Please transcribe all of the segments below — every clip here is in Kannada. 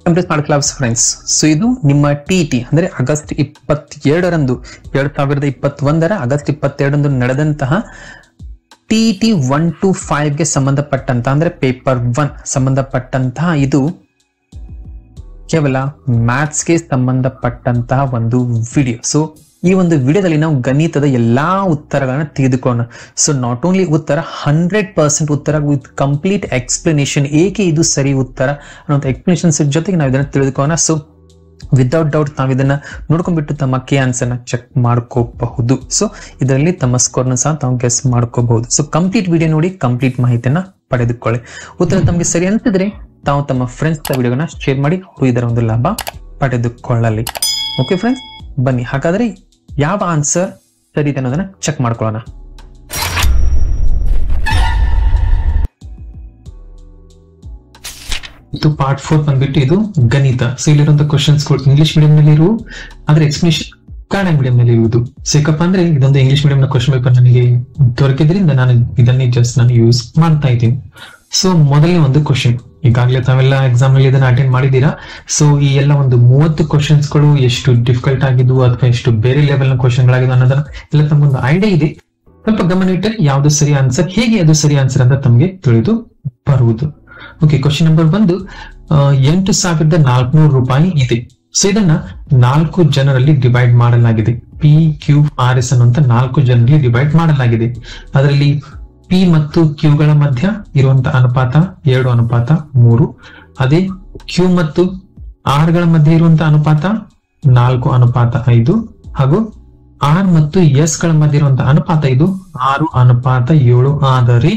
ಕಂಪ್ಲೀಟ್ ಮಾಡ್ಕೊಳ್ಳಿ ಫ್ರೆಂಡ್ಸ್ ಸೊ ಇದು ನಿಮ್ಮ ಟಿ ಟಿ ಅಂದ್ರೆ ಆಗಸ್ಟ್ ಇಪ್ಪತ್ತೆರಡರಂದು ಎರಡ್ ಸಾವಿರದ ಇಪ್ಪತ್ತೊಂದರ ಆಗಸ್ಟ್ ಇಪ್ಪತ್ತೆರಡರಂದು ನಡೆದಂತಹ T T one two five ಗೆ ಸಂಬಂಧಪಟ್ಟಂತಹ ಅಂದ್ರೆ ಪೇಪರ್ ಒನ್ ಸಂಬಂಧಪಟ್ಟಂತಹ ಇದು ಕೇವಲ ಮ್ಯಾಥ್ಸ್ ಗೆ ಸಂಬಂಧಪಟ್ಟಂತಹ ಒಂದು ವಿಡಿಯೋ ಸೊ ಈ ಒಂದು ವಿಡಿಯೋದಲ್ಲಿ ನಾವು ಗಣಿತದ ಎಲ್ಲಾ ಉತ್ತರಗಳನ್ನ ತೆಗೆದುಕೊಳ್ಳೋಣ ಸೊ ನಾಟ್ ಓನ್ಲಿ ಉತ್ತರ ಹಂಡ್ರೆಡ್ ಪರ್ಸೆಂಟ್ ಉತ್ತರ ವಿತ್ ಕಂಪ್ಲೀಟ್ ಎಕ್ಸ್ಪ್ಲನೇಷನ್ ಏಕೆ ಇದು ಸರಿ ಉತ್ತರ ಅನ್ನೋ ಎಕ್ಸ್ಪ್ಲನೇಷನ್ಸ್ ಜೊತೆಗೆ ನಾವು ಇದನ್ನ ತಿಳಿದುಕೊಳ್ಳೋಣ ಸೊ ವಿತೌಟ್ ಡೌಟ್ ನಾವು ಇದನ್ನ ನೋಡ್ಕೊಂಡ್ಬಿಟ್ಟು ತಮ್ಮ ಕೆ ಆನ್ಸರ್ ನ ಚೆಕ್ ಮಾಡ್ಕೋಬಹುದು ಸೊ ಇದರಲ್ಲಿ ತಮ್ಮ ಸ್ಕೋರ್ ನ ಸಹ ತಾವು ಗೆಸ್ ಮಾಡ್ಕೋಬಹುದು ಸೊ ಕಂಪ್ಲೀಟ್ ವಿಡಿಯೋ ನೋಡಿ ಕಂಪ್ಲೀಟ್ ಮಾಹಿತಿಯನ್ನ ಪಡೆದುಕೊಳ್ಳಿ ಉತ್ತರ ತಮಗೆ ಸರಿ ಅನ್ಸಿದ್ರೆ ತಾವು ತಮ್ಮ ಫ್ರೆಂಡ್ಸ್ ವಿಡಿಯೋನ ಶೇರ್ ಮಾಡಿ ಅವರು ಇದರ ಒಂದು ಲಾಭ ಪಡೆದುಕೊಳ್ಳಲಿ ಓಕೆ ಫ್ರೆಂಡ್ಸ್ ಬನ್ನಿ ಹಾಗಾದ್ರೆ ಯಾವ ಆನ್ಸರ್ ಸರಿ ಇದೆ ಅನ್ನೋದನ್ನ ಚೆಕ್ ಮಾಡ್ಕೊಳ್ಳೋಣ ಇದು ಪಾರ್ಟ್ ಫೋರ್ ಬಂದ್ಬಿಟ್ಟು ಇದು ಗಣಿತ ಸೊ ಇಲ್ಲಿರುವಂತ ಕ್ವಶನ್ಸ್ ಇಂಗ್ಲಿಷ್ ಮೀಡಿಯಂ ನಲ್ಲಿ ಇರು ಆದ್ರೆ ಎಕ್ಸ್ಪ್ಲನೇಷನ್ ಕನ್ನಡ ಮೀಡಿಯಂ ನಲ್ಲಿ ಇರುವುದು ಸೊ ಯಾಕಪ್ಪ ಅಂದ್ರೆ ಇದೊಂದು ಇಂಗ್ಲಿಷ್ ಮೀಡಿಯಂ ನ ಕ್ವಶನ್ ಪೇಪರ್ ನನಗೆ ದೊರಕಿದ್ರಿಂದ ನಾನು ಇದನ್ನೇ ಜಸ್ಟ್ ನಾನು ಯೂಸ್ ಮಾಡ್ತಾ ಇದ್ದೀನಿ ಸೊ ಮೊದಲನೇ ಒಂದು ಕ್ವಶನ್ ಈಗಾಗಲೇ ತಾವೆಲ್ಲ ಎಕ್ಸಾಮ್ ನಲ್ಲಿ ಇದನ್ನ ಅಟೆಂಡ್ ಮಾಡಿದೀರಾ ಸೊ ಈ ಎಲ್ಲ ಒಂದು ಮೂವತ್ತು ಕ್ವಶನ್ಸ್ ಗಳು ಎಷ್ಟು ಡಿಫಿಕಲ್ಟ್ ಆಗಿದ್ವು ಅಥವಾ ಎಷ್ಟು ಬೇರೆ ಲೆವೆಲ್ ನ ಕ್ವಶನ್ ಗಳಾಗಿದ್ವು ಅನ್ನೋದನ್ನ ಎಲ್ಲ ತಮಗೊಂದು ಐಡಿಯಾ ಇದೆ ಸ್ವಲ್ಪ ಗಮನ ಇಟ್ಟರೆ ಯಾವ್ದು ಸರಿ ಆನ್ಸರ್ ಹೇಗೆ ಅದು ಸರಿ ಆನ್ಸರ್ ಅಂತ ತಮಗೆ ತಿಳಿದು ಬರುವುದು ಓಕೆ ಕ್ವಶನ್ ನಂಬರ್ ಒಂದು ಆ, ಎಂಟು ಸಾವಿರದ ನಾಲ್ಕುನೂರು ರೂಪಾಯಿ ಇದೆ ಸೊ ಇದನ್ನ ನಾಲ್ಕು ಜನರಲ್ಲಿ ಡಿವೈಡ್ ಮಾಡಲಾಗಿದೆ ಪಿ ಕ್ಯೂ ಆರ್ ಎಸ್ ಅನ್ನುವಂತ ನಾಲ್ಕು ಜನರಲ್ಲಿ ಡಿವೈಡ್ ಮಾಡಲಾಗಿದೆ ಅದರಲ್ಲಿ ಪಿ ಮತ್ತು ಕ್ಯೂಗಳ ಮಧ್ಯ ಇರುವಂತಹ ಅನುಪಾತ ಎರಡು ಅನುಪಾತ ಮೂರು ಅದೇ ಕ್ಯೂ ಮತ್ತು ಆರ್ ಗಳ ಮಧ್ಯೆ ಇರುವಂತಹ ಅನುಪಾತ ನಾಲ್ಕು ಅನುಪಾತ ಐದು ಹಾಗೂ ಆರ್ ಮತ್ತು ಎಸ್ ಗಳ ಮಧ್ಯೆ ಇರುವಂತಹ ಅನುಪಾತ ಇದು ಆರು ಅನುಪಾತ ಏಳು ಆದರೆ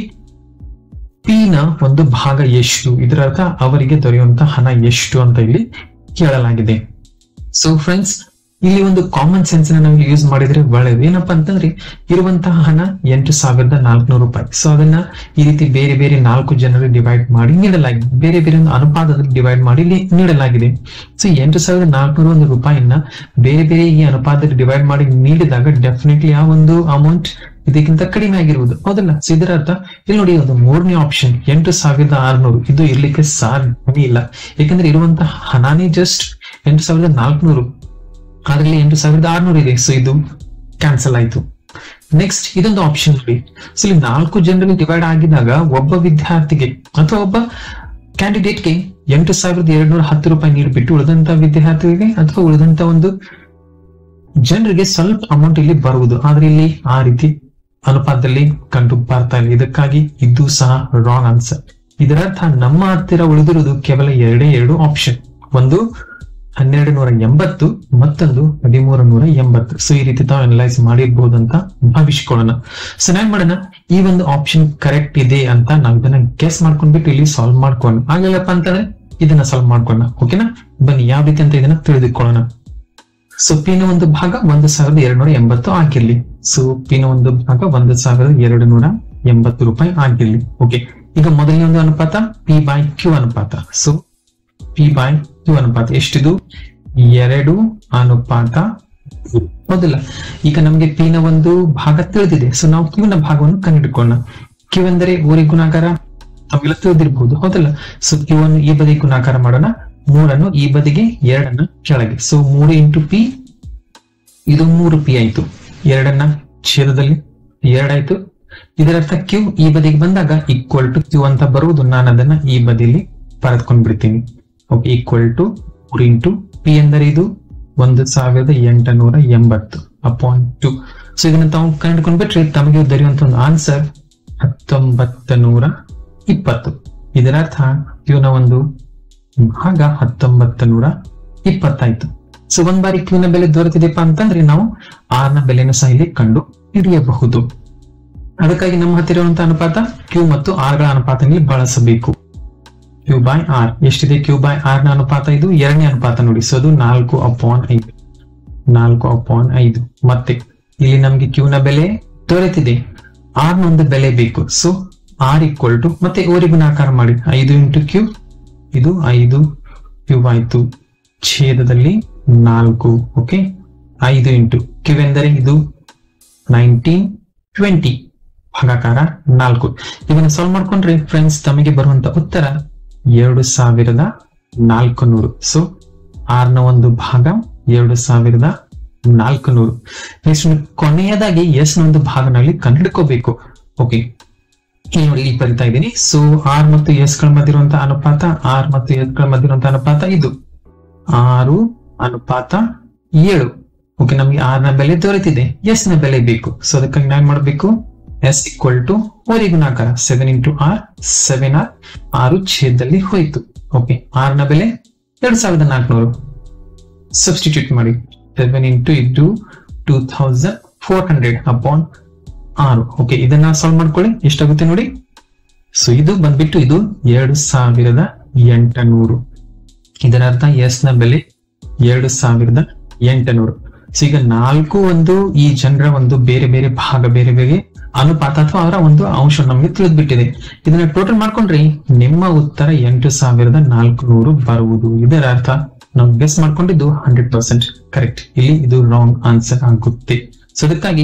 ಪಿ ನ ಒಂದು ಭಾಗ ಎಷ್ಟು ಇದರ ಅರ್ಥ ಅವರಿಗೆ ದೊರೆಯುವಂತಹ ಹಣ ಎಷ್ಟು ಅಂತ ಇಲ್ಲಿ ಕೇಳಲಾಗಿದೆ ಸೊ ಫ್ರೆಂಡ್ಸ್ ಇಲ್ಲಿ ಒಂದು ಕಾಮನ್ ಸೆನ್ಸ್ ನಾವು ಯೂಸ್ ಮಾಡಿದ್ರೆ ಒಳ್ಳೆಯದು ಏನಪ್ಪಾ ಅಂತಂದ್ರೆ ಇರುವಂತಹ ಹಣ ಎಂಟು ಸಾವಿರದ ನಾಲ್ಕುನೂರು ರೂಪಾಯಿ ಸೊ ಅದನ್ನ ಈ ರೀತಿ ಬೇರೆ ಬೇರೆ ನಾಲ್ಕು ಜನರು ಡಿವೈಡ್ ಮಾಡಿ ನೀಡಲಾಗಿದೆ ಬೇರೆ ಬೇರೆ ಒಂದು ಅನುಪಾತದಲ್ಲಿ ಡಿವೈಡ್ ಮಾಡಿ ಇಲ್ಲಿ ನೀಡಲಾಗಿದೆ ಸೊ ಎಂಟು ಸಾವಿರದ ನಾಲ್ಕುನೂರು ಒಂದು ರೂಪಾಯಿನ ಬೇರೆ ಬೇರೆ ಈ ಅನುಪಾತದಲ್ಲಿ ಡಿವೈಡ್ ಮಾಡಿ ನೀಡಿದಾಗ ಡೆಫಿನೆಟ್ಲಿ ಆ ಒಂದು ಅಮೌಂಟ್ ಇದಕ್ಕಿಂತ ಕಡಿಮೆ ಆಗಿರುವುದು ಹೌದಲ್ಲ ಸೊ ಇದರ ಅರ್ಥ ಇಲ್ಲಿ ನೋಡಿ ಒಂದು ಮೂರನೇ ಆಪ್ಷನ್ ಎಂಟು ಸಾವಿರದ ಆರ್ನೂರು ಇದು ಇರ್ಲಿಕ್ಕೆ ಸಾಧ್ಯವೇ ಇಲ್ಲ ಯಾಕಂದ್ರೆ ಇರುವಂತಹ ಹಣನೇ ಜಸ್ಟ್ ಎಂಟು ಸಾವಿರದ ನಾಲ್ಕುನೂರು ಅದರಲ್ಲಿ ಎಂಟು ಸಾವಿರದ ಆರ್ನೂರು ಇದೆ ಸೊ ಇದು ಕ್ಯಾನ್ಸಲ್ ಆಯ್ತು ನೆಕ್ಸ್ಟ್ ಇದೊಂದು ಆಪ್ಷನ್ ನೋಡಿ ಸೊ ಇಲ್ಲಿ ನಾಲ್ಕು ಜನರಿಗೆ ಡಿವೈಡ್ ಆಗಿದಾಗ ಒಬ್ಬ ವಿದ್ಯಾರ್ಥಿಗೆ ಅಥವಾ ಒಬ್ಬ ಕ್ಯಾಂಡಿಡೇಟ್ಗೆ ಎಂಟು ಸಾವಿರದ ಎರಡ್ನೂರ ಹತ್ತು ರೂಪಾಯಿ ನೀಡಿಬಿಟ್ಟು ಉಳಿದಂತ ವಿದ್ಯಾರ್ಥಿಗೆ ಅಥವಾ ಉಳಿದಂತ ಒಂದು ಜನರಿಗೆ ಸ್ವಲ್ಪ ಅಮೌಂಟ್ ಇಲ್ಲಿ ಬರುವುದು ಆದ್ರೆ ಇಲ್ಲಿ ಆ ರೀತಿ ಅನುಪಾತದಲ್ಲಿ ಕಂಡು ಬರ್ತಾ ಇಲ್ಲ ಇದಕ್ಕಾಗಿ ಇದು ಸಹ ರಾಂಗ್ ಆನ್ಸರ್ ಇದರ ಅರ್ಥ ನಮ್ಮ ಹತ್ತಿರ ಉಳಿದಿರುವುದು ಕೇವಲ ಎರಡೇ ಎರಡು ಆಪ್ಷನ್ ಒಂದು ಹನ್ನೆರಡು ನೂರ ಎಂಬತ್ತು ಮತ್ತೊಂದು ಹದಿಮೂರು ನೂರ ಎಂಬತ್ತು ಸೊ ಈ ರೀತಿ ತಾವು ಅನಲೈಸ್ ಮಾಡಿರ್ಬೋದು ಅಂತ ಭಾವಿಸ್ಕೊಳ್ಳೋಣ ಸೊ ನಾನ್ ಮಾಡೋಣ ಈ ಒಂದು ಆಪ್ಷನ್ ಕರೆಕ್ಟ್ ಇದೆ ಅಂತ ನಾವು ಇದನ್ನ ಗೆಸ್ ಮಾಡ್ಕೊಂಡ್ಬಿಟ್ಟು ಇಲ್ಲಿ ಸಾಲ್ವ್ ಮಾಡ್ಕೊಂಡು ಆಗ್ಲಿಲ್ಲಪ್ಪ ಅಂತಂದ್ರೆ ಇದನ್ನ ಸಾಲ್ವ್ ಮಾಡ್ಕೊಳ್ಳೋಣ ಓಕೆನಾ ಬನ್ನಿ ಯಾವ ರೀತಿ ಅಂತ ಇದನ್ನ ತಿಳಿದುಕೊಳ್ಳೋಣ ಸೊ ಪಿನ ಒಂದು ಭಾಗ ಒಂದು ಸಾವಿರದ ಎರಡು ನೂರ ಎಂಬತ್ತು ಆಗಿರ್ಲಿ ಸೊ ಪಿನ ಒಂದು ಭಾಗ ಒಂದು ಸಾವಿರದ ಎರಡು ನೂರ ಎಂಬತ್ತು ರೂಪಾಯಿ ಆಗಿರ್ಲಿ ಓಕೆ ಈಗ ಮೊದಲನೇ ಒಂದು ಅನುಪಾತ ಪಿ ಬೈ ಕ್ಯೂ ಅನುಪಾತ ಸೊ ಪಿ ಬೈ ಕ್ಯೂ ಅನುಪಾತ ಎಷ್ಟಿದು ಎರಡು ಅನುಪಾತ ಹೌದಿಲ್ಲ ಈಗ ನಮಗೆ ಪಿ ನ ಒಂದು ಭಾಗ ತಿಳಿದಿದೆ ಸೊ ನಾವು ಕ್ಯೂ ನ ಭಾಗವನ್ನು ಕಂಡುಹಿಡ್ಕೊಳ್ಳೋಣ ಕ್ಯೂ ಎಂದರೆ ಊರಿಗೆ ಗುಣಾಕಾರ ನಮಗೆಲ್ಲ ತಿಳಿದಿರಬಹುದು ಹೌದಲ್ಲ ಸೊ ಕ್ಯೂ ಅನ್ನು ಈ ಬದಿಗೆ ಗುಣಾಕಾರ ಮಾಡೋಣ ಮೂರನ್ನು ಈ ಬದಿಗೆ ಎರಡನ್ನ ಕೆಳಗೆ ಸೊ ಮೂರು ಇಂಟು ಪಿ ಇದು ಮೂರು ಪಿ ಆಯ್ತು ಎರಡನ್ನ ಛೇದದಲ್ಲಿ ಎರಡಾಯ್ತು ಇದರರ್ಥ ಕ್ಯೂ ಈ ಬದಿಗೆ ಬಂದಾಗ ಈಕ್ವಲ್ ಟು ಕ್ಯೂ ಅಂತ ಬರುವುದು ನಾನು ಅದನ್ನ ಈ ಬದಿಯಲ್ಲಿ ಬರೆದ್ಕೊಂಡ್ ಬಿಡ್ತೀನಿ ಓಕೆ ಈಕ್ವಲ್ ಟು ಮೂರು ಇಂಟು ಪಿ ಎಂದರೆ ಇದು ಒಂದು ಸಾವಿರದ ಎಂಟುನೂರ ಎಂಬತ್ತು ಅಪಾಯಿಂಟ್ ಟು ಸೊ ಇದನ್ನ ತಾವು ಕಂಡುಕೊಂಡ್ಬಿಟ್ರೆ ತಮಗೆ ದೊರೆಯುವಂತ ಒಂದು ಆನ್ಸರ್ ಹತ್ತೊಂಬತ್ತು ನೂರ ಇಪ್ಪತ್ತು ಇದರರ್ಥ ಕ್ಯೂನ ಒಂದು ಭಾಗ ಹತ್ತೊಂಬತ್ತು ನೂರ ಇಪ್ಪತ್ತಾಯ್ತು ಸೊ ಒಂದ್ ಬಾರಿ ಕ್ಯೂನ ಬೆಲೆ ದೊರೆತಿದೆಪ್ಪ ಅಂತಂದ್ರೆ ನಾವು ಆರ್ ನ ಬೆಲೆಯನ್ನು ಸಹ ಇಲ್ಲಿ ಕಂಡು ಹಿಡಿಯಬಹುದು ಅದಕ್ಕಾಗಿ ನಮ್ಮ ಹತ್ತಿರ ಇರುವಂತಹ ಅನುಪಾತ ಕ್ಯೂ ಮತ್ತು ಆರ್ ಗಳ ಅನುಪಾತ ಇಲ್ಲಿ ಬಳಸಬೇಕು ಕ್ಯೂ ಬೈ ಆರ್ ಎಷ್ಟಿದೆ ಕ್ಯೂ ಬೈ ಆರ್ ನ ಅನುಪಾತ ಇದು ಎರಡನೇ ಅನುಪಾತ ನೋಡಿ ಸೊ ಅದು ನಾಲ್ಕು ಅಪಾನ್ ಐದು ನಾಲ್ಕು ಅಪಾನ್ ಐದು ಮತ್ತೆ ಇಲ್ಲಿ ನಮ್ಗೆ ಕ್ಯೂ ನ ಬೆಲೆ ದೊರೆತಿದೆ ಆರ್ ನ ಒಂದು ಬೆಲೆ ಬೇಕು ಸೊ ಆರ್ ಈಕ್ವಲ್ ಟು ಮತ್ತೆ ಓರಿ ಗುಣಾಕಾರ ಮಾಡಿ ಐದು ಇಂಟು ಕ್ಯೂ ಇದು ಐದು ಕ್ಯೂ ಆಯ್ತು ಛೇದದಲ್ಲಿ ನಾಲ್ಕು ಓಕೆ ಐದು ಇಂಟು ಕ್ಯೂ ಎಂದರೆ ಇದು ನೈನ್ಟೀನ್ ಟ್ವೆಂಟಿ ಭಾಗಾಕಾರ ನಾಲ್ಕು ಇದನ್ನ ಸಾಲ್ವ್ ಮಾಡ್ಕೊಂಡ್ರೆ ಫ್ರೆಂಡ್ಸ್ ತಮಗೆ ಬರುವಂತ ಉತ್ತರ ಎರಡು ಸಾವಿರದ ನಾಲ್ಕು ನೂರು ಸೊ ಆರ್ ನ ಒಂದು ಭಾಗ ಎರಡು ಸಾವಿರದ ನಾಲ್ಕು ನೂರು ನೆಕ್ಸ್ಟ್ ಕೊನೆಯದಾಗಿ ಎಸ್ ನ ಒಂದು ಭಾಗ ನಾವಿಲ್ಲಿ ಕಂಡುಹಿಡ್ಕೋಬೇಕು ಓಕೆ ಇಲ್ಲಿ ನೋಡಿ ಇಲ್ಲಿ ಬರಿತಾ ಇದ್ದೀನಿ ಸೊ ಆರ್ ಮತ್ತು ಎಸ್ ಗಳ ಮಧ್ಯರುವಂತಹ ಅನುಪಾತ ಆರ್ ಮತ್ತು ಎಸ್ ಗಳ ಮಧ್ಯರುವಂತಹ ಅನುಪಾತ ಇದು ಆರು ಅನುಪಾತ ಏಳು ಓಕೆ ನಮಗೆ ಆರ್ ನ ಬೆಲೆ ದೊರೆತಿದೆ ಎಸ್ ನ ಬೆಲೆ ಬೇಕು ಸೊ ಅದಕ್ಕಾಗಿ ನಾನ್ ಮಾಡಬೇಕು ಎಸ್ ಈಕ್ವಲ್ ಟು ಓರಿ ಗುಣಾಕಾರ seven into R seven R ಆರು ಛೇದದಲ್ಲಿ ಹೋಯ್ತು ಓಕೆ ಆರ್ ನ ಬೆಲೆ ಎರಡ್ ಸಾವಿರದ ನಾಲ್ಕುನೂರು ಸಬ್ಸ್ಟಿಟ್ಯೂಟ್ ಮಾಡಿ seven into into two thousand four hundred upon ಆರು ಓಕೆ ಇದನ್ನ ಸಾಲ್ವ್ ಮಾಡ್ಕೊಳ್ಳಿ ಎಷ್ಟಾಗುತ್ತೆ ನೋಡಿ ಸೊ ಇದು ಬಂದ್ಬಿಟ್ಟು ಇದು ಎರಡು ಸಾವಿರದ ಎಂಟುನೂರು ಇದರ ಅರ್ಥ ಎಸ್ ನ ಬೆಲೆ ಎರಡು ಸಾವಿರದ ಎಂಟುನೂರು ಸೊ ಈಗ ನಾಲ್ಕು ಒಂದು ಈ ಜನರ ಒಂದು ಬೇರೆ ಬೇರೆ ಭಾಗ ಬೇರೆ ಬೇರೆ ಅನುಪಾತ ಅಥವಾ ಅವರ ಒಂದು ಅಂಶ ನಮಗೆ ತಿಳಿದ್ಬಿಟ್ಟಿದೆ ಇದನ್ನ ಟೋಟಲ್ ಮಾಡ್ಕೊಂಡ್ರಿ ನಿಮ್ಮ ಉತ್ತರ ಎಂಟು ಸಾವಿರದ ನಾಲ್ಕುನೂರು ಬರುವುದು ಇದರ ಅರ್ಥ ನಾವು ಗೆಸ್ ಮಾಡ್ಕೊಂಡಿದ್ದು ಹಂಡ್ರೆಡ್ ಪರ್ಸೆಂಟ್ ಕರೆಕ್ಟ್ ಇಲ್ಲಿ ಇದು ರಾಂಗ್ ಆನ್ಸರ್ ಆಗುತ್ತೆ ಸೊ ಅದಕ್ಕಾಗಿ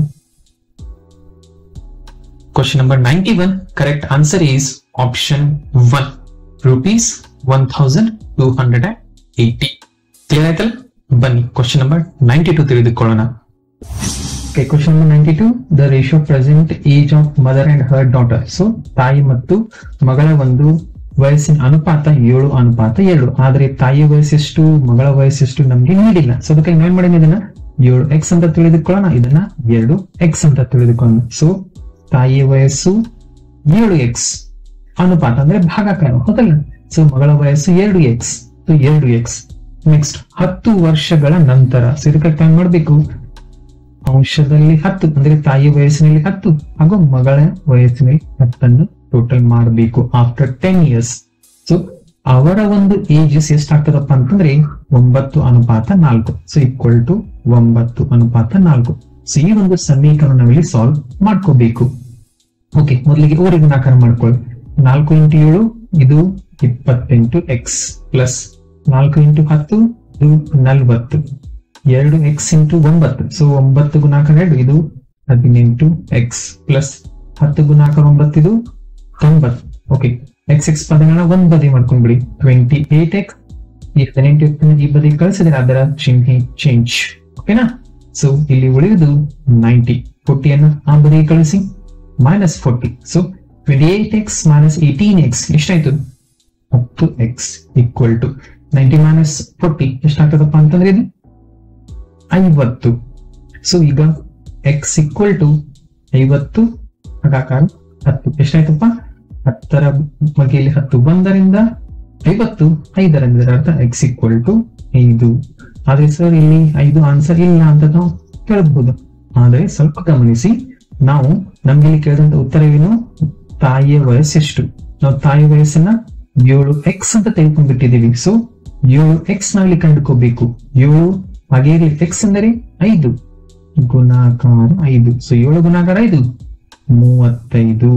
question number ninety one correct answer is option one rupees one thousand two hundred and eighty clear ಆಯ್ತಲ್ಲ ಬನ್ನಿ ಕ್ವಶನ್ ನಂಬರ್ ನೈಂಟಿ ಟು ತಿಳಿದುಕೊಳ್ಳೋಣ Okay, question number 92. The ratio present age of mother and her daughter. So, ತಾಯಿ ಮತ್ತು ಮಗಳ ಒಂದು ವಯಸ್ಸಿನ ಅನುಪಾತ ಏಳು ಅನುಪಾತ ಎರಡು ಆದ್ರೆ ತಾಯಿಯ ವಯಸ್ಸೆಷ್ಟು ಮಗಳ ವಯಸ್ಸೆಷ್ಟು ನಮ್ಗೆ ನೀಡಿಲ್ಲ ಸೊ ಅದಕ್ಕೆ ಏನ್ ಮಾಡಿದ ಇದನ್ನ ಏಳು ಎಕ್ಸ್ ಅಂತ ತಿಳಿದುಕೊಳ್ಳೋಣ ಇದನ್ನ ಎರಡು ಎಕ್ಸ್ ಅಂತ ತಿಳಿದುಕೊಳ್ಳೋಣ ಸೊ ತಾಯಿಯ ವಯಸ್ಸು ಏಳು ಎಕ್ಸ್ ಅನುಪಾತ ಅಂದ್ರೆ ಭಾಗಾಕಾರ ಹೌದಲ್ಲ ಸೊ ಮಗಳ ವಯಸ್ಸು ಎರಡು ಎಕ್ಸ್ ಸೊ ಎರಡು ಎಕ್ಸ್ ನೆಕ್ಸ್ಟ್ ಹತ್ತು ವರ್ಷಗಳ ನಂತರ ಸೊ ಇದಕ್ಕೆ ಏನ್ ಮಾಡ್ಬೇಕು ಅಂಶದಲ್ಲಿ ಹತ್ತು ಅಂದ್ರೆ ತಾಯಿಯ ವಯಸ್ಸಿನಲ್ಲಿ ಹತ್ತು ಹಾಗೂ ಮಗಳ ವಯಸ್ಸಿನಲ್ಲಿ ಹತ್ತನ್ನು ಟೋಟಲ್ ಮಾಡಬೇಕು ಆಫ್ಟರ್ ಟೆನ್ ಇಯರ್ಸ್ ಸೊ ಅವರ ಒಂದು ಏಜಸ್ ಎಷ್ಟಾಗ್ತದಪ್ಪ ಅಂತಂದ್ರೆ ಒಂಬತ್ತು ಅನುಪಾತ ನಾಲ್ಕು ಸೊ ಈಕ್ವಲ್ ಟು ಒಂಬತ್ತು ಅನುಪಾತ ನಾಲ್ಕು ಸೊ ಈ ಒಂದು ಸಮೀಕರಣ ನಾವಿಲ್ಲಿ ಸಾಲ್ವ್ ಮಾಡ್ಕೋಬೇಕು ಓಕೆ ಮೊದಲಿಗೆ ಓರಿ ಗುಣಾಕಾರ ಮಾಡ್ಕೊಳ್ಳಿ ನಾಲ್ಕು ಇಂಟು ಏಳು ಇದು ಇಪ್ಪತ್ತೆಂಟು ಎಕ್ಸ್ ಪ್ಲಸ್ ನಾಲ್ಕು ಇಂಟು ಹತ್ತು ಇದು ನಲ್ವತ್ತು ಎರಡು ಎಕ್ಸ್ ಇಂಟು ಒಂಬತ್ತು ಸೊ ಒಂಬತ್ತು ಗುಣಾಕಾರ ಎರಡು ಇದು ಹದಿನೆಂಟು ಎಕ್ಸ್ ಪ್ಲಸ್ ಹತ್ತು ಗುಣಾಕಾರ ಒಂಬತ್ತು ಇದು ತೊಂಬತ್ತು ಓಕೆ ಎಕ್ಸ್ ಎಕ್ಸ್ ಪದಗಳನ್ನ ಒಂದ್ ಬದಿ ಮಾಡ್ಕೊಂಡ್ಬಿಡಿ ಟ್ವೆಂಟಿ ಏಟ್ ಎಕ್ಸ್ ಈ ಹದಿನೆಂಟು ಎಕ್ಸ್ ಈ ಬದಿ ಕಳಿಸಿದ್ರೆ ಅದರ ಚಿಹ್ನೆ ಚೇಂಜ್ ಓಕೆನಾ ಸೊ ಇಲ್ಲಿ ಉಳಿಯುವುದು ನೈಂಟಿ ಫೋರ್ಟಿಯನ್ನು ಆ ಬದಿಗೆ ಕಳಿಸಿ minus forty so twenty eight X minus eighteen X ಎಷ್ಟಾಯ್ತು ಹತ್ತು X equal to ninety minus forty ಎಷ್ಟಾಗ್ತದಪ್ಪ ಅಂತಂದ್ರೆ ಇದು ಐವತ್ತು ಸೊ ಈಗ ಎಕ್ಸ್ ಈಕ್ವಲ್ ಟು ಐವತ್ತು ಭಾಗಾಕಾರ ಹತ್ತು ಎಷ್ಟಾಯ್ತಪ್ಪ ಹತ್ತರ ಬಗೆಯಲ್ಲಿ ಹತ್ತು ಒಂದರಿಂದ ಐವತ್ತು ಐದರಿಂದ ಅರ್ಥ ಎಕ್ಸ್ ಈಕ್ವಲ್ ಟು ಐದು ಆದ್ರೆ ಸರ್ ಇಲ್ಲಿ ಐದು ಆನ್ಸರ್ ಇಲ್ಲ ಅಂತ ನಾವು ಕೇಳಬಹುದು ಆದ್ರೆ ಸ್ವಲ್ಪ ಗಮನಿಸಿ ನಾವು ನಮ್ಗೆ ಇಲ್ಲಿ ಕೇಳಿದಂತ ಉತ್ತರವೇನು ತಾಯಿಯ ವಯಸ್ಸೆಷ್ಟು ನಾವು ತಾಯಿಯ ವಯಸ್ಸನ್ನ ಏಳು ಎಕ್ಸ್ ಅಂತ ತೆಗೆದುಕೊಂಡ್ಬಿಟ್ಟಿದೀವಿ ಸೊ ಏಳು ಎಕ್ಸ್ ನಾವಿಲ್ಲಿ ಕಂಡುಕೋಬೇಕು ಏಳು ಹಾಗೆ ಇಲ್ಲಿ ಎಕ್ಸ್ ಅಂದರೆ ಐದು ಗುಣಾಕಾರ ಐದು ಸೊ ಏಳು ಗುಣಾಕಾರ ಐದು ಮೂವತ್ತೈದು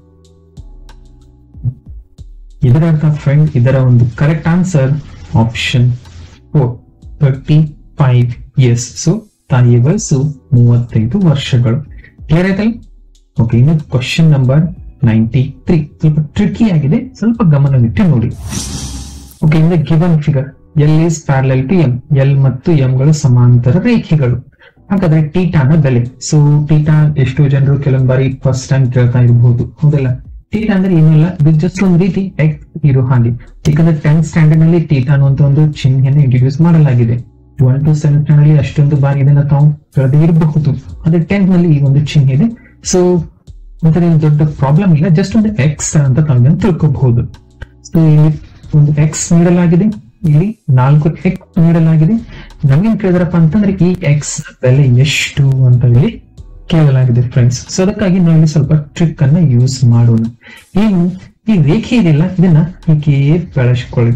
ಇದರ ಅರ್ಥ ಫ್ರೆಂಡ್ ಇದರ ಒಂದು correct answer option four thirty five years so ತಾಯಿಯ ವಯಸ್ಸು ಮೂವತ್ತೈದು ವರ್ಷಗಳು ಕ್ಲಿಯರ್ ಆಯ್ತಲ್ಲ ಓಕೆ ಇನ್ನು ಕ್ವಶನ್ ನಂಬರ್ ನೈಂಟಿ ತ್ರೀ ಸ್ವಲ್ಪ ಟ್ರಿಕಿ ಆಗಿದೆ ಸ್ವಲ್ಪ ಗಮನವಿಟ್ಟು ನೋಡಿ okay in the given figure L is parallel to M L ಮತ್ತು ಎಂ ಗಳು ಸಮಾಂತರ ರೇಖೆಗಳು ಹಾಗಾದ್ರೆ ಟೀಟಾನ ಬೆಲೆ ಸೊ ಟೀಟಾ ಎಷ್ಟೋ ಜನರು ಕೆಲವೊಂದು ಬಾರಿ ಫಸ್ಟ್ ಟೈಮ್ ಕೇಳ್ತಾ ಇರಬಹುದು ಹೌದಲ್ಲ ಟೀಟಾ ಅಂದ್ರೆ ಏನಿಲ್ಲ ಇದು ಜಸ್ಟ್ ಒಂದು ರೀತಿ ಎಕ್ಸ್ ಇರೋ ಹಾಗೆ ಯಾಕಂದ್ರೆ ಟೆಂತ್ ಸ್ಟ್ಯಾಂಡರ್ಡ್ ನಲ್ಲಿ ಟೀಟಾ ಅನ್ನುವಂತ ಒಂದು ಚಿಹ್ನೆಯನ್ನು ಇಂಟ್ರೊಡ್ಯೂಸ್ ಮಾಡಲಾಗಿದೆ ಒನ್ ಟು ಸೆವೆನ್ ಸ್ಟ್ಯಾಂಡರ್ಡ್ ಅಲ್ಲಿ ಅಷ್ಟೊಂದು ಬಾರಿ ಇದನ್ನ ತಾವು ಕೇಳದೆ ಇರಬಹುದು ಅದೇ ಟೆಂತ್ ನಲ್ಲಿ ಈ ಒಂದು ಚಿಹ್ನೆ ಇದೆ ಸೊ ಒಂಥರ ಏನು ದೊಡ್ಡ ಪ್ರಾಬ್ಲಮ್ ಇಲ್ಲ ಜಸ್ಟ್ ಒಂದು ಎಕ್ಸ್ ಅಂತ ತಾವು ಇದನ್ನ ತಿಳ್ಕೋಬಹುದು ಸೊ ಇಲ್ಲಿ ಒಂದು ಎಕ್ಸ್ ನೀಡಲಾಗಿದೆ ಇಲ್ಲಿ ನಾಲ್ಕು ಎಕ್ಸ್ ನೀಡಲಾಗಿದೆ ನಮ್ಗೇನ್ ಕೇಳಿದ್ರಪ್ಪ ಅಂತಂದ್ರೆ ಈ ಎಕ್ಸ್ ಬೆಲೆ ಎಷ್ಟು ಅಂತ ಇಲ್ಲಿ ಕೇಳಲಾಗಿದೆ ಫ್ರೆಂಡ್ಸ್ ಸೊ ಅದಕ್ಕಾಗಿ ನಾವು ಇಲ್ಲಿ ಸ್ವಲ್ಪ ಟ್ರಿಕ್ ಅನ್ನ ಯೂಸ್ ಮಾಡೋಣ ಏನು ಈ ರೇಖೆ ಇದೆಯಲ್ಲ ಇದನ್ನ ಹೀಗೆ ಬೆಳೆಸ್ಕೊಳ್ಳಿ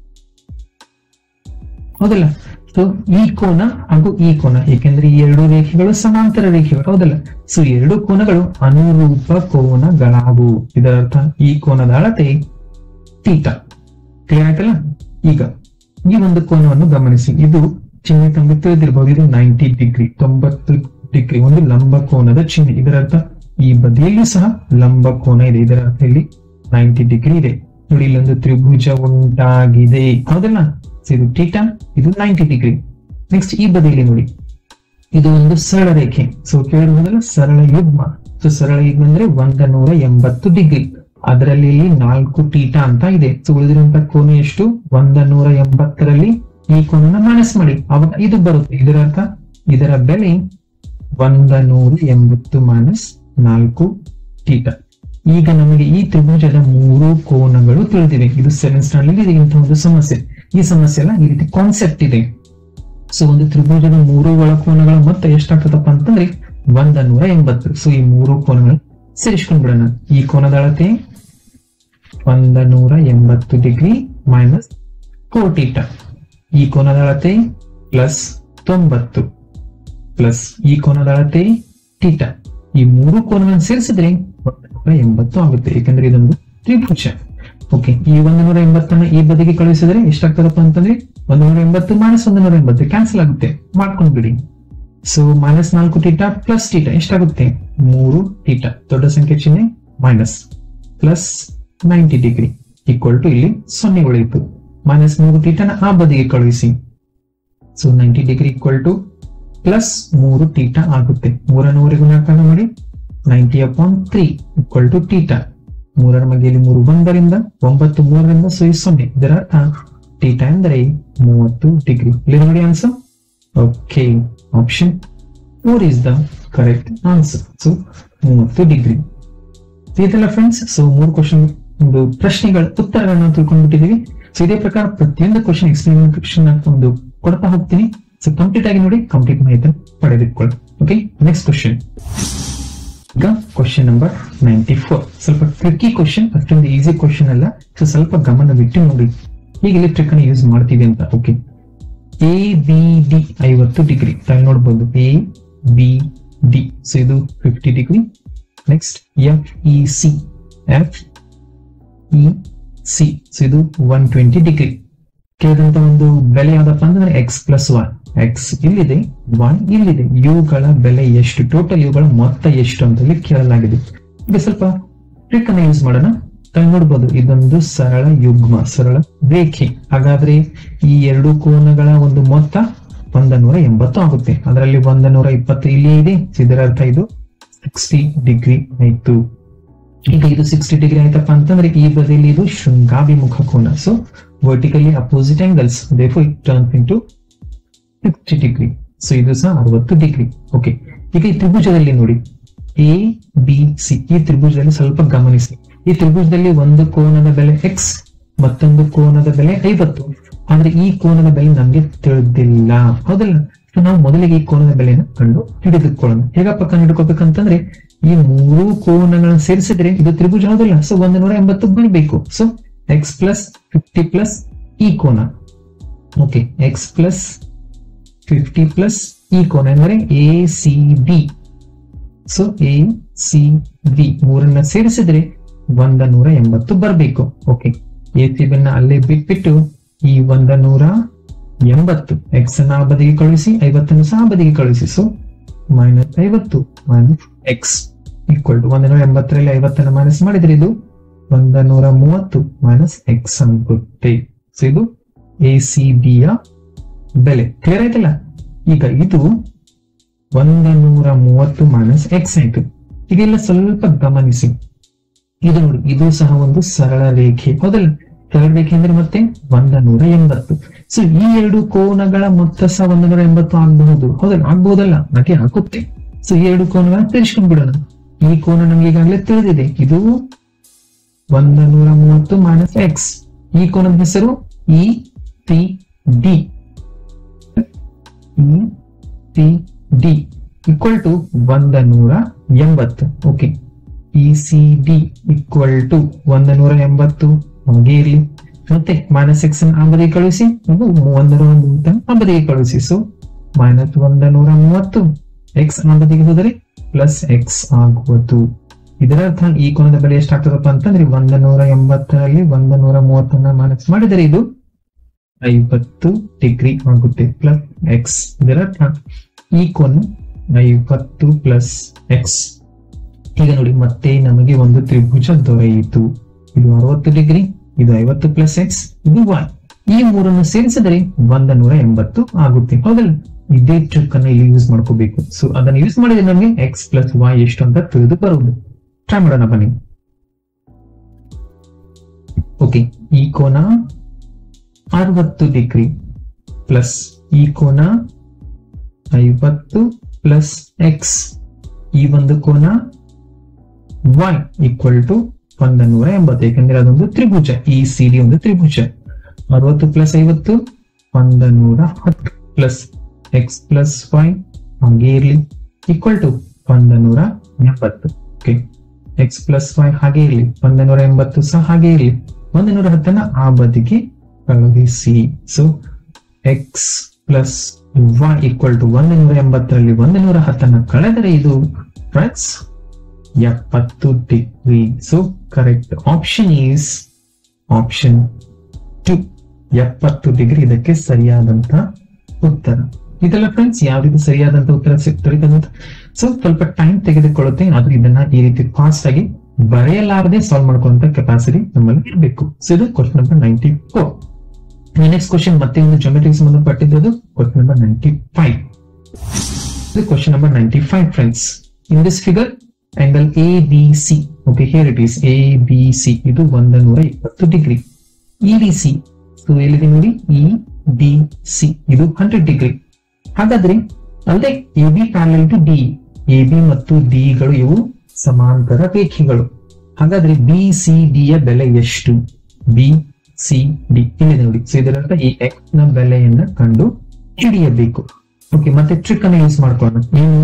ಹೌದಲ್ಲ ಸೊ ಈ ಕೋನ ಹಾಗೂ ಈ ಕೋನ ಏಕೆಂದ್ರೆ ಈ ಎರಡು ರೇಖೆಗಳು ಸಮಾಂತರ ರೇಖೆಗಳು ಹೌದಲ್ಲ ಸೊ ಎರಡು ಕೋನಗಳು ಅನುರೂಪ ಕೋನಗಳಾವು ಇದರ ಅರ್ಥ ಈ ಕೋನದ ಅಳತೆ ತೀಟ ಕ್ಲಿಯರ್ ಆಯ್ತಲ್ಲ ಈಗ ಈ ಒಂದು ಕೋನವನ್ನು ಗಮನಿಸಿ ಇದು ಚಿಹ್ನೆ ತಮಗೆ ತಿಳಿದಿರಬಹುದು ಇದು ನೈಂಟಿ ಡಿಗ್ರಿ ತೊಂಬತ್ತು ಡಿಗ್ರಿ ಒಂದು ಲಂಬ ಕೋನದ ಚಿಹ್ನೆ ಇದರ ಅರ್ಥ ಈ ಬದಿಯಲ್ಲೂ ಸಹ ಲಂಬ ಕೋನ ಇದೆ ಇದರ ಅರ್ಥ ಇಲ್ಲಿ ನೈಂಟಿ ಡಿಗ್ರಿ ಇದೆ ನೋಡಿ ಇಲ್ಲೊಂದು ತ್ರಿಭುಜ ಉಂಟಾಗಿದೆ ಹೌದಲ್ಲ So ಇದು ಟೀಟಾ ಇದು ನೈಂಟಿ ಡಿಗ್ರಿ ನೆಕ್ಸ್ಟ್ ಈ ಬದಿಯಲ್ಲಿ ನೋಡಿ ಇದು ಒಂದು ಸರಳ ರೇಖೆ ಸೊ ಕೇಳಿರುವುದಲ್ಲ ಸರಳ ಯುಗ್ಮ ಸೊ ಸರಳ ಯುಗ್ಮ ಅಂದ್ರೆ ಒಂದ ನೂರ ಎಂಬತ್ತು ಡಿಗ್ರಿ ಅದರಲ್ಲಿ ಇಲ್ಲಿ ನಾಲ್ಕು ಟೀಟಾ ಅಂತ ಇದೆ ಸೊ ಉಳಿದಿರುವಂತ ಕೋನ ಎಷ್ಟು ಒಂದ ನೂರ ಎಂಬತ್ತರಲ್ಲಿ ಈ ಕೋನನ ಮೈನಸ್ ಮಾಡಿ ಅವಾಗ ಇದು ಬರುತ್ತೆ ಇದರ ಅರ್ಥ ಇದರ ಬೆಲೆ ಒಂದ ನೂರ ಎಂಬತ್ತು ಮೈನಸ್ ನಾಲ್ಕು ಟೀಟಾ ಈಗ ನಮಗೆ ಈ ತ್ರಿಭುಜದ ಮೂರು ಕೋನಗಳು ತಿಳಿದಿವೆ ಇದು ಸೆವೆನ್ ಸ್ಟ್ಯಾಂಡರ್ಡ್ ಇದೆ ಇಂಥ ಒಂದು ಸಮಸ್ಯೆ ಈ ಸಮಸ್ಯೆ ಎಲ್ಲ ಈ ರೀತಿ ಕಾನ್ಸೆಪ್ಟ್ ಇದೆ ಸೊ ಒಂದು ತ್ರಿಭುಜದ ಮೂರು ಒಳಕೋನಗಳ ಮೊತ್ತ ಎಷ್ಟಾಗ್ತದಪ್ಪ ಅಂತಂದ್ರೆ ಒಂದ ನೂರ ಎಂಬತ್ತು ಸೊ ಈ ಮೂರು ಕೋನಗಳು ಸೇರಿಸ್ಕೊಂಡ್ ಬಿಡೋಣ ಈ ಕೋನದ ಅಳತೆ ಒಂದ ನೂರ ಎಂಬತ್ತು ಡಿಗ್ರಿ ಮೈನಸ್ ಫೋರ್ ಟೀಟಾ ಈ ಕೋನದ ಅಳತೆ ಪ್ಲಸ್ ತೊಂಬತ್ತು ಪ್ಲಸ್ ಈ ಕೋನದ ಅಳತೆ ಟೀಟಾ ಈ ಮೂರು ಕೋನಗಳನ್ನು ಸೇರಿಸಿದ್ರೆ ಒಂದ ನೂರ ಎಂಬತ್ತು ಆಗುತ್ತೆ ಯಾಕಂದ್ರೆ ಇದೊಂದು ತ್ರಿಭುಜ ಓಕೆ ಈ ಒಂದು ನೂರ ಎಂಬತ್ತನ್ನ ಈ ಬದಿಗೆ ಕಳುಹಿಸಿದ್ರೆ ಎಷ್ಟಾಗ್ತದಪ್ಪ ಅಂತಂದ್ರೆ ಒಂದು ನೂರ ಎಂಬತ್ತು ಮೈನಸ್ ಒಂದು ನೂರ ಎಂಬತ್ತು ಕ್ಯಾನ್ಸಲ್ ಆಗುತ್ತೆ ಮಾಡ್ಕೊಂಡ್ ಬಿಡಿ ಸೊ ಮೈನಸ್ ನಾಲ್ಕು ಟೀಟಾ ಪ್ಲಸ್ ಟೀಟಾ ಎಷ್ಟಾಗುತ್ತೆ ಮೂರು ಟೀಟಾ ದೊಡ್ಡ ಸಂಖ್ಯೆ ಚಿಹ್ನೆ minus plus ninety degree equal to ಇಲ್ಲಿ ಸೊನ್ನೆ ಉಳಿಯಿತು ಮೈನಸ್ ಮೂರು ಟೀಟಾನ ಆ ಬದಿಗೆ ಕಳುಹಿಸಿ so ninety degree equal to plus ಮೂರು ಟೀಟಾ ಆಗುತ್ತೆ ಮೂರ ನೂರ ಗುಣಾಕಾರ ಮಾಡಿ ninety upon three equal to theta ಮೂರರ ಮಧ್ಯೆಯಲ್ಲಿ ಮೂರು ಒಂದರಿಂದ ಒಂಬತ್ತು ಮೂರರಿಂದ ಸೊ ಈ ಸೊನ್ನೆ ಇದರ ಅರ್ಥ ಟೀಟಾ ಎಂದರೆ ಮೂವತ್ತು ಡಿಗ್ರಿ ಇಲ್ಲಿ ನೋಡಿ answer okay option four is the correct answer so ಮೂವತ್ತು ಡಿಗ್ರಿ ಇದೆಲ್ಲ ಫ್ರೆಂಡ್ಸ್ ಸೊ ಮೂರು ಕ್ವಶನ್ ಒಂದು ಪ್ರಶ್ನೆಗಳ ಉತ್ತರಗಳನ್ನ ತಿಳ್ಕೊಂಡ್ಬಿಟ್ಟಿದೀವಿ ಸೊ ಇದೇ ಪ್ರಕಾರ ಪ್ರತಿಯೊಂದು ಕ್ವಶನ್ ಎಕ್ಸ್ಪ್ಲೇನೇಷನ್ ಒಂದು ಕೊಡ್ತಾ ಹೋಗ್ತೀನಿ ಸೊ ಕಂಪ್ಲೀಟ್ ಆಗಿ ನೋಡಿ ಕಂಪ್ಲೀಟ್ ಮಾಹಿತಿ ಪಡೆದಿಟ್ಕೊಳ್ಳಿ ಓಕೆ ನೆಕ್ಸ್ಟ್ ಕ್ವಶನ್ ಈಗ ಕ್ವಶನ್ ನಂಬರ್ ನೈಂಟಿ ಫೋರ್ ಸ್ವಲ್ಪ ಟ್ರಿಕ್ಕಿ ಕ್ವಶನ್ ಅಷ್ಟೊಂದು ಈಸಿ ಕ್ವಶನ್ ಅಲ್ಲ ಸೊ ಸ್ವಲ್ಪ ಗಮನ ಬಿಟ್ಟು ನೋಡಿ ಈಗ ಇಲ್ಲಿ ಟ್ರಿಕ್ ಅನ್ನು ಯೂಸ್ ಮಾಡ್ತೀವಿ ಅಂತ ಓಕೆ ಎ ಬಿ ಡಿ ಐವತ್ತು ಡಿಗ್ರಿ ತಾವು ನೋಡ್ಬೋದು ಎ ಬಿ ಡಿ ಸೊ ಇದು fifty degree next F E C F E C so ಇದು ಒನ್ ಟ್ವೆಂಟಿ ಡಿಗ್ರಿ ಕೇಳಿದಂತ ಒಂದು ಬೆಲೆ ಯಾವ್ದಪ್ಪ ಅಂತಂದ್ರೆ ಎಕ್ಸ್ ಪ್ಲಸ್ ಒನ್ ಎಕ್ಸ್ ಇಲ್ಲಿದೆ ಒನ್ ಇಲ್ಲಿದೆ ಇವುಗಳ ಬೆಲೆ ಎಷ್ಟು ಟೋಟಲ್ ಇವುಗಳ ಮೊತ್ತ ಎಷ್ಟು ಅಂತ ಇಲ್ಲಿ ಕೇಳಲಾಗಿದೆ ಈಗ ಸ್ವಲ್ಪ ಟ್ರಿಕ್ ಅನ್ನ ಯೂಸ್ ಮಾಡೋಣ ತಾವು ನೋಡ್ಬೋದು ಇದೊಂದು ಸರಳ ಯುಗ್ಮ ಸರಳ ರೇಖೆ ಹಾಗಾದ್ರೆ ಈ ಎರಡು ಕೋನಗಳ ಒಂದು ಮೊತ್ತ ಒಂದ ನೂರ ಎಂಬತ್ತು ಆಗುತ್ತೆ ಅದರಲ್ಲಿ ಒಂದ ನೂರ ಇಪ್ಪತ್ತು ಇಲ್ಲಿ ಇದೆ ಇದರ ಅರ್ಥ ಇದು ಸಿಕ್ಸ್ಟಿ ಡಿಗ್ರಿ ಆಯ್ತು ಈಗ ಇದು ಸಿಕ್ಸ್ಟಿ ಡಿಗ್ರಿ ಆಯ್ತಪ್ಪ ಅಂತಂದ್ರೆ ಈ ಬದಿಯಲ್ಲಿ ಇದು ಶೃಂಗಾಭಿಮುಖ ಕೋನ so vertically opposite angles therefore it turns into sixty degree so ಇದು ಸಹ ಅರವತ್ತು ಡಿಗ್ರಿ ಓಕೆ ಈಗ ಈ ತ್ರಿಭುಜದಲ್ಲಿ ನೋಡಿ ಎ ಬಿ ಸಿ ಈ ತ್ರಿಭುಜದಲ್ಲಿ ಸ್ವಲ್ಪ ಗಮನಿಸಿ ಈ ತ್ರಿಭುಜದಲ್ಲಿ ಒಂದು ಕೋನದ ಬೆಲೆ ಎಕ್ಸ್ ಮತ್ತೊಂದು ಕೋನದ ಬೆಲೆ ಐವತ್ತು ಆದ್ರೆ ಈ ಕೋನದ ಬೆಲೆ ನಮ್ಗೆ ತಿಳಿದಿಲ್ಲ ಹೌದಲ್ಲ ಸೊ ನಾವು ಮೊದಲಿಗೆ ಈ ಕೋನದ ಬೆಲೆಯನ್ನು ಕಂಡು ಹಿಡಿದುಕೊಳ್ಳೋಣ ಹೇಗಪ್ಪ ಕಂಡು ಹಿಡ್ಕೋಬೇಕಂತಂದ್ರೆ ಈ ಮೂರು ಕೋನಗಳನ್ನು ಸೇರಿಸಿದ್ರೆ ಇದು ತ್ರಿಭುಜ ಹೌದಲ್ಲ ಸೊ ಒಂದು ನೂರ ಎಂಬತ್ತು ಬರಬೇಕು so X plus fifty plus ಈ ಕೋನ okay X plus fifty plus ಈ ಕೋನ ಎಂದರೆ A C B so A C B ಮೂರನ್ನ ಸೇರಿಸಿದ್ರೆ ಒಂದ ನೂರ ಎಂಬತ್ತು ಬರಬೇಕು ಓಕೆ ಎ ಸಿ ಬಿನ್ನ ಅಲ್ಲೇ ಬಿಟ್ಬಿಟ್ಟು ಈ ಒಂದ ನೂರ ಎಂಬತ್ತು ಎಕ್ಸ್ ಅನ್ನ ಆ ಬದಿಗೆ ಕಳುಹಿಸಿ ಐವತ್ತನ್ನು ಸಹ ಆ ಬದಿಗೆ ಕಳುಹಿಸಿ ಸೊ ಮೈನಸ್ ಐವತ್ತು ಮೈನಸ್ ಎಕ್ಸ್ ಈಕ್ವಲ್ ಟು ಒಂದ ನೂರ ಎಂಬತ್ತರಲ್ಲಿ ಐವತ್ತನ್ನು ಮೈನಸ್ ಮಾಡಿದ್ರೆ ಇದು ಒಂದ ನೂರ ಮೂವತ್ತು ಮೈನಸ್ ಎಕ್ಸ್ ಆಗುತ್ತೆ ಸೊ ಇದು ಎ ಸಿ ಬಿ ಯ ಬೆಲೆ ಕ್ಲಿಯರ್ ಆಯ್ತಲ್ಲ ಈಗ ಇದು ಒಂದ ನೂರ ಮೂವತ್ತು ಮೈನಸ್ ಎಕ್ಸ್ ಆಯ್ತು ಇದೆಲ್ಲ ಸ್ವಲ್ಪ ಗಮನಿಸಿ ಇದು ನೋಡಿ ಇದು ಸಹ ಒಂದು ಸರಳ ರೇಖೆ ಹೌದಲ್ಲ ಸರಳ ರೇಖೆ ಅಂದ್ರೆ ಮತ್ತೆ ಒಂದ ನೂರ ಎಂಬತ್ತು ಸೊ ಈ ಎರಡು ಕೋನಗಳ ಮೊತ್ತ ಸಹ ಒಂದ ನೂರ ಎಂಬತ್ತು ಆಗಬಹುದು ಹೌದಲ್ಲ ಆಗ್ಬಹುದಲ್ಲ ನನಗೆ ಆಗುತ್ತೆ ಸೊ ಈ ಎರಡು ಕೋನಗಳನ್ನ ತಿರ್ಸ್ಕೊಂಡ್ ಬಿಡೋಣ ಈ ಕೋನ ನಮ್ಗೆ ಈಗಾಗಲೇ ತಿಳಿದಿದೆ ಇದು ಒಂದ ನೂರ ಮೂವತ್ತು ಮೈನಸ್ ಎಕ್ಸ್ ಈ ಕೋನದ ಹೆಸರು E C D E C D equal to ಒಂದ ನೂರ ಎಂಬತ್ತು okay E C D equal to ಒಂದ ನೂರ ಎಂಬತ್ತು ಹಾಗೆ ಇರ್ಲಿ ಮತ್ತೆ ಮೈನಸ್ ಎಕ್ಸ್ ಆ ಬದಿಗೆ ಕಳುಹಿಸಿ ಒಂದ ನೂರ ಒಂದು ಆ ಬದಿಗೆ ಕಳುಹಿಸಿ ಸೊ ಮೈನಸ್ ಒಂದ ನೂರ ಮೂವತ್ತು ಎಕ್ಸ್ ಆ ಬದಿಗೆ ಹೋದರೆ ಪ್ಲಸ್ ಎಕ್ಸ್ ಆಗುವುದು ಇದರ ಅರ್ಥ ಈ ಕೋನದ ಬೆಲೆ ಎಷ್ಟಾಗ್ತದಪ್ಪ ಅಂತಂದ್ರೆ ಒಂದ ನೂರ ಎಂಬತ್ತರಲ್ಲಿ ಒಂದ ನೂರ ಮೂವತ್ತನ್ನ ಮೈನಸ್ ಮಾಡಿದರೆ ಇದು ಐವತ್ತು ಡಿಗ್ರಿ ಆಗುತ್ತೆ ಪ್ಲಸ್ ಎಕ್ಸ್ ಇದರ ಅರ್ಥ ಈ ಕೋನ ಐವತ್ತು ಪ್ಲಸ್ ಎಕ್ಸ್ ಈಗ ನೋಡಿ ಮತ್ತೆ ನಮಗೆ ಒಂದು ತ್ರಿಭುಜ ದೊರೆಯಿತು ಇದು ಅರವತ್ತು ಡಿಗ್ರಿ ಇದು ಐವತ್ತು ಪ್ಲಸ್ ಎಕ್ಸ್ ಇದು ವೈ ಈ ಮೂರನ್ನು ಸೇರಿಸಿದರೆ ಒಂದ ನೂರ ಎಂಬತ್ತು ಆಗುತ್ತೆ ಹೌದಲ್ಲ ಇದೇ ಟ್ರಿಕ್ ಅನ್ನು ಇಲ್ಲಿ ಯೂಸ್ ಮಾಡ್ಕೋಬೇಕು ಸೊ ಅದನ್ನು ಯೂಸ್ ಮಾಡಿದ್ರೆ ನಮಗೆ ಎಕ್ಸ್ ಪ್ಲಸ್ ವೈ ಎಷ್ಟು ಅಂತ ತಿಳಿದು ಬರುವುದು ಟ್ರೈ ಮಾಡೋಣ ಬನ್ನಿ ಓಕೆ ಈ ಕೋನ ಅರವತ್ತು ಡಿಗ್ರಿ ಪ್ಲಸ್ ಈ ಕೋನ ಐವತ್ತು ಪ್ಲಸ್ ಎಕ್ಸ್ ಈ ಒಂದು ಕೋನ ವೈ ಈಕ್ವಲ್ ಟು ಒಂದ ನೂರ ಎಂಬತ್ತು ಯಾಕಂದ್ರೆ ಅದೊಂದು ತ್ರಿಭುಜ ಈ ಸಿ ಡಿ ಒಂದು ತ್ರಿಭುಜ ಅರವತ್ತು ಪ್ಲಸ್ ಐವತ್ತು ಒಂದ ನೂರ ಹತ್ತು ಪ್ಲಸ್ ಎಕ್ಸ್ ಪ್ಲಸ್ ವೈ ಹಾಗೆ ಇರ್ಲಿ ಈಕ್ವಲ್ ಟು ಒಂದ ನೂರ ಎಂಬತ್ತು ಓಕೆ ಎಕ್ಸ್ ಪ್ಲಸ್ ವೈ ಹಾಗೆ ಇರ್ಲಿ ಒಂದ ನೂರ ಎಂಬತ್ತು ಸಹ ಹಾಗೆ ಇರ್ಲಿ ಒಂದು ನೂರ ಹತ್ತನ್ನ ಆ ಬದಿಗೆ ಕಳುಹಿಸಿ so X plus Y equal to ಒಂದು ನೂರ ಎಂಬತ್ತರಲ್ಲಿ ಒಂದು ನೂರ ಹತ್ತನ್ನ ಕಳೆದರೆ ಇದು ಫ್ರೆಂಡ್ಸ್ ಎಪ್ಪತ್ತು degree so correct option is option two ಎಪ್ಪತ್ತು ಡಿಗ್ರಿ ಇದಕ್ಕೆ ಸರಿಯಾದಂತ ಉತ್ತರ ಇದೆಲ್ಲ ಫ್ರೆಂಡ್ಸ್ ಯಾವ ರೀತಿ ಸರಿಯಾದಂತ ಉತ್ತರ ಸಿಗ್ತದೆ ಸೊ ಸ್ವಲ್ಪ ಟೈಮ್ ತೆಗೆದುಕೊಳ್ಳುತ್ತೆ ಆದ್ರೆ ಇದನ್ನ ಈ ರೀತಿ ಫಾಸ್ಟ್ ಆಗಿ ಬರೆಯಲಾರದೆ ಸಾಲ್ವ್ ಮಾಡ್ಕೊಳ್ಳುವಂತ ಕೆಪಾಸಿಟಿ ನಮ್ಮಲ್ಲಿ ಇರಬೇಕು ಸೊ ಇದು question number ninety four next question ಮತ್ತೆ ಒಂದು ಜೊಮೆಟ್ರಿಗೆ ಸಂಬಂಧಪಟ್ಟಿದ್ದು ಕ್ವಶನ್ ನಂಬರ್ ನೈಂಟಿ ಫೈವ್ ಇದು question number ninety five friends in this figure angle A B C okay here it is A B C ಇದು ಒಂದ ನೂರ ಇಪ್ಪತ್ತು degree E D C so ಎಲ್ಲಿದೆ ನೋಡಿ ಇ ಡಿ ಸಿ ಇದು ಹಂಡ್ರೆಡ್ ಡಿಗ್ರಿ ಹಾಗಾದ್ರೆ ಅಲ್ಲದೆ A B parallel to D A B ಮತ್ತು ಡಿ ಗಳು ಇವು ಸಮಾಂತರ ರೇಖೆಗಳು ಹಾಗಾದ್ರೆ ಬಿ ಸಿ ಡಿ ಯ ಬೆಲೆ ಎಷ್ಟು ಬಿ ಸಿ ಡಿ ಇಲ್ಲಿದೆ ನೋಡಿ ಸೊ ಇದರರ್ಥ ಈ ಎಕ್ಸ್ ನ ಬೆಲೆಯನ್ನ ಕಂಡು ಹಿಡಿಯಬೇಕು ಓಕೆ ಮತ್ತೆ ಟ್ರಿಕ್ ಅನ್ನು ಯೂಸ್ ಮಾಡ್ಕೊಳ್ಳೋಣ ಏನು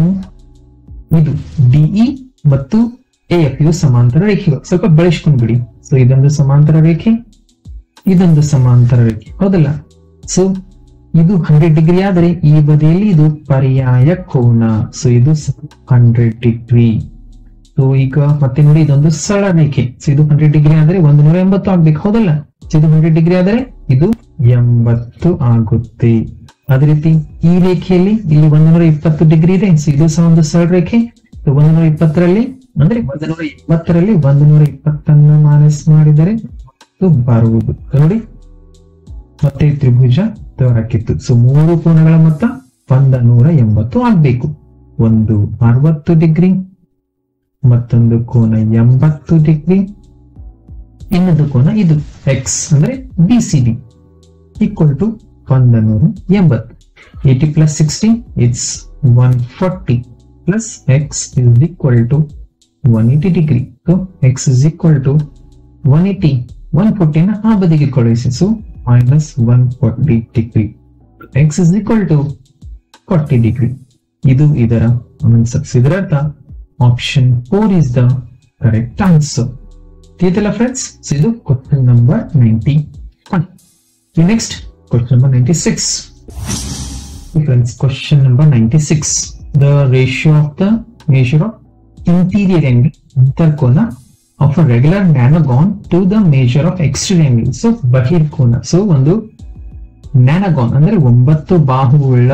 ಇದು ಡಿಇ ಮತ್ತು ಎ ಎಫ್ ಇವು ಸಮಾಂತರ ರೇಖೆಗಳು ಸ್ವಲ್ಪ ಬಳಸ್ಕೊಂಡ್ ಬಿಡಿ ಸೊ ಇದೊಂದು ಸಮಾಂತರ ರೇಖೆ ಇದೊಂದು ಸಮಾಂತರ ರೇಖೆ ಹೌದಲ್ಲ ಸೊ ಇದು ಹಂಡ್ರೆಡ್ ಡಿಗ್ರಿ ಆದರೆ ಈ ಬದಿಯಲ್ಲಿ ಇದು ಪರ್ಯಾಯ ಕೋನ ಸೊ ಇದು ಹಂಡ್ರೆಡ್ ಡಿಗ್ರಿ ಸೊ ಈಗ ಮತ್ತೆ ನೋಡಿ ಇದೊಂದು ಸರಳ ರೇಖೆ ಸೊ ಇದು ಹಂಡ್ರೆಡ್ ಡಿಗ್ರಿ ಆದರೆ ಒಂದು ನೂರ ಎಂಬತ್ತು ಆಗ್ಬೇಕು ಹೌದಲ್ಲ ಸೊ ಇದು ಹಂಡ್ರೆಡ್ ಡಿಗ್ರಿ ಆದರೆ ಇದು ಎಂಬತ್ತು ಆಗುತ್ತೆ ಅದೇ ರೀತಿ ಈ ರೇಖೆಯಲ್ಲಿ ಇಲ್ಲಿ ಒಂದು ನೂರ ಇಪ್ಪತ್ತು ಡಿಗ್ರಿ ಇದೆ ಸೊ ಇದು ಸಹ ಒಂದು ಸರಳ ರೇಖೆ ಸೊ ಒಂದು ನೂರ ಇಪ್ಪತ್ತರಲ್ಲಿ ಅಂದ್ರೆ ಒಂದು ನೂರ ಇಪ್ಪತ್ತರಲ್ಲಿ ಒಂದು ನೂರ ಇಪ್ಪತ್ತನ್ನ ಮೈನಸ್ ಮಾಡಿದರೆ ಇದು ಬರುವುದು ನೋಡಿ ಮತ್ತೆ ತ್ರಿಭುಜ ದೊರಕಿತ್ತು ಸೊ ಮೂರು ಕೋನಗಳ ಮೊತ್ತ ಒಂದ ನೂರ ಎಂಬತ್ತು ಆಗ್ಬೇಕು ಒಂದು ಅರವತ್ತು ಡಿಗ್ರಿ ಮತ್ತೊಂದು ಕೋನ ಎಂಬತ್ತು ಡಿಗ್ರಿ ಇನ್ನೊಂದು ಕೋನ ಇದು ಎಕ್ಸ್ ಅಂದ್ರೆ B C D equal to ಒಂದ ನೂರ ಎಂಬತ್ತು eighty plus sixty it's one forty plus X is equal to one eighty degree so X is equal to one eighty one ಫೋರ್ಟಿನ ಆ ಬದಿಗೆ ಕಳುಹಿಸಿ so minus one forty degree X is equal to forty degree ಇದು ಇದರ ಆನ್ಸರ್ ಇದರರ್ಥ option four is the correct answer ತಿಳಿತಲ್ಲ ಫ್ರೆಂಡ್ಸ್ ಇದು question number ninety one next question number ninety six friends question number ninety six the ratio of the measure of interior angle ಅಂತರ್ಕೋನ of a regular nonagon to the measure of exterior angle so ಬಹಿರ್ಕೋನ ಸೊ ಒಂದು ನ್ಯಾನಗಾನ್ ಅಂದ್ರೆ ಒಂಬತ್ತು ಬಾಹುವುಳ್ಳ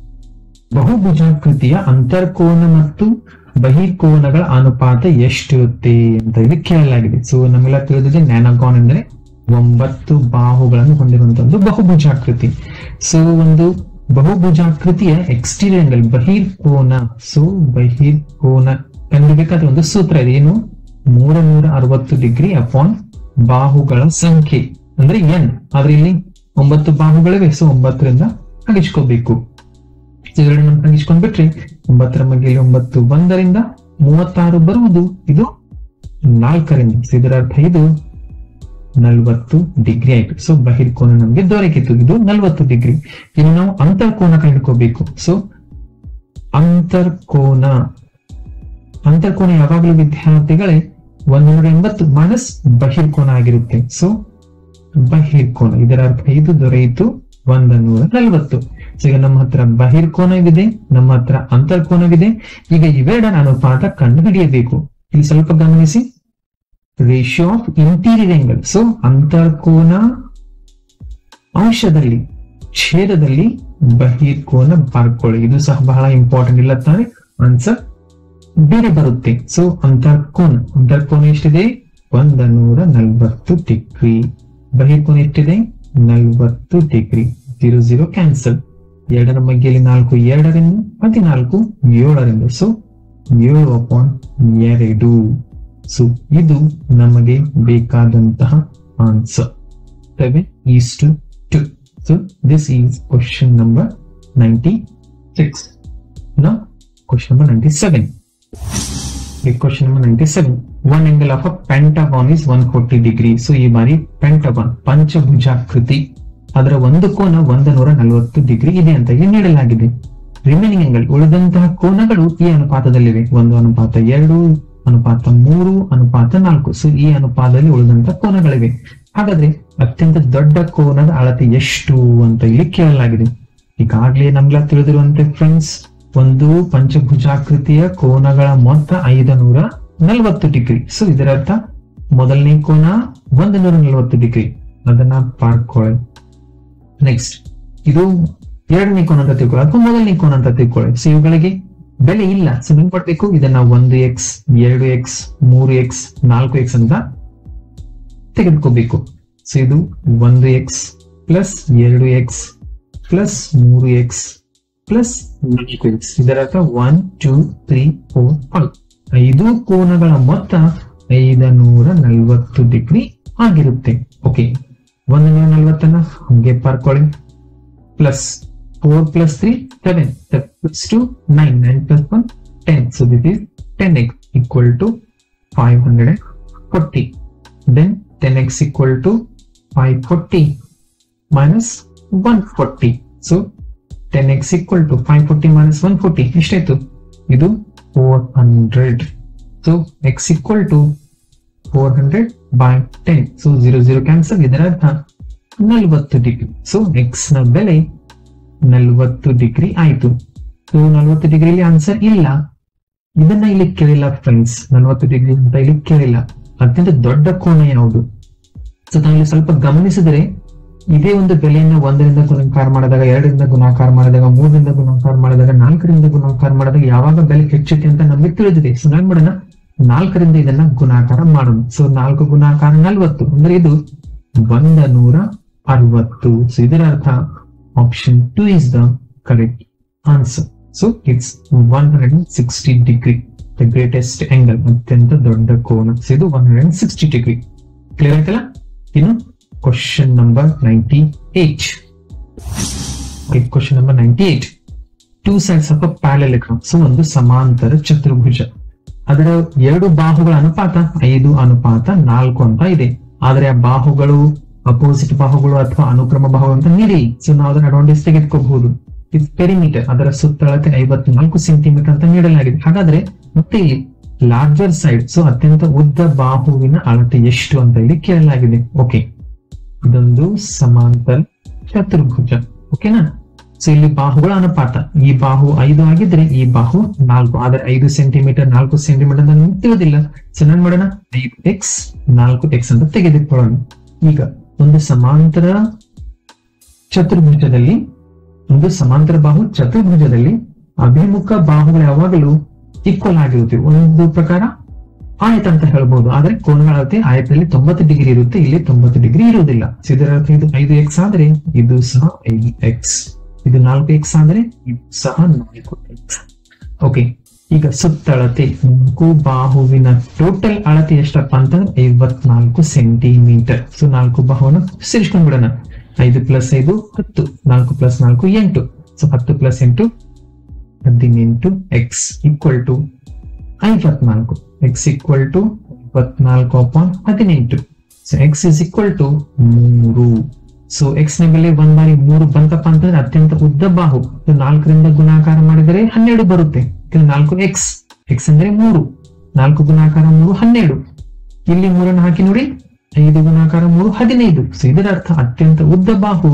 ಬಹುಭುಜಾಕೃತಿಯ ಅಂತರ್ಕೋನ ಮತ್ತು ಬಹಿರ್ಕೋನಗಳ ಅನುಪಾತ ಎಷ್ಟಿರುತ್ತೆ ಅಂತ ಇಲ್ಲಿ ಕೇಳಲಾಗಿದೆ ಸೊ ನಮ್ಗೆಲ್ಲ ತಿಳಿದಿದೆ ನ್ಯಾನಗಾನ್ ಅಂದ್ರೆ ಒಂಬತ್ತು ಬಾಹುಗಳನ್ನು ಹೊಂದಿರುವಂತಹ ಒಂದು ಬಹುಭುಜಾಕೃತಿ ಸೊ ಒಂದು ಬಹುಭುಜಾಕೃತಿಯ ಎಕ್ಸ್ಟೀರಿಯರ್ ಆಂಗಲ್ ಬಹಿರ್ಕೋನ ಸೊ ಬಹಿರ್ಕೋನ ಕಂಡುಬೇಕಾದ್ರೆ ಒಂದು ಸೂತ್ರ ಇದೆ ಏನು ಮೂರ ನೂರ ಅರವತ್ತು ಡಿಗ್ರಿ ಅಪಾನ್ ಬಾಹುಗಳ ಸಂಖ್ಯೆ ಅಂದ್ರೆ ಎನ್ ಆದ್ರೆ ಇಲ್ಲಿ ಒಂಬತ್ತು ಬಾಹುಗಳಿವೆ ಸೊ ಒಂಬತ್ತರಿಂದ ಹಗಿಸ್ಕೋಬೇಕು ಎರಡನ್ನು ಹಗಿಸ್ಕೊಂಡ್ಬಿಟ್ರೆ ಒಂಬತ್ತರ ಮಧ್ಯೆಯಲ್ಲಿ ಒಂಬತ್ತು ಒಂದರಿಂದ ಮೂವತ್ತಾರು ಬರುವುದು ಇದು ನಾಲ್ಕರಿಂದ ಸೊ ಇದರ ಅರ್ಥ ಇದು ನಲ್ವತ್ತು ಡಿಗ್ರಿ ಆಯ್ತು ಸೊ ಬಹಿರ್ಕೋನ ನಮ್ಗೆ ದೊರಕಿತು ಇದು ನಲ್ವತ್ತು ಡಿಗ್ರಿ ಇನ್ನು ನಾವು ಅಂತರ್ಕೋನ ಕಂಡುಕೋಬೇಕು ಸೊ ಅಂತರ್ಕೋನ ಅಂತರ್ಕೋನ ಯಾವಾಗಲೂ ವಿದ್ಯಾರ್ಥಿಗಳೇ ಒಂದೂರ ಎಂಬತ್ತು ಮೈನಸ್ ಬಹಿರ್ಕೋನ ಆಗಿರುತ್ತೆ ಸೊ ಬಹಿರ್ಕೋನ ಇದರ ಅರ್ಥ ಇದು ದೊರೆಯಿತು ಒಂದ ನೂರ ನಲ್ವತ್ತು ಸೊ ಈಗ ನಮ್ಮ ಹತ್ರ ಬಹಿರ್ಕೋನವಿದೆ ನಮ್ಮ ಹತ್ರ ಅಂತರ್ಕೋನವಿದೆ ಈಗ ಇವೆರಡರ ಅನುಪಾತ ಕಂಡು ಹಿಡಿಯಬೇಕು ಇಲ್ಲಿ ಸ್ವಲ್ಪ ಗಮನಿಸಿ ratio of interior angle so ಅಂತರ್ಕೋನ ಅಂಶದಲ್ಲಿ ಛೇದದಲ್ಲಿ ಬಹಿರ್ಕೋನ ಬರ್ಕೊಳ್ಳಿ ಇದು ಸಹ ಬಹಳ ಇಂಪಾರ್ಟೆಂಟ್ ಇಲ್ಲ ತಾನೆ ಆನ್ಸರ್ ಬೇರೆ ಬರುತ್ತೆ ಸೊ ಅಂತರ್ಕೋನ ಅಂತರ್ಕೋನ ಎಷ್ಟಿದೆ ಒಂದ ನೂರ ನಲ್ವತ್ತು ಡಿಗ್ರಿ ಬಹಿರ್ಕೋನ ಎಷ್ಟಿದೆ ನಲವತ್ತು ಡಿಗ್ರಿ ಜೀರೋ ಜೀರೋ ಕ್ಯಾನ್ಸಲ್ ಎರಡರ ಮಧ್ಯೆಯಲ್ಲಿ ನಾಲ್ಕು ಎರಡರಿಂದ ಹದಿನಾಲ್ಕು ಏಳರಿಂದ ಸೊ ಏಳು ಅಪಾಯಿಂಟ್ ಎರಡು ಸೊ ಇದು ನಮಗೆ ಬೇಕಾದಂತಹ answer seven is to two so this is question number ninety six Now, question number 97. The question number 97. One angle of a pentagon is 140 degree. So, ಈ ಬಾರಿ ಪೆಂಟಗಾನ್ ಪಂಚಭುಜಾಕೃತಿ ಅದರ ಒಂದು ಕೋನ ಒಂದು ನೂರ ನಲವತ್ತು ಡಿಗ್ರಿ ಇದೆ ಅಂತ ಇಲ್ಲಿ ನೀಡಲಾಗಿದೆ ರಿಮೈನಿಂಗ್ ಅಂಗಲ್ ಉಳಿದಂತಹ ಕೋನಗಳು ಈ ಅನುಪಾತದಲ್ಲಿವೆ ಒಂದು ಅನುಪಾತ ಎರಡು ಅನುಪಾತ ಮೂರು ಅನುಪಾತ ನಾಲ್ಕು ಸೊ ಈ ಅನುಪಾತದಲ್ಲಿ ಉಳಿದಂತಹ ಕೋನಗಳಿವೆ ಹಾಗಾದ್ರೆ ಅತ್ಯಂತ ದೊಡ್ಡ ಕೋನದ ಅಳತೆ ಎಷ್ಟು ಅಂತ ಇಲ್ಲಿ ಕೇಳಲಾಗಿದೆ ಈಗಾಗಲೇ ನಮ್ಗೆಲ್ಲ ತಿಳಿದಿರುವಂತೆ ಫ್ರೆಂಡ್ಸ್ ಒಂದು ಪಂಚಭುಜಾಕೃತಿಯ ಕೋನಗಳ ಮೊತ್ತ ಐದು ನೂರ ನಲವತ್ತು ಡಿಗ್ರಿ ಸೊ ಇದರರ್ಥ ಮೊದಲನೇ ಕೋನ ಒಂದು ನೂರ ನಲವತ್ತು ಡಿಗ್ರಿ ಅದನ್ನ ಪಾರ್ಕೊಳ್ಳಿ ನೆಕ್ಸ್ಟ್ ಇದು ಎರಡನೇ ಕೋನ ಅಂತ ತಿಳ್ಕೊಳ್ಳಿ ಅಥವಾ ಮೊದಲನೇ ಕೋನ ಅಂತ ತಿಳ್ಕೊಳ್ಳಿ ಸೊ ಇವುಗಳಿಗೆ ಬೆಲೆ ಇಲ್ಲ ಸೊ ನಿಮ್ಗೆ ಕೊಡ್ಬೇಕು ಇದನ್ನ ಒಂದು ಎಕ್ಸ್ ಎರಡು ಎಕ್ಸ್ ಮೂರು ಎಕ್ಸ್ ನಾಲ್ಕು ಎಕ್ಸ್ ಅಂತ ತೆಗೆದುಕೋಬೇಕು ಸೊ ಇದು ಒಂದು ಎಕ್ಸ್ ಪ್ಲಸ್ ಎರಡು ಎಕ್ಸ್ ಪ್ಲಸ್ ಮೂರು ಎಕ್ಸ್ ಪ್ಲಸ್ ನಾಲ್ಕು ಎಕ್ಸ್ ಇದರರ್ಥ one two three four five ಐದು ಕೋನಗಳ ಮೊತ್ತ ಐದ ನೂರ ನಲವತ್ತು ಡಿಗ್ರಿ ಆಗಿರುತ್ತೆ ಓಕೆ ಒಂದು ನೂರ ನಲವತ್ತನ್ನ ಹಂಗೆ ಪಾರ್ಕೊಳ್ಳಿ plus four plus three seven plus two nine nine plus one ten so this is ten X equal to five hundred and forty then ten X equal to five forty minus 140. So 10x equal to 540 minus 140. ಎಷ್ಟಾಯ್ತು ಇದು 400. So x equal to 400 by 10. So 0 0 cancel ಇದರ ಅರ್ಥ 40 ಡಿಗ್ರಿ ಸೊ ಎಕ್ಸ್ ನ ಬೆಲೆ 40 ಡಿಗ್ರಿ ಆಯ್ತು ಸೊ 40 ಡಿಗ್ರಿಲಿ ಆನ್ಸರ್ ಇಲ್ಲ ಇದನ್ನ ಇಲ್ಲಿ ಕೇಳಿಲ್ಲ ಫ್ರೆಂಡ್ಸ್ 40 ಡಿಗ್ರಿ ಅಂತ ಇಲ್ಲಿ ಕೇಳಿಲ್ಲ ಅತ್ಯಂತ ದೊಡ್ಡ ಕೋನ ಯಾವುದು ಸೊ ತಾವು ಸ್ವಲ್ಪ ಗಮನಿಸಿದರೆ ಇದೇ ಒಂದು ಬೆಲೆಯನ್ನ ಒಂದರಿಂದ ಗುಣಾಕಾರ ಮಾಡಿದಾಗ ಎರಡರಿಂದ ಗುಣಾಕಾರ ಮಾಡಿದಾಗ ಮೂರರಿಂದ ಗುಣಾಕಾರ ಮಾಡಿದಾಗ ನಾಲ್ಕರಿಂದ ಗುಣಾಕಾರ ಮಾಡಿದಾಗ ಯಾವಾಗ ಬೆಲೆ ಹೆಚ್ಚುತ್ತೆ ಅಂತ ನಮ್ಗೆ ತಿಳಿದಿದೆ ಸೊ ನಾನ್ ಮಾಡೋಣ ನಾಲ್ಕರಿಂದ ಇದನ್ನ ಗುಣಾಕಾರ ಮಾಡೋಣ ಸೊ ನಾಲ್ಕು ಗುಣಾಕಾರ ನಲ್ವತ್ತು ಅಂದ್ರೆ ಇದು ಒಂದ ನೂರ ಅರವತ್ತು ಸೊ ಇದರ ಅರ್ಥ option two is the correct answer so it's one hundred and sixty degree the greatest angle ಅತ್ಯಂತ ದೊಡ್ಡ ಕೋನ ಸೊ ಇದು one hundred and sixty degree clear ಆಯ್ತಲ್ಲ ಇನ್ನು question number ninety eight question number ninety eight two sides of a parallelogram so ಒಂದು ಸಮಾಂತರ ಚತುರ್ಭುಜ ಅದರ ಎರಡು ಬಾಹುಗಳ ಅನುಪಾತ ಐದು ಅನುಪಾತ ನಾಲ್ಕು ಅಂತ ಇದೆ ಆದ್ರೆ ಆ ಬಾಹುಗಳು ಅಪೋಸಿಟ್ ಬಾಹುಗಳು ಅಥವಾ ಅನುಕ್ರಮ ಬಾಹುಗಳು ಅಂತ ನೀಡಿ ಸೊ ನಾವು ಅದನ್ನ ಅಡ್ವಾಂಟೇಜ್ ತೆಗೆದುಕೋಬಹುದು ಇದು ಪೆರಿಮೀಟರ್ ಅದರ ಸುತ್ತಳತೆ ಐವತ್ನಾಲ್ಕು ಸೆಂಟಿಮೀಟರ್ ಅಂತ ನೀಡಲಾಗಿದೆ ಹಾಗಾದ್ರೆ ಮತ್ತೆ ಇಲ್ಲಿ ಲಾರ್ಜರ್ ಸೈಡ್ ಸೊ ಅತ್ಯಂತ ಉದ್ದ ಬಾಹುವಿನ ಅಳತೆ ಎಷ್ಟು ಅಂತ ಇಲ್ಲಿ ಕೇಳಲಾಗಿದೆ ಓಕೆ ಇದೊಂದು ಸಮಾಂತರ ಚತುರ್ಭುಜ ಓಕೆನಾ ಸೊ ಇಲ್ಲಿ ಬಾಹುಗಳ ಅನುಪಾತ ಈ ಬಾಹು ಐದು ಆಗಿದ್ರೆ ಈ ಬಾಹು ನಾಲ್ಕು ಆದ್ರೆ ಐದು ಸೆಂಟಿಮೀಟರ್ ನಾಲ್ಕು ಸೆಂಟಿಮೀಟರ್ ಅಂತ ನಮ್ಗೆ ತಿಳಿದಿಲ್ಲ ಸೊ ನಾನ್ ಮಾಡೋಣ ಐದು ಎಕ್ಸ್ ನಾಲ್ಕು ಎಕ್ಸ್ ಅಂತ ತೆಗೆದುಕೊಳ್ಳೋಣ ಈಗ ಒಂದು ಸಮಾಂತರ ಚತುರ್ಭುಜದಲ್ಲಿ ಒಂದು ಸಮಾಂತರ ಬಾಹು ಚತುರ್ಭುಜದಲ್ಲಿ ಅಭಿಮುಖ ಬಾಹುಗಳು ಯಾವಾಗಲೂ ಈಕ್ವಲ್ ಆಗಿರುತ್ತೆ ಒಂದು ಪ್ರಕಾರ ಆಯತ ಅಂತ ಹೇಳ್ಬೋದು ಆದ್ರೆ ಕೋನಗಳ ಅಳತೆ ಆಯತದಲ್ಲಿ ತೊಂಬತ್ತು ಡಿಗ್ರಿ ಇರುತ್ತೆ ಇಲ್ಲಿ ತೊಂಬತ್ತು ಡಿಗ್ರಿ ಇರುವುದಿಲ್ಲ ಸೊ ಇದರ ಅರ್ಥ ಇದು ಐದು ಎಕ್ಸ್ ಆದ್ರೆ ಇದು ಸಹ ಐದು ಎಕ್ಸ್ ಇದು ನಾಲ್ಕು ಎಕ್ಸ್ ಆದ್ರೆ ಇದು ಸಹ ನಾಲ್ಕು ಎಕ್ಸ್ ಓಕೆ ಈಗ ಸುತ್ತಳತೆ ನಾಲ್ಕು ಬಾಹುವಿನ ಟೋಟಲ್ ಅಳತೆ ಎಷ್ಟಪ್ಪ ಅಂತಂದ್ರೆ ಐವತ್ನಾಲ್ಕು ಸೆಂಟಿಮೀಟರ್ ಸೊ ನಾಲ್ಕು ಬಾಹುವನ್ನು ಸೇರಿಸ್ಕೊಂಡ್ ಬಿಡೋಣ ಐದು ಪ್ಲಸ್ ಐದು ಹತ್ತು ನಾಲ್ಕು ಪ್ಲಸ್ ನಾಲ್ಕು ಎಂಟು ಸೊ ಹತ್ತು ಪ್ಲಸ್ ಎಂಟು ಹದಿನೆಂಟು ಎಕ್ಸ್ ಈಕ್ವಲ್ ಟು ಐವತ್ನಾಲ್ಕು ಎಕ್ಸ್ ಈಕ್ವಲ್ ಟು ಇಪ್ಪತ್ನಾಲ್ಕು ಅಪಾನ್ ಹದಿನೆಂಟು so X is equal to ಮೂರು ಸೊ ಎಕ್ಸ್ ನ ಬೆಲೆ ಒಂದ್ ಬಾರಿ ಮೂರು ಬಂತಪ್ಪ ಅಂತಂದ್ರೆ ಅತ್ಯಂತ ಉದ್ದ ಬಾಹು So, ನಾಲ್ಕರಿಂದ ಗುಣಾಕಾರ ಮಾಡಿದರೆ ಹನ್ನೆರಡು ಬರುತ್ತೆ ಯಾಕಂದ್ರೆ ನಾಲ್ಕು ಎಕ್ಸ್ ಎಕ್ಸ್ ಅಂದ್ರೆ ಮೂರು ನಾಲ್ಕು ಗುಣಾಕಾರ ಮೂರು ಹನ್ನೆರಡು ಇಲ್ಲಿ ಮೂರನ್ನು ಹಾಕಿ ನೋಡಿ ಐದು ಗುಣಾಕಾರ ಮೂರು ಹದಿನೈದು ಸೊ ಇದರ ಅರ್ಥ ಅತ್ಯಂತ ಉದ್ದ ಬಾಹು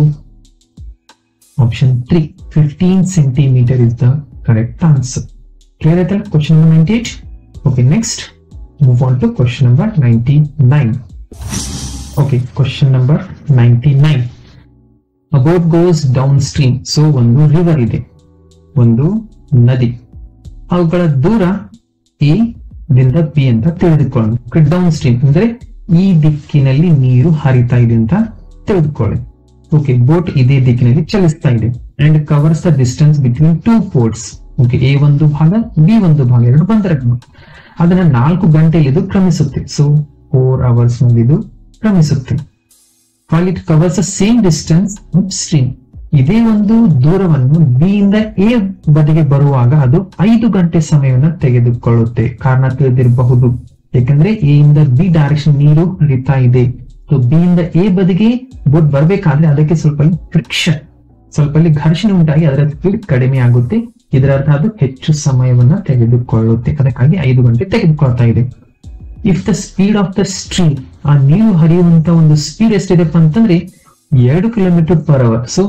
option three fifteen centimetre is the correct answer clear ಆಯ್ತಲ್ಲ question number ninety eight okay next move on to question number ninety nine okay question number ninety nine about goes down stream so ಒಂದು ರಿವರ್ ಇದೆ ಒಂದು ನದಿ ಅವುಗಳ ದೂರ ಎ ದಿಂದ ಬಿ ಅಂತ ತಿಳಿದುಕೊಳ್ಳೋಣ ಡೌನ್ ಸ್ಟ್ರೀಮ್ ಅಂದ್ರೆ ಈ ದಿಕ್ಕಿನಲ್ಲಿ ನೀರು ಹರಿತಾ ಇದೆ ಅಂತ ತಿಳಿದುಕೊಳ್ಳಿ ಓಕೆ ಬೋಟ್ ಇದೇ ದಿಕ್ಕಿನಲ್ಲಿ ಚಲಿಸ್ತಾ ಇದೆ and covers the distance between two ports okay A ಒಂದು ಭಾಗ ಬಿ ಒಂದು ಭಾಗ ಎರಡು ಬಂದರಗಳು ಅದನ್ನ ನಾಲ್ಕು ಗಂಟೆಯಲ್ಲಿ ಇದು ಕ್ರಮಿಸುತ್ತೆ ಸೊ ಫೋರ್ ಅವರ್ಸ್ ನಲ್ಲಿ ಇದು ಕ್ರಮಿಸುತ್ತೆ while it covers the same distance upstream ಇದೇ ಒಂದು ದೂರವನ್ನು ಬಿ ಇಂದ ಎ ಬದಿಗೆ ಬರುವಾಗ ಅದು ಐದು ಗಂಟೆ ಸಮಯವನ್ನು ತೆಗೆದುಕೊಳ್ಳುತ್ತೆ ಕಾರಣ ತಿಳಿದಿರಬಹುದು ಯಾಕಂದ್ರೆ ಎ ಇಂದ ಬಿ ಡೈರೆಕ್ಷನ್ ನೀರು ಹರಿತಾ ಇದೆ ಸೊ ಬಿ ಇಂದ ಎ ಬದಿಗೆ ಬೋಟ್ ಬರ್ಬೇಕಾದ್ರೆ ಅದಕ್ಕೆ ಸ್ವಲ್ಪ ಫ್ರಿಕ್ಷನ್ ಸ್ವಲ್ಪ ಅಲ್ಲಿ ಘರ್ಷಣೆ ಉಂಟಾಗಿ ಅದರ ಸ್ಪೀಡ್ ಕಡಿಮೆ ಆಗುತ್ತೆ ಇದರ ಅರ್ಥ ಅದು ಹೆಚ್ಚು ಸಮಯವನ್ನ ತೆಗೆದುಕೊಳ್ಳುತ್ತೆ ಅದಕ್ಕಾಗಿ ಐದು ಗಂಟೆ ತೆಗೆದುಕೊಳ್ತಾ ಇದೆ if the speed of the stream ಆ ನೀರು ಹರಿಯುವಂತ ಒಂದು ಸ್ಪೀಡ್ ಎಷ್ಟಿದೆಪ್ಪ ಅಂತಂದ್ರೆ ಎರಡು ಕಿಲೋಮೀಟರ್ ಪರ್ ಅವರ್ ಸೊ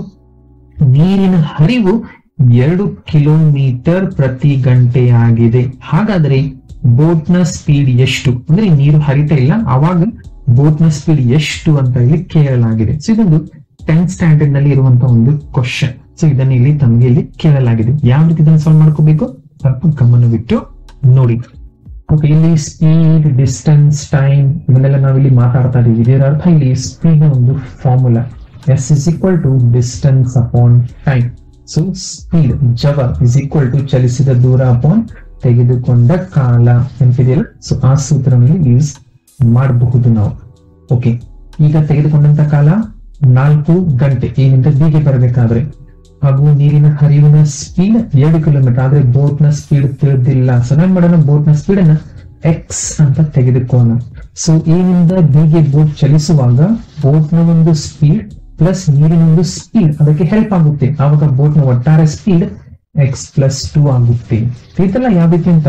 ನೀರಿನ ಹರಿವು ಎರಡು ಕಿಲೋಮೀಟರ್ ಪ್ರತಿ ಗಂಟೆ ಆಗಿದೆ ಹಾಗಾದ್ರೆ ಬೋಟ್ ನ ಸ್ಪೀಡ್ ಎಷ್ಟು ಅಂದ್ರೆ ನೀರು ಹರಿತಾ ಇಲ್ಲ ಅವಾಗ ಬೋಟ್ ನ ಸ್ಪೀಡ್ ಎಷ್ಟು ಅಂತ ಇಲ್ಲಿ ಕೇಳಲಾಗಿದೆ ಸೊ ಇದೊಂದು ಟೆಂತ್ ಸ್ಟ್ಯಾಂಡರ್ಡ್ ನಲ್ಲಿ ಇರುವಂತಹ ಒಂದು ಕ್ವಶನ್ ಸೊ ಇದನ್ನ ಇಲ್ಲಿ ತಮಗೆ ಇಲ್ಲಿ ಕೇಳಲಾಗಿದೆ ಯಾವ ರೀತಿ ಇದನ್ನು ಸಾಲ್ವ್ ಮಾಡ್ಕೋಬೇಕು ಸ್ವಲ್ಪ ಗಮನವಿಟ್ಟು ನೋಡಿ ಓಕೆ ಇಲ್ಲಿ ಸ್ಪೀಡ್ ಡಿಸ್ಟೆನ್ಸ್ ಟೈಮ್ ಇವನ್ನೆಲ್ಲ ನಾವು ಇಲ್ಲಿ ಮಾತಾಡ್ತಾ ಇದೀವಿ ಇದರ ಅರ್ಥ ಇಲ್ಲಿ ಸ್ಪೀಡ್ ಒಂದು formula S is equal to distance upon time so speed ಜವ ಇಸ್ ಈಕ್ವಲ್ ಟು ಚಲಿಸಿದ ದೂರ ಅಪಾನ್ ತೆಗೆದುಕೊಂಡ ಕಾಲ ಎಂತಿದೆಯಲ್ಲ ಸೊ ಆ ಸೂತ್ರನಲ್ಲಿ ಯೂಸ್ ಮಾಡಬಹುದು ನಾವು ಓಕೆ ಈಗ ತೆಗೆದುಕೊಂಡಂತ ಕಾಲ ನಾಲ್ಕು ಗಂಟೆ ಏನಿಂದ ಬಿಗೆ ಬರಬೇಕಾದ್ರೆ ಹಾಗೂ ನೀರಿನ ಹರಿವಿನ ಸ್ಪೀಡ್ ಎರಡು ಕಿಲೋಮೀಟರ್ ಆದ್ರೆ ಬೋಟ್ ನ ಸ್ಪೀಡ್ ತಿಳಿದಿಲ್ಲ ಸೊ ನಾನ್ ಮಾಡೋಣ ಬೋಟ್ ನ ಸ್ಪೀಡ್ ಅನ್ನ ಎಕ್ಸ್ ಅಂತ ತೆಗೆದುಕೋಣ ಸೊ ಏನಿಂದ ಬಿಗೆ ಬೋಟ್ ಚಲಿಸುವಾಗ ಬೋಟ್ ನ ಒಂದು ಸ್ಪೀಡ್ ಪ್ಲಸ್ ನೀರಿನ ಒಂದು ಸ್ಪೀಡ್ ಅದಕ್ಕೆ ಹೆಲ್ಪ್ ಆಗುತ್ತೆ ಆವಾಗ ಬೋಟ್ ನ ಒಟ್ಟಾರೆ ಸ್ಪೀಡ್ ಎಕ್ಸ್ ಪ್ಲಸ್ ಟೂ ಆಗುತ್ತೆ ತಿಳಿತಲ್ಲ ಯಾವ ರೀತಿ ಅಂತ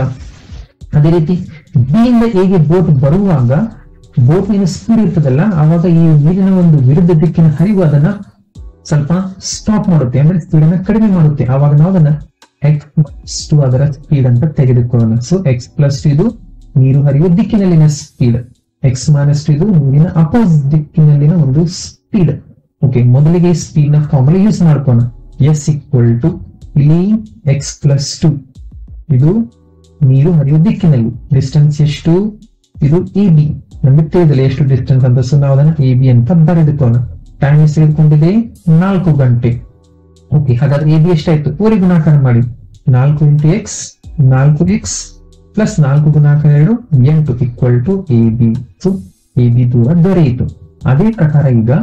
ಅದೇ ರೀತಿ ಬಿ ಇಂದ ಎಗೆ ಬೋಟ್ ಬರುವಾಗ ಬೋಟ್ ನಿನ ಸ್ಪೀಡ್ ಇರ್ತದಲ್ಲ ಆವಾಗ ಈ ನೀರಿನ ಒಂದು ವಿರುದ್ಧ ದಿಕ್ಕಿನ ಹರಿವು ಅದನ್ನ ಸ್ವಲ್ಪ ಸ್ಟಾಪ್ ಮಾಡುತ್ತೆ ಅಂದ್ರೆ ಸ್ಪೀಡ್ ಅನ್ನ ಕಡಿಮೆ ಮಾಡುತ್ತೆ ಆವಾಗ ನಾವು ಅದನ್ನ ಎಕ್ಸ್ ಪ್ಲಸ್ ಟು ಅದರ ಸ್ಪೀಡ್ ಅಂತ ತೆಗೆದುಕೊಳ್ಳೋಣ ಸೊ ಎಕ್ಸ್ ಪ್ಲಸ್ ಇದು ನೀರು ಹರಿಯುವ ದಿಕ್ಕಿನಲ್ಲಿನ ಸ್ಪೀಡ್ ಎಕ್ಸ್ ಮೈನಸ್ ಇದು ನೀರಿನ ಅಪೋಸ್ ದಿಕ್ಕಿನಲ್ಲಿನ ಒಂದು ಸ್ಪೀಡ್ ಓಕೆ ಮೊದಲಿಗೆ ಸ್ಪೀಡ್ ನ ಫಾರ್ಮುಲಾ ಯೂಸ್ ಮಾಡ್ಕೋಣ ಎಸ್ ಈಕ್ವಲ್ ಟು ಇಲ್ಲಿ ಎಕ್ಸ್ ಪ್ಲಸ್ ಟು ಇದು ನೀರು ಹರಿಯುವ ದಿಕ್ಕಿನಲ್ಲಿ ಡಿಸ್ಟೆನ್ಸ್ ಎಷ್ಟು ಇದು ಎ ಬಿ ನಮಗೆ ತಿಳಿದಿಲ್ಲ ಎಷ್ಟು ಡಿಸ್ಟೆನ್ಸ್ ಅಂತ ಸೊ ನಾವು ಅದನ್ನ ಎ ಬಿ ಅಂತ ಬರೆದುಕೋಣ ಟೈಮ್ ಎಷ್ಟು ತೆಗೆದುಕೊಂಡಿದೆ ನಾಲ್ಕು ಗಂಟೆ ಓಕೆ ಹಾಗಾದ್ರೆ ಎ ಬಿ ಎಷ್ಟಾಯ್ತು ಊರಿ ಗುಣಾಕಾರ ಮಾಡಿ ನಾಲ್ಕು ಇಂಟು ಎಕ್ಸ್ ನಾಲ್ಕು ಎಕ್ಸ್ ಪ್ಲಸ್ ನಾಲ್ಕು ಗುಣಾಕಾರ ಎರಡು ಎಂಟು equal to A B so A B ದೂರ ದೊರೆಯಿತು ಅದೇ ಪ್ರಕಾರ ಈಗ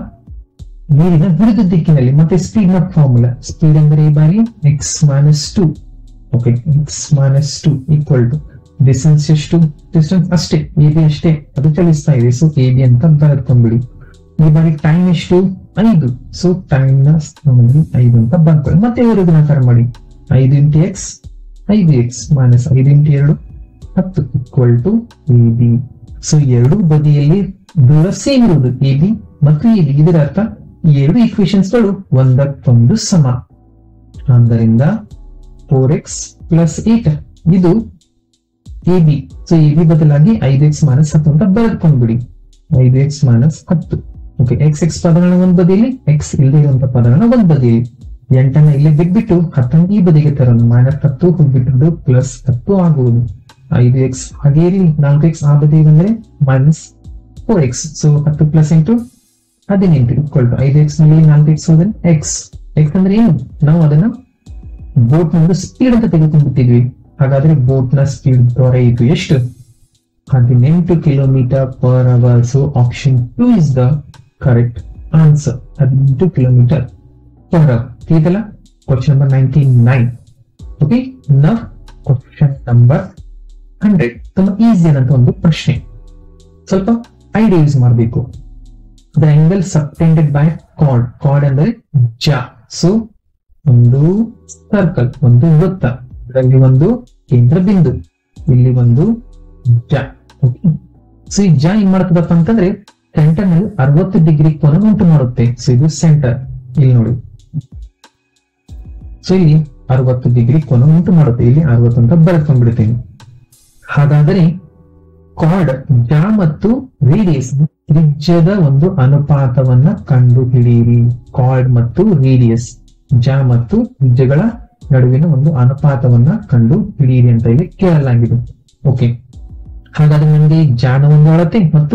ನೀರಿನ ವಿರುದ್ಧ ದಿಕ್ಕಿನಲ್ಲಿ ಮತ್ತೆ ಸ್ಪೀಡ್ ನ ಫಾರ್ಮುಲಾ ಸ್ಪೀಡ್ ಅಂದ್ರೆ ಈ ಬಾರಿ X minus two okay X minus two equal to distance ಎಷ್ಟು ಡಿಸ್ಟೆನ್ಸ್ ಅಷ್ಟೇ ಎ ಬಿ ಅಷ್ಟೇ ಅದು ಚಲಿಸ್ತಾ ಇದೆ ಸೊ ಎ ಬಿ ಅಂತ ಬರೆದ್ಕೊಂಡ್ಬಿಡಿ ಈ ಬಾರಿ ಟೈಮ್ ಎಷ್ಟು ಐದು ಸೊ ಟೈಮ್ ನ ಸ್ಥಾನದಲ್ಲಿ ಐದು ಅಂತ ಬರ್ಕೊಳ್ಳಿ ಮತ್ತೆ ಇವರು ಗುಣಾಕಾರ ಮಾಡಿ ಐದು ಇಂಟು ಎಕ್ಸ್ ಐದು ಎಕ್ಸ್ ಮೈನಸ್ ಐದು ಇಂಟು ಎರಡು ಹತ್ತು equal to A B so ಎರಡು ಬದಿಯಲ್ಲಿ ದೂರ ಸೇಮ್ ಇರುವುದು ಎ ಬಿ ಮತ್ತು ಎ ಬಿ ಇದರ ಅರ್ಥ ಈ ಎರಡು ಈಕ್ವೇಶನ್ಸ್ ಗಳು ಒಂದಕ್ಕೊಂದು ಸಮ ಆದ್ದರಿಂದ ಫೋರ್ ಎಕ್ಸ್ ಪ್ಲಸ್ ಏಟ್ ಇದು A B so A B ಬದಲಾಗಿ ಐದು ಎಕ್ಸ್ ಮೈನಸ್ ಹತ್ತು ಅಂತ ಬರೆದ್ಕೊಂಡ್ಬಿಡಿ ಐದು ಎಕ್ಸ್ ಮೈನಸ್ ಹತ್ತು ಓಕೆ ಎಕ್ಸ್ ಎಕ್ಸ್ ಪದಗಳನ್ನ ಒಂದ್ ಬದಿಯಲ್ಲಿ ಎಕ್ಸ್ ಇಲ್ಲದೆ ಇರುವಂತ ಪದಗಳನ್ನ ಒಂದ್ ಬದಿಯಲ್ಲಿ ಎಂಟನ್ನ ಇಲ್ಲಿ ಬಿಟ್ಬಿಟ್ಟು ಹತ್ತನ್ನು ಈ ಬದಿಗೆ ತರೋಣ ಮೈನಸ್ ಹತ್ತು ಹೋಗ್ಬಿಟ್ಟು ಪ್ಲಸ್ ಹತ್ತು ಆಗುವುದು ಐದು ಎಕ್ಸ್ ಹಾಗೆ ಇರಲಿ ನಾಲ್ಕು ಎಕ್ಸ್ ಆ ಬದಿಗೆ ಬಂದ್ರೆ ಮೈನಸ್ ಫೋರ್ ಎಕ್ಸ್ ಸೊ ಹತ್ತು ಪ್ಲಸ್ ಎಂಟು ಹದಿನೆಂಟು ಇಕ್ವಲ್ ಟು ಐದು ಎಕ್ಸ್ ನಲ್ಲಿ ನಾಲ್ಕು ಎಕ್ಸ್ ಹೋದ್ರೆ ಎಕ್ಸ್ ಎಕ್ಸ್ ಅಂದ್ರೆ ಏನು ನಾವು ಅದನ್ನ ಬೋಟ್ ನ ಸ್ಪೀಡ್ ಅಂತ ತೆಗೆದುಕೊಂಡ್ಬಿಟ್ಟಿದ್ವಿ ಹಾಗಾದ್ರೆ ಬೋಟ್ ನ ಸ್ಪೀಡ್ ದೊರೆಯಿತು ಎಷ್ಟು ಹದಿನೆಂಟು kilometre per hour so option two is the correct answer ಹದಿನೆಂಟು ಕಿಲೋಮೀಟರ್ ಪರ್ ಅವರ್ ತಿಳಿದಲ್ಲ question number ninety nine okay ನ ಕ್ವಶನ್ ನಂಬರ್ ಹಂಡ್ರೆಡ್ ತುಂಬಾ ಈಸಿ ಅನ್ನಂತ ಒಂದು ಪ್ರಶ್ನೆ ಸ್ವಲ್ಪ ಐಡಿಯಾ ಯೂಸ್ ಮಾಡಬೇಕು the angle subtended by chord chord ಅಂದ್ರೆ ಜ ಸೊ ಒಂದು ಸರ್ಕಲ್ ಒಂದು ವೃತ್ತ ಇದರಲ್ಲಿ ಒಂದು ಕೇಂದ್ರ ಬಿಂದು ಇಲ್ಲಿ ಒಂದು ಜ ಓಕೆ ಸೊ ಈ ಜ ಏನ್ ಮಾಡ್ತದಪ್ಪ ಅಂತಂದ್ರೆ ಸೆಂಟರ್ ನಲ್ಲಿ ಅರವತ್ತು ಡಿಗ್ರಿ ಕೋನ ಉಂಟು ಮಾಡುತ್ತೆ ಸೊ ಇದು ಸೆಂಟರ್ ಇಲ್ಲಿ ನೋಡಿ ಸೊ ಇಲ್ಲಿ ಅರವತ್ತು ಡಿಗ್ರಿ ಕೋನ ಉಂಟು ಮಾಡುತ್ತೆ ಇಲ್ಲಿ ಅರವತ್ತು ಅಂತ ಬರೆದ್ಕೊಂಡ್ಬಿಡ್ತೀನಿ ಹಾಗಾದರೆ ಕಾರ್ಡ್ ಜ ಮತ್ತು ರೇಡಿಯಸ್ ತ್ರಿಜ್ಯದ ಒಂದು ಅನುಪಾತವನ್ನ ಕಂಡು ಹಿಡಿಯಿರಿ ಕಾರ್ಡ್ ಮತ್ತು ರೇಡಿಯಸ್ ಜ ಮತ್ತು ತ್ರಿಜ್ಯಗಳ ನಡುವಿನ ಒಂದು ಅನುಪಾತವನ್ನ ಕಂಡು ಹಿಡಿಯಿರಿ ಅಂತ ಇಲ್ಲಿ ಕೇಳಲಾಗಿದೆ ಓಕೆ ಹಾಗಾದ್ರೆ ನಮಗೆ ಜಾನ ಒಂದು ಅಳತೆ ಮತ್ತು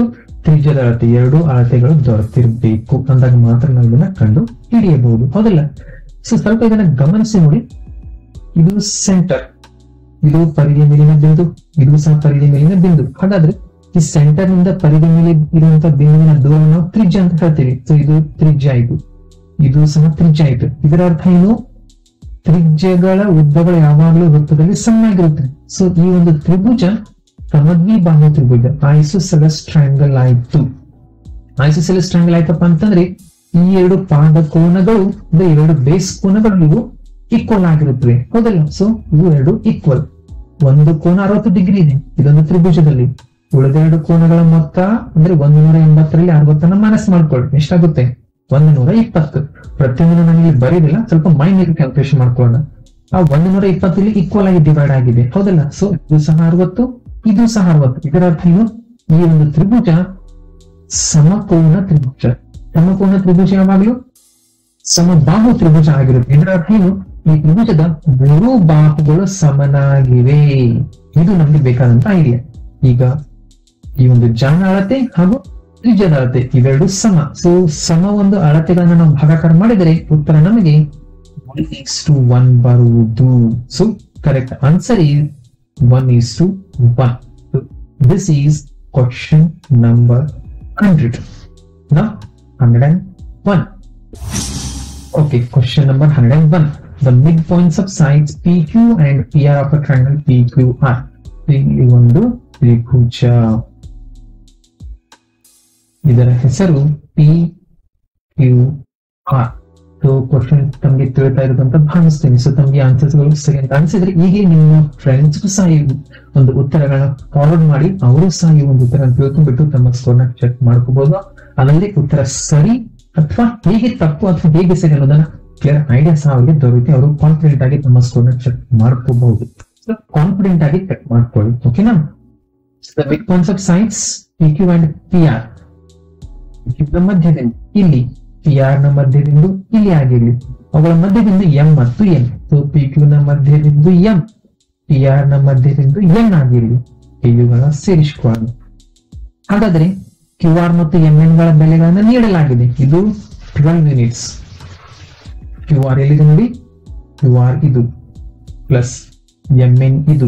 ತ್ರಿಜ್ಯದ ಅಳತೆ ಎರಡು ಅಳತೆಗಳು ದೊರೆತಿರ್ಬೇಕು ಅಂದಾಗ ಮಾತ್ರ ನಾವು ಇದನ್ನ ಕಂಡು ಹಿಡಿಯಬಹುದು ಹೌದಲ್ಲ ಸೊ ಸ್ವಲ್ಪ ಇದನ್ನ ಗಮನಿಸಿ ನೋಡಿ ಇದು ಸೆಂಟರ್ ಇದು ಪರಿಧಿಯ ಮೇಲಿನ ಬಿಂದು ಇದು ಸಹ ಪರಿಧಿಯ ಮೇಲಿನ ಬಿಂದು ಹಾಗಾದ್ರೆ ಈ ಸೆಂಟರ್ ನಿಂದ ಪರಿಧಿ ಮೇಲೆ ಇರುವಂತಹ ಬಿಂದುವಿನ ದೂರ ನಾವು ತ್ರಿಜ್ಯ ಅಂತ ಹೇಳ್ತೀವಿ ಸೊ ಇದು ತ್ರಿಜ್ಯ ಆಯ್ತು ಇದು ಸಹ ತ್ರಿಜ್ಯ ಆಯ್ತು ಇದರ ಅರ್ಥ ಏನು ತ್ರಿಜ್ಯಗಳ ಉದ್ದಗಳು ಯಾವಾಗಲೂ ವೃತ್ತದಲ್ಲಿ ಸಣ್ಣಾಗಿರುತ್ತೆ ಸೊ ಈ ಒಂದು ತ್ರಿಭುಜ ಸಮದ್ವಿಬಾಹು ತ್ರಿಭುಜ ಐಸೋಸೆಲಸ್ ಟ್ರಯಾಂಗಲ್ ಆಯ್ತು ಐಸೋಸೆಲಸ್ ಟ್ರಯಾಂಗಲ್ ಆಯ್ತಪ್ಪ ಅಂತಂದ್ರೆ ಈ ಎರಡು ಪಾದ ಕೋನಗಳು ಅಂದ್ರೆ ಎರಡು ಬೇಸ್ ಕೋನಗಳು ಇವು ಈಕ್ವಲ್ ಆಗಿರುತ್ತವೆ ಹೌದಲ್ಲ ಸೊ ಇವು ಎರಡು ಈಕ್ವಲ್ ಒಂದು ಕೋನ ಅರವತ್ತು ಡಿಗ್ರಿ ಇದೆ ಇದೊಂದು ತ್ರಿಭುಜದಲ್ಲಿ ಉಳಿದೆರಡು ಕೋನಗಳ ಮೊತ್ತ ಅಂದ್ರೆ ಒಂದು ನೂರ ಎಂಬತ್ತರಲ್ಲಿ ಅರವತ್ತನ್ನ ಮನಸ್ಸು ಮಾಡ್ಕೊಳ್ಳಿ ಎಷ್ಟಾಗುತ್ತೆ ಒಂದು ನೂರ ಇಪ್ಪತ್ತು ಪ್ರತಿಯೊಂದನ್ನು ನಾನು ಇಲ್ಲಿ ಬರೀದಿಲ್ಲ ಸ್ವಲ್ಪ ಮೈಂಡ್ ಕ್ಯಾಲ್ಕುಲೇಷನ್ ಮಾಡ್ಕೊಳ್ಳೋಣ ಆ ಒಂದು ನೂರ ಇಪ್ಪತ್ತಲ್ಲಿ ಈಕ್ವಲ್ ಆಗಿ ಡಿವೈಡ್ ಆಗಿದೆ ಹೌದಲ್ಲ ಸೊ ಇದು ಸಹ ಅರವತ್ತು ಇದು ಸಹ ಅರವತ್ತು ಇದರ ಅರ್ಥ ಏನು ಈ ಒಂದು ತ್ರಿಭುಜ ಸಮಕೋನ ತ್ರಿಭುಜ ಸಮಕೋನ ತ್ರಿಭುಜ ಯಾವಾಗಲೂ ಸಮಬಾಹು ತ್ರಿಭುಜ ಆಗಿರುತ್ತೆ ಇದರ ಅರ್ಥ ಏನು ಈ ತ್ರಿಭುಜದ ಮೂರು ಬಾಹುಗಳು ಸಮನಾಗಿವೆ ಇದು ನಮ್ಗೆ ಬೇಕಾದಂತ ಐಡಿಯಾ ಈಗ ಈ ಒಂದು ಜಾಣ ಅಳತೆ ಹಾಗೂ ತ್ರಿಜ್ಯದ ಅಳತೆ ಇವೆರಡು ಸಮ ಸೊ ಸಮ ಒಂದು ಅಳತೆಗಳನ್ನ ನಾವು ಭಾಗಾಕಾರ ಮಾಡಿದರೆ ಉತ್ತರ ನಮಗೆ ಒನ್ ಈಸ್ ಟು ಒನ್ ಬರುವುದು so correct answer is one is to one this is question number hundred ನಾ hundred and one Okay, question number 101. The midpoints of sides PQ and PR of a triangle PQR. ಇಲ್ಲಿ ಒಂದು ತ್ರಿಭುಜ ಇದರ ಹೆಸರು P Q R so question ತಮಗೆ ತಿಳಿತಾ ಇರೋದಂತ ಭಾವಿಸ್ತೇನೆ ಸೊ ತಮಗೆ ಆನ್ಸರ್ಸ್ ಗಳು ಸರಿ ಅಂತ ಅನ್ಸಿದ್ರೆ ಹೀಗೆ ನಿಮ್ಮ ಫ್ರೆಂಡ್ಸ್ ಸಹ ಈ ಒಂದು ಉತ್ತರಗಳನ್ನ ಫಾರ್ವರ್ಡ್ ಮಾಡಿ ಅವರು ಸಹ ಈ ಒಂದು ಉತ್ತರ ತಿಳ್ಕೊಂಡ್ಬಿಟ್ಟು ತಮ್ಮ ಸ್ಕೋರ್ ನ ಚೆಕ್ ಮಾಡ್ಕೋಬಹುದು ಅದರಲ್ಲಿ ಉತ್ತರ ಸರಿ ಅಥವಾ ಹೇಗೆ ತಪ್ಪು ಅಥವಾ ಹೇಗೆ ಸರಿ ಅನ್ನೋದನ್ನ ಕ್ಲಿಯರ್ ಐಡಿಯಾ ಸಹ ಅವರಿಗೆ ದೊರೆಯುತ್ತೆ ಅವರು ಕಾನ್ಫಿಡೆಂಟ್ ಆಗಿ ತಮ್ಮ ಸ್ಕೋರ್ ನ ಚೆಕ್ ಮಾಡ್ಕೋಬಹುದು ಕಾನ್ಫಿಡೆಂಟ್ ಆಗಿ ಚೆಕ್ ಮಾಡ್ಕೊಳ್ಳಿ ಓಕೆನಾ the big concept science P Q and P R ನ ಮಧ್ಯದಲ್ಲಿ ಇಲ್ಲಿ ಪಿ ಆರ್ ನ ಮಧ್ಯಬಿಂದು ಇಲ್ಲಿ ಆಗಿರ್ಲಿ ಅವುಗಳ ಮಧ್ಯಬಿಂದು ಎಂ ಮತ್ತು ಎನ್ ಸೊ ಪಿ ಕ್ಯೂ ನ ಮಧ್ಯಬಿಂದು ಎಂ ಪಿ ಆರ್ ನ ಮಧ್ಯಬಿಂದು ಎನ್ ಆಗಿರ್ಲಿ ಇವುಗಳ ಸೇರಿಸಿಕೊಳ್ಳೋಣ ಹಾಗಾದ್ರೆ ಕ್ಯೂ ಆರ್ ಮತ್ತು ಎಂ ಎನ್ ಗಳ ಬೆಲೆಗಳನ್ನು ನೀಡಲಾಗಿದೆ ಇದು ಟ್ವೆಲ್ವ್ ಯೂನಿಟ್ಸ್ ಕ್ಯೂ ಆರ್ ಎಲ್ಲಿದೆ ನೋಡಿ ಕ್ಯೂ ಆರ್ ಇದು ಪ್ಲಸ್ ಎಂ ಎನ್ ಇದು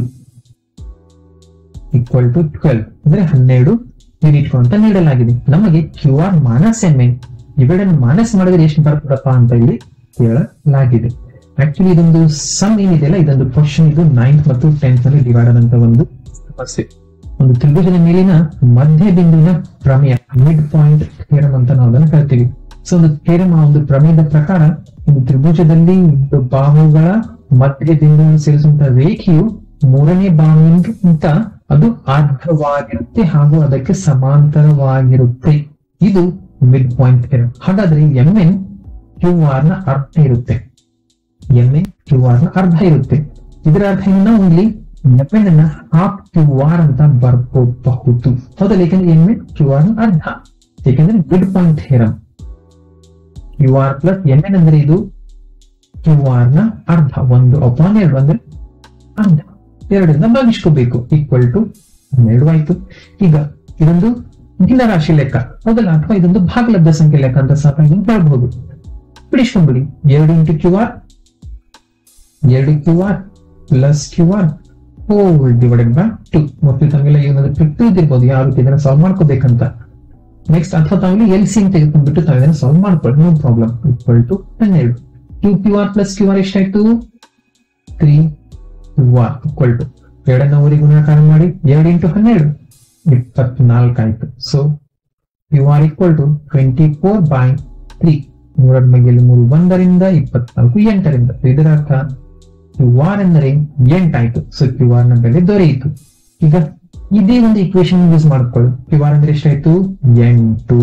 ಈಕ್ವಲ್ ಟು ಟ್ವೆಲ್ವ್ ಅಂದ್ರೆ ಹನ್ನೆರಡು ಯೂನಿಟ್ ಅಂತ ನೀಡಲಾಗಿದೆ ನಮಗೆ Q R minus M N ಇವೆರಡನ್ನು ಮಾನಸ್ ಮಾಡಿದ್ರೆ ಎಷ್ಟು ಬರ್ತದಪ್ಪ ಅಂತ ಇಲ್ಲಿ ಕೇಳಲಾಗಿದೆ ಆಕ್ಚುಲಿ ಇದೊಂದು ಸಮ್ ಏನಿದೆಯಲ್ಲ ಇದೊಂದು ಕ್ವಶನ್ ಇದು ನೈನ್ತ್ ಮತ್ತು ಟೆಂತ್ ನಲ್ಲಿ ಡಿವೈಡ್ ಆದಂತ ಒಂದು ಸಮಸ್ಯೆ ಒಂದು ತ್ರಿಭುಜದ ಮೇಲಿನ ಮಧ್ಯ ಬಿಂದುವಿನ ಪ್ರಮೇಯ ಮಿಡ್ ಪಾಯಿಂಟ್ ಥಿಯರಮ್ ಅಂತ ನಾವು ಅದನ್ನು ಕರಿತೀವಿ ಸೊ ಒಂದು ಥಿಯರಮ್ ಆ ಒಂದು ಪ್ರಮೇಯದ ಪ್ರಕಾರ ಒಂದು ತ್ರಿಭುಜದಲ್ಲಿ ಒಂದು ಬಾಹುಗಳ ಮಧ್ಯ ಬಿಂದುವನ್ನು ಸೇರಿಸುವಂತಹ ರೇಖೆಯು ಮೂರನೇ ಬಾಹುವಿಗಿಂತ ಅದು ಅರ್ಧವಾಗಿರುತ್ತೆ ಹಾಗೂ ಅದಕ್ಕೆ ಸಮಾಂತರವಾಗಿರುತ್ತೆ ಇದು ಮಿಡ್ ಪಾಯಿಂಟ್ ಥಿಯರಮ್ ಹಾಗಾದ್ರೆ ಎಂ ಎನ್ ಕ್ಯೂ ಆರ್ ನ ಅರ್ಧ ಇರುತ್ತೆ ಎಂ ಎನ್ ಕ್ಯೂ ಆರ್ ನ ಅರ್ಧ ಇರುತ್ತೆ ಇದರ ಅರ್ಥ ಏನು ನಾವು ಇಲ್ಲಿ ಎಂ ಎನ್ ಅನ್ನ ಹಾಫ್ ಕ್ಯೂ ಆರ್ ಅಂತ ಬರ್ಕೋಬಹುದು ಹೌದಲ್ಲ ಯಾಕಂದ್ರೆ ಎಂ ಎನ್ ಕ್ಯೂ ಆರ್ ನ ಅರ್ಧ ಯಾಕಂದ್ರೆ midpoint theorem Q R plus M N ಅಂದ್ರೆ ಇದು ಕ್ಯೂ ಆರ್ ನ ಅರ್ಧ ಒಂದು ಅಪಾನ್ ಎರಡು ಅಂದ್ರೆ ಅರ್ಧ ಎರಡರಿಂದ ಭಾಗಿಸ್ಕೋಬೇಕು ಈಕ್ವಲ್ ಟು ಹನ್ನೆರಡು ಆಯ್ತು ಈಗ ಇದೊಂದು ಭಿನ್ನರಾಶಿ ಲೆಕ್ಕ ಹೌದಲ್ಲ ಅಥವಾ ಇದೊಂದು ಭಾಗಲಬ್ಧ ಸಂಖ್ಯೆ ಲೆಕ್ಕ ಅಂತ ಸಹ ಇದನ್ನು ಕೇಳಬಹುದು ಬಿಡಿಸ್ಕೊಂಡ್ಬಿಡಿ ಎರಡು ಇಂಟು ಕ್ಯೂ ಆರ್ ಎರಡು Q R plus Q R whole divided by two ಮತ್ತು ತಮಗೆಲ್ಲ ಏನಾದ್ರು ಟ್ರಿಕ್ ಇದಿರ್ಬೋದು ಯಾವ ರೀತಿ ಇದನ್ನ ಸಾಲ್ವ್ ಮಾಡ್ಕೋಬೇಕಂತ ನೆಕ್ಸ್ಟ್ ಅಥವಾ ತಾವು ಎಲ್ ಸಿ ತೆಗೆದುಕೊಂಡ್ಬಿಟ್ಟು ತಾವು ಇದನ್ನ ಸಾಲ್ವ್ ಮಾಡ್ಕೊಳ್ಳಿ ನೋ ಪ್ರಾಬ್ಲಮ್ ಈಕ್ವಲ್ ಟು ಹನ್ನೆರಡು two Q R plus Q R ಎಷ್ಟಾಯ್ತು ತ್ರೀ ವಾರ್ ಈಕ್ವಲ್ ಟು ಎರಡನ್ನ ಊರಿಗೆ ಗುಣಾಕಾರ ಮಾಡಿ ಎರಡು ಇಂಟು ಹನ್ನೆರಡು ಇಪ್ಪತ್ನಾಲ್ಕು ಆಯ್ತು so U R equal to twenty four by three ಮೂರರ ಮಗೆಯಲ್ಲಿ ಮೂರು ಒಂದರಿಂದ ಇಪ್ಪತ್ನಾಲ್ಕು ಎಂಟರಿಂದ ಇದರ ಅರ್ಥ ಕ್ಯೂ ಆರ್ ಎಂದರೆ ಎಂಟಾಯ್ತು ಸೊ ಕ್ಯೂ ಆರ್ ನ ಬೆಲೆ ದೊರೆಯಿತು ಈಗ ಇದೇ ಒಂದು ಇಕ್ವೇಶನ್ ಯೂಸ್ ಮಾಡ್ಕೊಳ್ಳಿ ಕ್ಯೂ ಆರ್ ಅಂದ್ರೆ ಎಷ್ಟಾಯ್ತು ಎಂಟು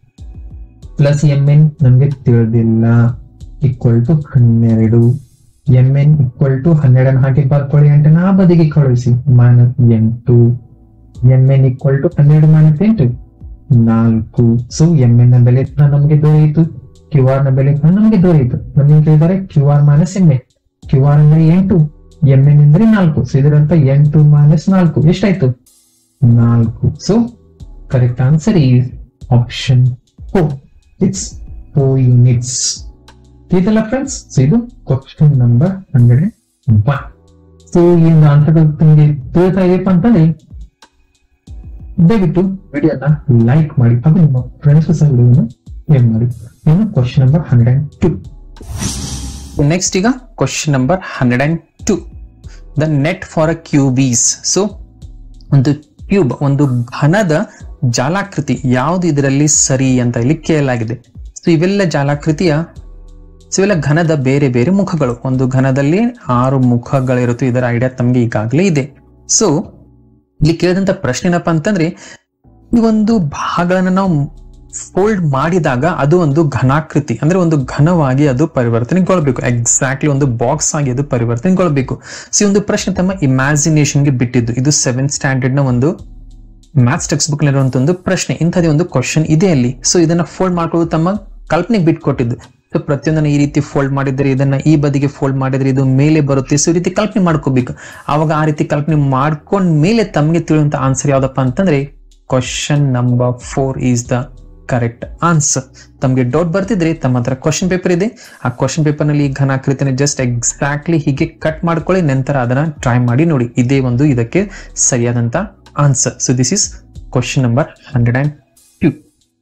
ಪ್ಲಸ್ ಎಂ ಎನ್ ನಮ್ಗೆ ತಿಳಿದಿಲ್ಲ ಈಕ್ವಲ್ ಟು ಹನ್ನೆರಡು ಎಂ ಎನ್ ಈಕ್ವಲ್ ಟು ಹನ್ನೆರಡನ್ನು ಹಾಕಿ ಬರ್ಕೊಳ್ಳಿ ಎಂಟನ್ನ ಆ ಬದಿಗೆ ಕಳುಹಿಸಿ ಮೈನಸ್ ಎಂಟು ಎಂ ಎನ್ ಈಕ್ವಲ್ ಟು ಹನ್ನೆರಡು ಮೈನಸ್ ಎಂಟು ನಾಲ್ಕು ಸೊ ಎಂ ಎನ್ ನ ಬೆಲೆ ಸಹ ನಮಗೆ ದೊರೆಯಿತು ಕ್ಯೂ ಆರ್ ನ ಬೆಲೆ ಸಹ ನಮಗೆ ದೊರೆಯಿತು ನಮಗೆ ಕೇಳಿದರೆ Q R minus M N Q R ಅಂದ್ರೆ ಎಂಟು ಎಂ ಎನ್ ಅಂದ್ರೆ ನಾಲ್ಕು ಸೊ ಇದರಂತ ಎಂಟು ಮೈನಸ್ ನಾಲ್ಕು ಎಷ್ಟಾಯ್ತು ನಾಲ್ಕು so correct answer is option four it's four units ಇದೆಲ್ಲ ಫ್ರೆಂಡ್ಸ್ ಸೊ ಇದು question number hundred one so ಈ ಒಂದು ಆನ್ಸರ್ ನಿಮಗೆ ತಿಳಿತಾ ಇದೆಯಪ್ಪ ಅಂತಂದ್ರೆ ದಯವಿಟ್ಟು ವಿಡಿಯೋನ ಲೈಕ್ ಮಾಡಿ ಹಾಗೂ ನಿಮ್ಮ ಫ್ರೆಂಡ್ಸ್ ಸಹ ವಿಡಿಯೋನ ಶೇರ್ ಮಾಡಿ ಇನ್ನು question number hundred and two next ಈಗ question number hundred and two the net for a cube is so ಒಂದು ಕ್ಯೂಬ್ ಒಂದು ಘನದ ಜಾಲಾಕೃತಿ ಯಾವುದು ಇದರಲ್ಲಿ ಸರಿ ಅಂತ ಇಲ್ಲಿ ಕೇಳಲಾಗಿದೆ ಸೊ ಇವೆಲ್ಲ ಜಾಲಾಕೃತಿಯ ಸೊ ಇವೆಲ್ಲ ಘನದ ಬೇರೆ ಬೇರೆ ಮುಖಗಳು ಒಂದು ಘನದಲ್ಲಿ ಆರು ಮುಖಗಳಿರುತ್ತೆ ಇದರ ಐಡಿಯಾ ತಮಗೆ ಈಗಾಗಲೇ ಇದೆ ಸೊ ಇಲ್ಲಿ ಕೇಳಿದಂತ ಪ್ರಶ್ನೆ ಏನಪ್ಪಾ ಅಂತಂದ್ರೆ ಈ ಒಂದು ಭಾಗಗಳನ್ನ ನಾವು ಫೋಲ್ಡ್ ಮಾಡಿದಾಗ ಅದು ಒಂದು ಘನಾಕೃತಿ ಅಂದ್ರೆ ಒಂದು ಘನವಾಗಿ ಅದು ಪರಿವರ್ತನೆಗೊಳ್ಬೇಕು ಎಕ್ಸಾಕ್ಟ್ಲಿ ಒಂದು ಬಾಕ್ಸ್ ಆಗಿ ಅದು ಪರಿವರ್ತನೆಗೊಳ್ಬೇಕು ಸೊ ಈ ಒಂದು ಪ್ರಶ್ನೆ ತಮ್ಮ ಇಮ್ಯಾಜಿನೇಷನ್ಗೆ ಬಿಟ್ಟಿದ್ದು ಇದು ಸೆವೆಂತ್ ಸ್ಟ್ಯಾಂಡರ್ಡ್ ನ ಒಂದು ಮ್ಯಾಥ್ಸ್ ಟೆಕ್ಸ್ಟ್ ಬುಕ್ ನಲ್ಲಿರುವಂತ ಒಂದು ಪ್ರಶ್ನೆ ಇಂಥದೇ ಒಂದು ಕ್ವಶನ್ ಇದೆ ಅಲ್ಲಿ ಸೊ ಇದನ್ನ ಫೋಲ್ಡ್ ಮಾಡ್ಕೊಳ್ಳೋದು ತಮ್ಮ ಕಲ್ಪನೆಗೆ ಬಿಟ್ಕೊಟ್ಟಿದ್ದು ಸೊ ಪ್ರತಿಯೊಂದನ್ನ ಈ ರೀತಿ ಫೋಲ್ಡ್ ಮಾಡಿದರೆ ಇದನ್ನ ಈ ಬದಿಗೆ ಫೋಲ್ಡ್ ಮಾಡಿದ್ರೆ ಇದು ಮೇಲೆ ಬರುತ್ತೆ ಸೊ ಈ ರೀತಿ ಕಲ್ಪನೆ ಮಾಡ್ಕೋಬೇಕು ಅವಾಗ ಆ ರೀತಿ ಕಲ್ಪನೆ ಮಾಡ್ಕೊಂಡ್ ಮೇಲೆ ತಮಗೆ ತಿಳಿಯುವಂತ ಆನ್ಸರ್ ಯಾವ್ದಪ್ಪ ಅಂತಂದ್ರೆ question number four is the correct answer ತಮಗೆ ಡೌಟ್ ಬರ್ತಿದ್ರೆ ತಮ್ಮ ಹತ್ರ ಕ್ವಶನ್ ಪೇಪರ್ ಇದೆ ಆ ಕ್ವಶನ್ ಪೇಪರ್ ನಲ್ಲಿ ಈ ಘನಾಕೃತಿನ ಜಸ್ಟ್ ಎಕ್ಸಾಕ್ಟ್ಲಿ ಹೀಗೆ ಕಟ್ ಮಾಡ್ಕೊಳ್ಳಿ ನಂತರ ಅದನ್ನ ಟ್ರೈ ಮಾಡಿ ನೋಡಿ ಇದೇ ಒಂದು ಇದಕ್ಕೆ ಸರಿಯಾದಂತ answer so this is question number hundred and two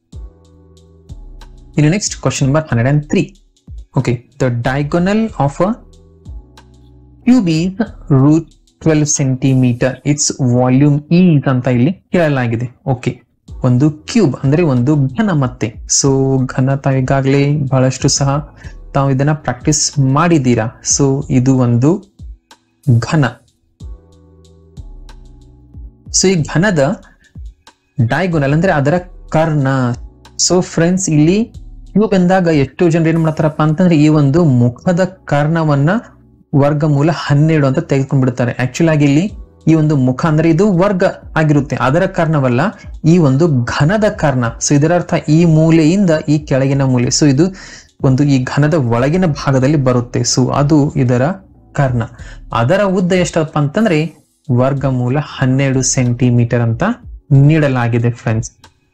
ಇನ್ನು next question number hundred and three okay the diagonal of a cube is root twelve centimetre its volume is ಅಂತ ಇಲ್ಲಿ ಕೇಳಲಾಗಿದೆ ಓಕೆ ಒಂದು ಕ್ಯೂಬ್ ಅಂದ್ರೆ ಒಂದು ಘನ ಮತ್ತೆ ಸೊ ಘನ ತಾವು ಈಗಾಗಲೇ ಬಹಳಷ್ಟು ಸಹ ತಾವು ಇದನ್ನ ಪ್ರಾಕ್ಟೀಸ್ ಮಾಡಿದ್ದೀರಾ ಸೊ ಇದು ಒಂದು ಘನ ಸೊ ಈ ಘನದ ಡೈಗೊನಲ್ ಅಂದ್ರೆ ಅದರ ಕರ್ಣ ಸೊ ಫ್ರೆಂಡ್ಸ್ ಇಲ್ಲಿ ಕ್ಯೂಬ್ ಎಂದಾಗ ಎಷ್ಟು ಜನರು ಏನ್ ಮಾಡ್ತಾರಪ್ಪ ಅಂತಂದ್ರೆ ಈ ಒಂದು ಮುಖದ ಕರ್ಣವನ್ನ ವರ್ಗಮೂಲ ಹನ್ನೆರಡು ಅಂತ ತೆಗೆದುಕೊಂಡ್ಬಿಡ್ತಾರೆ ಆಕ್ಚುಲ್ ಆಗಿ ಇಲ್ಲಿ ಈ ಒಂದು ಮುಖ ಅಂದ್ರೆ ಇದು ವರ್ಗ ಆಗಿರುತ್ತೆ ಅದರ ಕಾರಣವಲ್ಲ ಈ ಒಂದು ಘನದ ಕಾರಣ ಸೊ ಇದರ ಅರ್ಥ ಈ ಮೂಲೆಯಿಂದ ಈ ಕೆಳಗಿನ ಮೂಲೆ ಸೊ ಇದು ಒಂದು ಈ ಘನದ ಒಳಗಿನ ಭಾಗದಲ್ಲಿ ಬರುತ್ತೆ ಸೊ ಅದು ಇದರ ಕರ್ಣ ಅದರ ಉದ್ದ ಎಷ್ಟಪ್ಪ ಅಂತಂದ್ರೆ ವರ್ಗಮೂಲ ಹನ್ನೆರಡು ಸೆಂಟಿಮೀಟರ್ ಅಂತ ನೀಡಲಾಗಿದೆ ಫ್ರೆಂಡ್ಸ್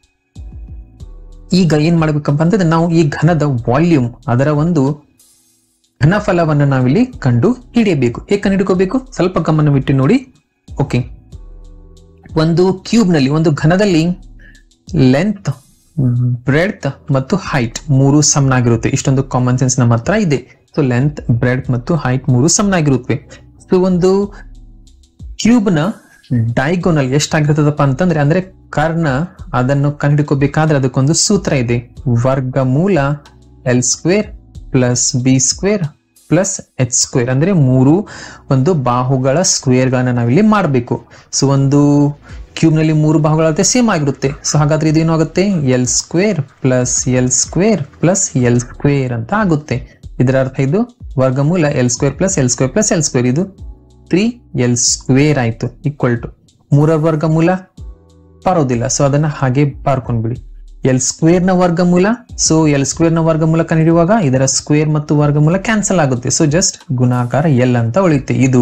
ಈಗ ಏನ್ ಮಾಡ್ಬೇಕಪ್ಪ ಅಂತಂದ್ರೆ ನಾವು ಈ ಘನದ ವಾಲ್ಯೂಮ್ ಅದರ ಒಂದು ಘನಫಲವನ್ನು ನಾವಿಲ್ಲಿ ಕಂಡು ಹಿಡಿಯಬೇಕು ಹೇಗೆ ಕಂಡು ಹಿಡ್ಕೋಬೇಕು ಸ್ವಲ್ಪ ಗಮನವಿಟ್ಟು ನೋಡಿ ಓಕೆ ಒಂದು ಕ್ಯೂಬ್ ನಲ್ಲಿ ಒಂದು ಘನದಲ್ಲಿ ಲೆಂತ್ ಬ್ರೆಡ್ತ್ ಮತ್ತು ಹೈಟ್ ಮೂರು ಸಮನಾಗಿರುತ್ತೆ ಇಷ್ಟೊಂದು ಕಾಮನ್ ಸೆನ್ಸ್ ನಮ್ಮ ಹತ್ರ ಇದೆ ಸೊ ಲೆಂತ್ ಬ್ರೆಡ್ ಮತ್ತು ಹೈಟ್ ಮೂರು ಸಮನಾಗಿರುತ್ತವೆ ಸೊ ಒಂದು ಕ್ಯೂಬ್ ನ ಡೈಗೋನಲ್ ಎಷ್ಟಾಗಿರ್ತದಪ್ಪ ಅಂತಂದ್ರೆ ಅಂದ್ರೆ ಕರ್ಣ ಅದನ್ನು ಕಂಡುಹಿಡ್ಕೋಬೇಕಾದ್ರೆ ಅದಕ್ಕೊಂದು ಸೂತ್ರ ಇದೆ ವರ್ಗಮೂಲ L square plus B square plus H square ಅಂದ್ರೆ ಮೂರು ಒಂದು ಬಾಹುಗಳ ಸ್ಕ್ವೇರ್ ಗಳನ್ನ ನಾವಿಲ್ಲಿ ಮಾಡಬೇಕು ಸೊ ಒಂದು ಕ್ಯೂಬ್ ನಲ್ಲಿ ಮೂರು ಬಾಹುಗಳಾಗುತ್ತೆ ಸೇಮ್ ಆಗಿರುತ್ತೆ ಸೊ ಹಾಗಾದ್ರೆ ಇದೇನು ಆಗುತ್ತೆ L square plus L square plus L square ಅಂತ ಆಗುತ್ತೆ ಇದರ ಅರ್ಥ ಇದು ವರ್ಗಮೂಲ L square plus L square plus L square ಇದು ತ್ರೀ ಎಲ್ ಸ್ಕ್ವೇರ್ ಆಯ್ತು ಈಕ್ವಲ್ ಟು ಮೂರರ ವರ್ಗಮೂಲ ಬರೋದಿಲ್ಲ ಸೊ ಅದನ್ನ ಹಾಗೆ ಬಾರ್ಕೊಂಡ್ಬಿಡಿ ಎಲ್ ಸ್ಕ್ವೇರ್ ನ ವರ್ಗಮೂಲ ಸೊ ಎಲ್ ಸ್ಕ್ವೇರ್ ನ ವರ್ಗಮೂಲ ಕಂಡುಹಿಡಿಯುವಾಗ ಇದರ ಸ್ಕ್ವೇರ್ ಮತ್ತು ವರ್ಗಮೂಲ ಕ್ಯಾನ್ಸಲ್ ಆಗುತ್ತೆ ಸೊ ಜಸ್ಟ್ ಗುಣಾಕಾರ ಎಲ್ ಅಂತ ಉಳಿಯುತ್ತೆ ಇದು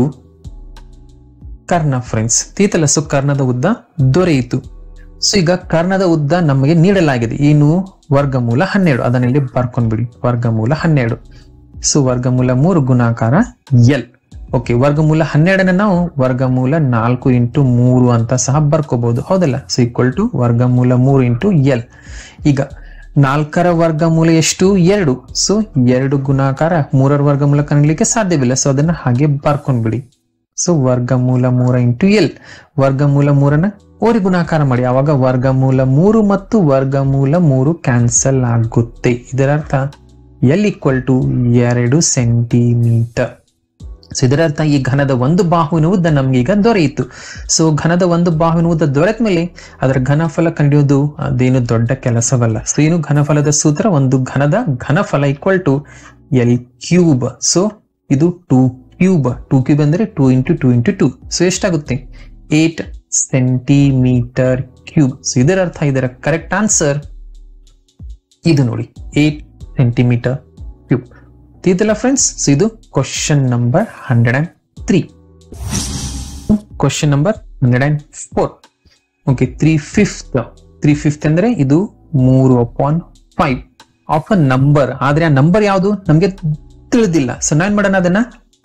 ಕರ್ಣ ಫ್ರೆಂಡ್ಸ್ ತೀತಲ ಸೊ ಕರ್ಣದ ಉದ್ದ ದೊರೆಯಿತು ಸೊ ಈಗ ಕರ್ಣದ ಉದ್ದ ನಮಗೆ ನೀಡಲಾಗಿದೆ ಇನ್ನು ವರ್ಗಮೂಲ ಹನ್ನೆರಡು ಅದನ್ನ ಇಲ್ಲಿ ಬರ್ಕೊಂಡ್ಬಿಡಿ ವರ್ಗಮೂಲ ಹನ್ನೆರಡು ಸೊ ವರ್ಗಮೂಲ ಮೂರು ಗುಣಾಕಾರ ಎಲ್ ಓಕೆ ವರ್ಗಮೂಲ ಹನ್ನೆರಡನ್ನ ನಾವು ವರ್ಗಮೂಲ ನಾಲ್ಕು ಇಂಟು ಮೂರು ಅಂತ ಸಹ ಬರ್ಕೋಬಹುದು ಹೌದಲ್ಲ ಸೊ ಈಕ್ವಲ್ ಟು ವರ್ಗಮೂಲ ಮೂರು ಇಂಟು ಎಲ್ ಈಗ ನಾಲ್ಕರ ವರ್ಗಮೂಲ ಎಷ್ಟು ಎರಡು ಸೊ ಎರಡು ಗುಣಾಕಾರ ಮೂರರ ವರ್ಗಮೂಲ ಕಾಣಲಿಕ್ಕೆ ಸಾಧ್ಯವಿಲ್ಲ ಸೊ ಅದನ್ನ ಹಾಗೆ ಬರ್ಕೊಂಡ್ಬಿಡಿ ಸೊ ವರ್ಗಮೂಲ ಮೂರ ಇಂಟು ಎಲ್ ವರ್ಗಮೂಲ ಮೂರನ್ನ ಓರಿ ಗುಣಾಕಾರ ಮಾಡಿ ಅವಾಗ ವರ್ಗಮೂಲ ಮೂರು ಮತ್ತು ವರ್ಗಮೂಲ ಮೂರು ಕ್ಯಾನ್ಸಲ್ ಆಗುತ್ತೆ ಇದರ ಅರ್ಥ ಎಲ್ ಈಕ್ವಲ್ ಟು ಎರಡು ಸೆಂಟಿಮೀಟರ್ ಸೊ ಇದರ ಅರ್ಥ ಈ ಘನದ ಒಂದು ಬಾಹುವಿನ ಉದ್ದ ನಮ್ಗೆ ಈಗ ದೊರೆಯಿತು ಸೊ ಘನದ ಒಂದು ಬಾಹುವಿನ ಉದ್ದ ದೊರೆತ ಮೇಲೆ ಅದರ ಘನಫಲ ಕಂಡುಹಿಡಿಯೋದು ಅದೇನು ದೊಡ್ಡ ಕೆಲಸವಲ್ಲ ಸೊ ಏನು ಘನಫಲದ ಸೂತ್ರ ಒಂದು ಘನದ ಘನಫಲ equal to L cube so ಇದು ಟೂ ಕ್ಯೂಬ್ ಟೂ ಕ್ಯೂಬ್ ಅಂದ್ರೆ two into two into two so ಎಷ್ಟಾಗುತ್ತೆ ಏಟ್ ಸೆಂಟಿಮೀಟರ್ ಕ್ಯೂಬ್ ಸೊ ಇದರ ಅರ್ಥ ಇದರ ಕರೆಕ್ಟ್ ಆನ್ಸರ್ ಇದು ನೋಡಿ ಏಟ್ ಸೆಂಟಿಮೀಟರ್ ಕ್ಯೂಬ್ ತಿದ್ದಲ್ಲ ಫ್ರೆಂಡ್ಸ್ ಸೊ ಇದು question number hundred and three question number hundred and four okay three fifth three fifth ಅಂದ್ರೆ ಇದು ಮೂರು upon five of a number ಆದ್ರೆ ಆ ನಂಬರ್ ಯಾವುದು ನಮ್ಗೆ ತಿಳಿದಿಲ್ಲ ಸೊ ನಾನ್ ಮಾಡೋಣ ಅದನ್ನ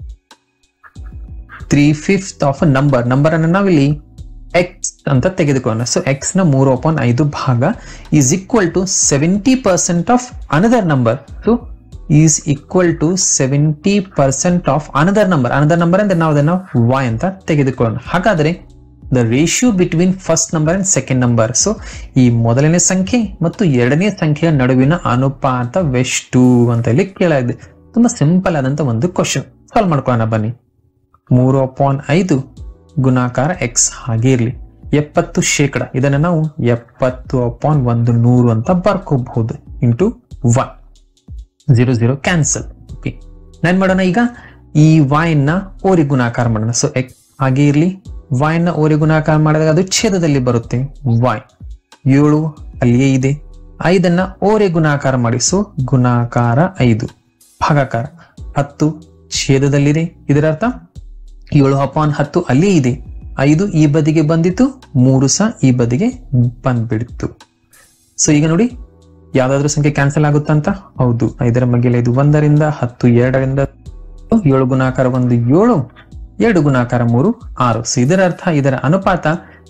three fifth of a number number ಅನ್ನ ನಾವಿಲ್ಲಿ ಎಕ್ಸ್ ಅಂತ ತೆಗೆದುಕೊಳ್ಳೋಣ ಸೊ ಎಕ್ಸ್ ನ ಮೂರು ಅಪಾನ್ ಐದು ಭಾಗ is equal to seventy percent of another number so is equal to seventy percent of another number another number ಅಂದ್ರೆ ನಾವು ಅದನ್ನ ವಾಯ್ ಅಂತ ತೆಗೆದುಕೊಳ್ಳೋಣ ಹಾಗಾದ್ರೆ the ratio between first number and second number so ಈ ಮೊದಲನೇ ಸಂಖ್ಯೆ ಮತ್ತು ಎರಡನೇ ಸಂಖ್ಯೆಯ ನಡುವಿನ ಅನುಪಾತವೆಷ್ಟು ಅಂತ ಇಲ್ಲಿ ಕೇಳಾಗಿದೆ ತುಂಬಾ ಸಿಂಪಲ್ ಆದಂತ ಒಂದು ಕ್ವಶನ್ ಸಾಲ್ವ್ ಮಾಡ್ಕೊಳ್ಳೋಣ ಬನ್ನಿ ಮೂರು ಅಪಾನ್ ಐದು ಗುಣಾಕಾರ ಎಕ್ಸ್ ಹಾಗೆ ಇರಲಿ ಎಪ್ಪತ್ತು ಶೇಕಡ ಇದನ್ನ ನಾವು ಎಪ್ಪತ್ತು ಅಪಾನ್ ಒಂದು ನೂರು ಅಂತ ಬರ್ಕೋಬಹುದು into one zero zero cancel okay ನಾನ್ ಮಾಡೋಣ ಈಗ ಈ ವಾಯ್ ನ ಓರಿ ಗುಣಾಕಾರ ಮಾಡೋಣ ಸೊ ಎಕ್ಸ್ ಹಾಗೆ ಇರಲಿ ವಾಯ್ ನ ಓರಿ ಗುಣಾಕಾರ ಮಾಡಿದಾಗ ಅದು ಛೇದದಲ್ಲಿ ಬರುತ್ತೆ ವಾಯ್ ಏಳು ಅಲ್ಲಿಯೇ ಇದೆ ಐದನ್ನ ಓರೆ ಗುಣಾಕಾರ ಮಾಡಿ ಸೊ ಗುಣಾಕಾರ ಐದು ಭಾಗಾಕಾರ ಹತ್ತು ಛೇದದಲ್ಲಿದೆ ಇದರ ಅರ್ಥ ಏಳು ಅಪಾನ್ ಹತ್ತು ಅಲ್ಲೇ ಇದೆ ಐದು ಈ ಬದಿಗೆ ಬಂದಿತ್ತು ಮೂರು ಸಹ ಈ ಬದಿಗೆ ಬಂದ್ಬಿಡ್ತು ಸೊ ಈಗ ನೋಡಿ ಯಾವ್ದಾದ್ರು ಸಂಖ್ಯೆ ಕ್ಯಾನ್ಸಲ್ ಆಗುತ್ತಂತ ಹೌದು ಐದರ ಮಗ್ಗೆಲೆ ಇದು ಒಂದರಿಂದ ಹತ್ತು ಎರಡರಿಂದ ಏಳು ಗುಣಾಕಾರ ಒಂದು ಏಳು ಎರಡು ಗುಣಾಕಾರ ಮೂರು ಆರು ಸೊ ಇದರ ಅರ್ಥ ಇದರ ಅನುಪಾತ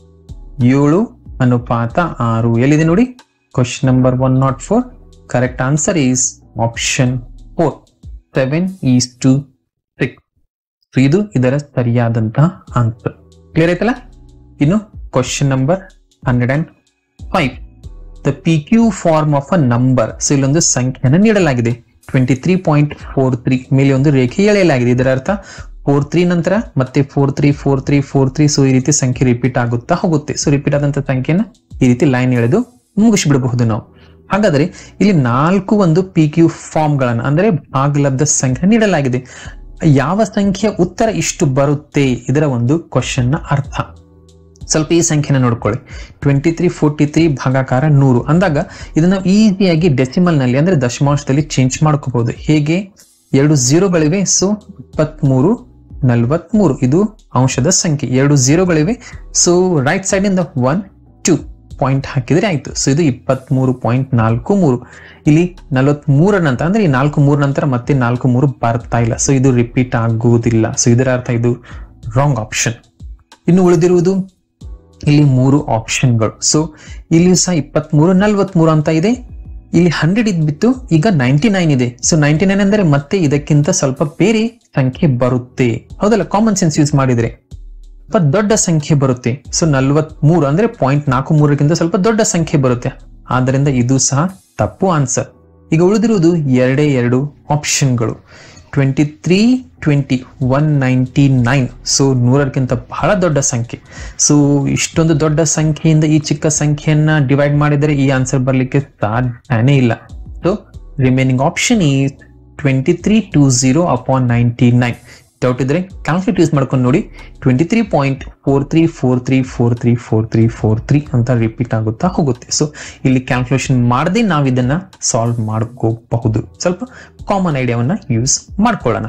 ಏಳು ಅನುಪಾತ ಆರು ಎಲ್ಲಿದೆ ನೋಡಿ question number one nought four correct answer is option four seven is two six so ಇದು ಇದರ ಸರಿಯಾದಂತಹ ಆನ್ಸರ್ ಕ್ಲಿಯರ್ ಆಯ್ತಲ್ಲ ಇನ್ನು question number hundred and five the P Q form of a number so ಇಲ್ಲೊಂದು ಸಂಖ್ಯೆಯನ್ನು ನೀಡಲಾಗಿದೆ twenty three point four three ಮೇಲೆ ಒಂದು ರೇಖೆ ಎಳೆಯಲಾಗಿದೆ ಇದರ ಅರ್ಥ ಫೋರ್ ತ್ರೀ ನಂತರ ಮತ್ತೆ four three four three four three so ಈ ರೀತಿ ಸಂಖ್ಯೆ ರಿಪೀಟ್ ಆಗುತ್ತಾ ಹೋಗುತ್ತೆ ಸೊ ರಿಪೀಟ್ ಆದಂತ ಸಂಖ್ಯೆನ ಈ ರೀತಿ ಲೈನ್ ಎಳೆದು ಮುಗಿಸಿಬಿಡಬಹುದು ನಾವು ಹಾಗಾದ್ರೆ ಇಲ್ಲಿ ನಾಲ್ಕು ಒಂದು ಪಿ ಕ್ಯೂ ಫಾರ್ಮ್ ಗಳನ್ನ ಅಂದ್ರೆ ಭಾಗಲಬ್ಧ ಸಂಖ್ಯೆ ನೀಡಲಾಗಿದೆ ಯಾವ ಸಂಖ್ಯೆಯ ಉತ್ತರ ಇಷ್ಟು ಬರುತ್ತೆ ಇದರ ಒಂದು ಕ್ವಶನ್ ನ ಅರ್ಥ ಸ್ವಲ್ಪ ಈ ಸಂಖ್ಯೆನ ನೋಡ್ಕೊಳ್ಳಿ ಟ್ವೆಂಟಿ ತ್ರೀ ಫೋರ್ಟಿ ತ್ರೀ ಭಾಗಾಕಾರ ನೂರು ಅಂದಾಗ ಇದನ್ನ ಈಸಿಯಾಗಿ ಡೆಸಿಮಲ್ ನಲ್ಲಿ ಅಂದ್ರೆ ದಶಮಾಂಶದಲ್ಲಿ ಚೇಂಜ್ ಮಾಡ್ಕೋಬಹುದು ಹೇಗೆ ಎರಡು ಝೀರೋಗಳಿವೆ ಸೊ ಇಪ್ಪತ್ಮೂರು ನಲ್ವತ್ಮೂರು ಇದು ಅಂಶದ ಸಂಖ್ಯೆ ಎರಡು ಝೀರೋಗಳಿವೆ ಸೊ ರೈಟ್ ಸೈಡ್ ಇಂದ ಒನ್ ಟೂ ಪಾಯಿಂಟ್ ಹಾಕಿದ್ರೆ ಆಯ್ತು ಸೊ ಇದು ಇಪ್ಪತ್ಮೂರು ಪಾಯಿಂಟ್ ನಾಲ್ಕು ಮೂರು ಇಲ್ಲಿ ನಲವತ್ಮೂರ ನಂತರ ಅಂದ್ರೆ ಈ ನಾಲ್ಕು ಮೂರ ನಂತರ ಮತ್ತೆ ನಾಲ್ಕು ಮೂರು ಬರ್ತಾ ಇಲ್ಲ ಸೊ ಇದು ರಿಪೀಟ್ ಆಗುವುದಿಲ್ಲ ಸೊ ಇದರ ಅರ್ಥ ಇದು ರಾಂಗ್ ಆಪ್ಷನ್ ಇನ್ನು ಉಳಿದಿರುವುದು ಇಲ್ಲಿ ಮೂರು ಆಪ್ಷನ್ಗಳು ಸೊ ಇಲ್ಲಿ ಸಹ ಇಪ್ಪತ್ಮೂರು ನಲ್ವತ್ಮೂರು ಅಂತ ಇದೆ ಇಲ್ಲಿ ಹಂಡ್ರೆಡ್ ಇದ್ಬಿಟ್ಟು ಈಗ ನೈಂಟಿ ನೈನ್ ಇದೆ ಸೊ ನೈಂಟಿ ನೈನ್ ಅಂದ್ರೆ ಮತ್ತೆ ಇದಕ್ಕಿಂತ ಸ್ವಲ್ಪ ಬೇರೆ ಸಂಖ್ಯೆ ಬರುತ್ತೆ ಹೌದಲ್ಲ ಕಾಮನ್ ಸೆನ್ಸ್ ಯೂಸ್ ಮಾಡಿದ್ರೆ ಸ್ವಲ್ಪ ದೊಡ್ಡ ಸಂಖ್ಯೆ ಬರುತ್ತೆ ಸೊ ನಲ್ವತ್ ಮೂರು ಅಂದ್ರೆ ಪಾಯಿಂಟ್ ನಾಲ್ಕು ಮೂರಕ್ಕಿಂತ ಸ್ವಲ್ಪ ದೊಡ್ಡ ಸಂಖ್ಯೆ ಬರುತ್ತೆ ಆದ್ದರಿಂದ ಇದು ಸಹ ತಪ್ಪು ಆನ್ಸರ್ ಈಗ ಉಳಿದಿರುವುದು ಎರಡೇ ಎರಡು ಆಪ್ಷನ್ಗಳು twenty three twenty one ninety nine so ನೂರಕ್ಕಿಂತ ಬಹಳ ದೊಡ್ಡ ಸಂಖ್ಯೆ ಸೊ ಇಷ್ಟೊಂದು ದೊಡ್ಡ ಸಂಖ್ಯೆಯಿಂದ ಈ ಚಿಕ್ಕ ಸಂಖ್ಯೆಯನ್ನ ಡಿವೈಡ್ ಮಾಡಿದರೆ ಈ ಆನ್ಸರ್ ಬರಲಿಕ್ಕೆ ಸಾಧ್ಯನೇ ಇಲ್ಲ ಸೊ ರಿಮೈನಿಂಗ್ ಆಪ್ಷನ್ ಈ twenty three two zero upon ninety nine doubt ಇದ್ರೆ ಕ್ಯಾಲ್ಕುಲೇಟ್ ಯೂಸ್ ಮಾಡ್ಕೊಂಡು ನೋಡಿ twenty three point four three four three four three four three four three ಅಂತ ರಿಪೀಟ್ ಆಗುತ್ತಾ ಹೋಗುತ್ತೆ ಸೊ ಇಲ್ಲಿ ಕ್ಯಾಲ್ಕುಲೇಷನ್ ಮಾಡದೆ ನಾವು ಇದನ್ನ ಸಾಲ್ವ್ ಮಾಡ್ಕೋಬಹುದು ಸ್ವಲ್ಪ ಕಾಮನ್ ಐಡಿಯಾವನ್ನ ಯೂಸ್ ಮಾಡ್ಕೊಳ್ಳೋಣ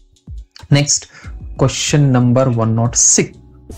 next question number one nought six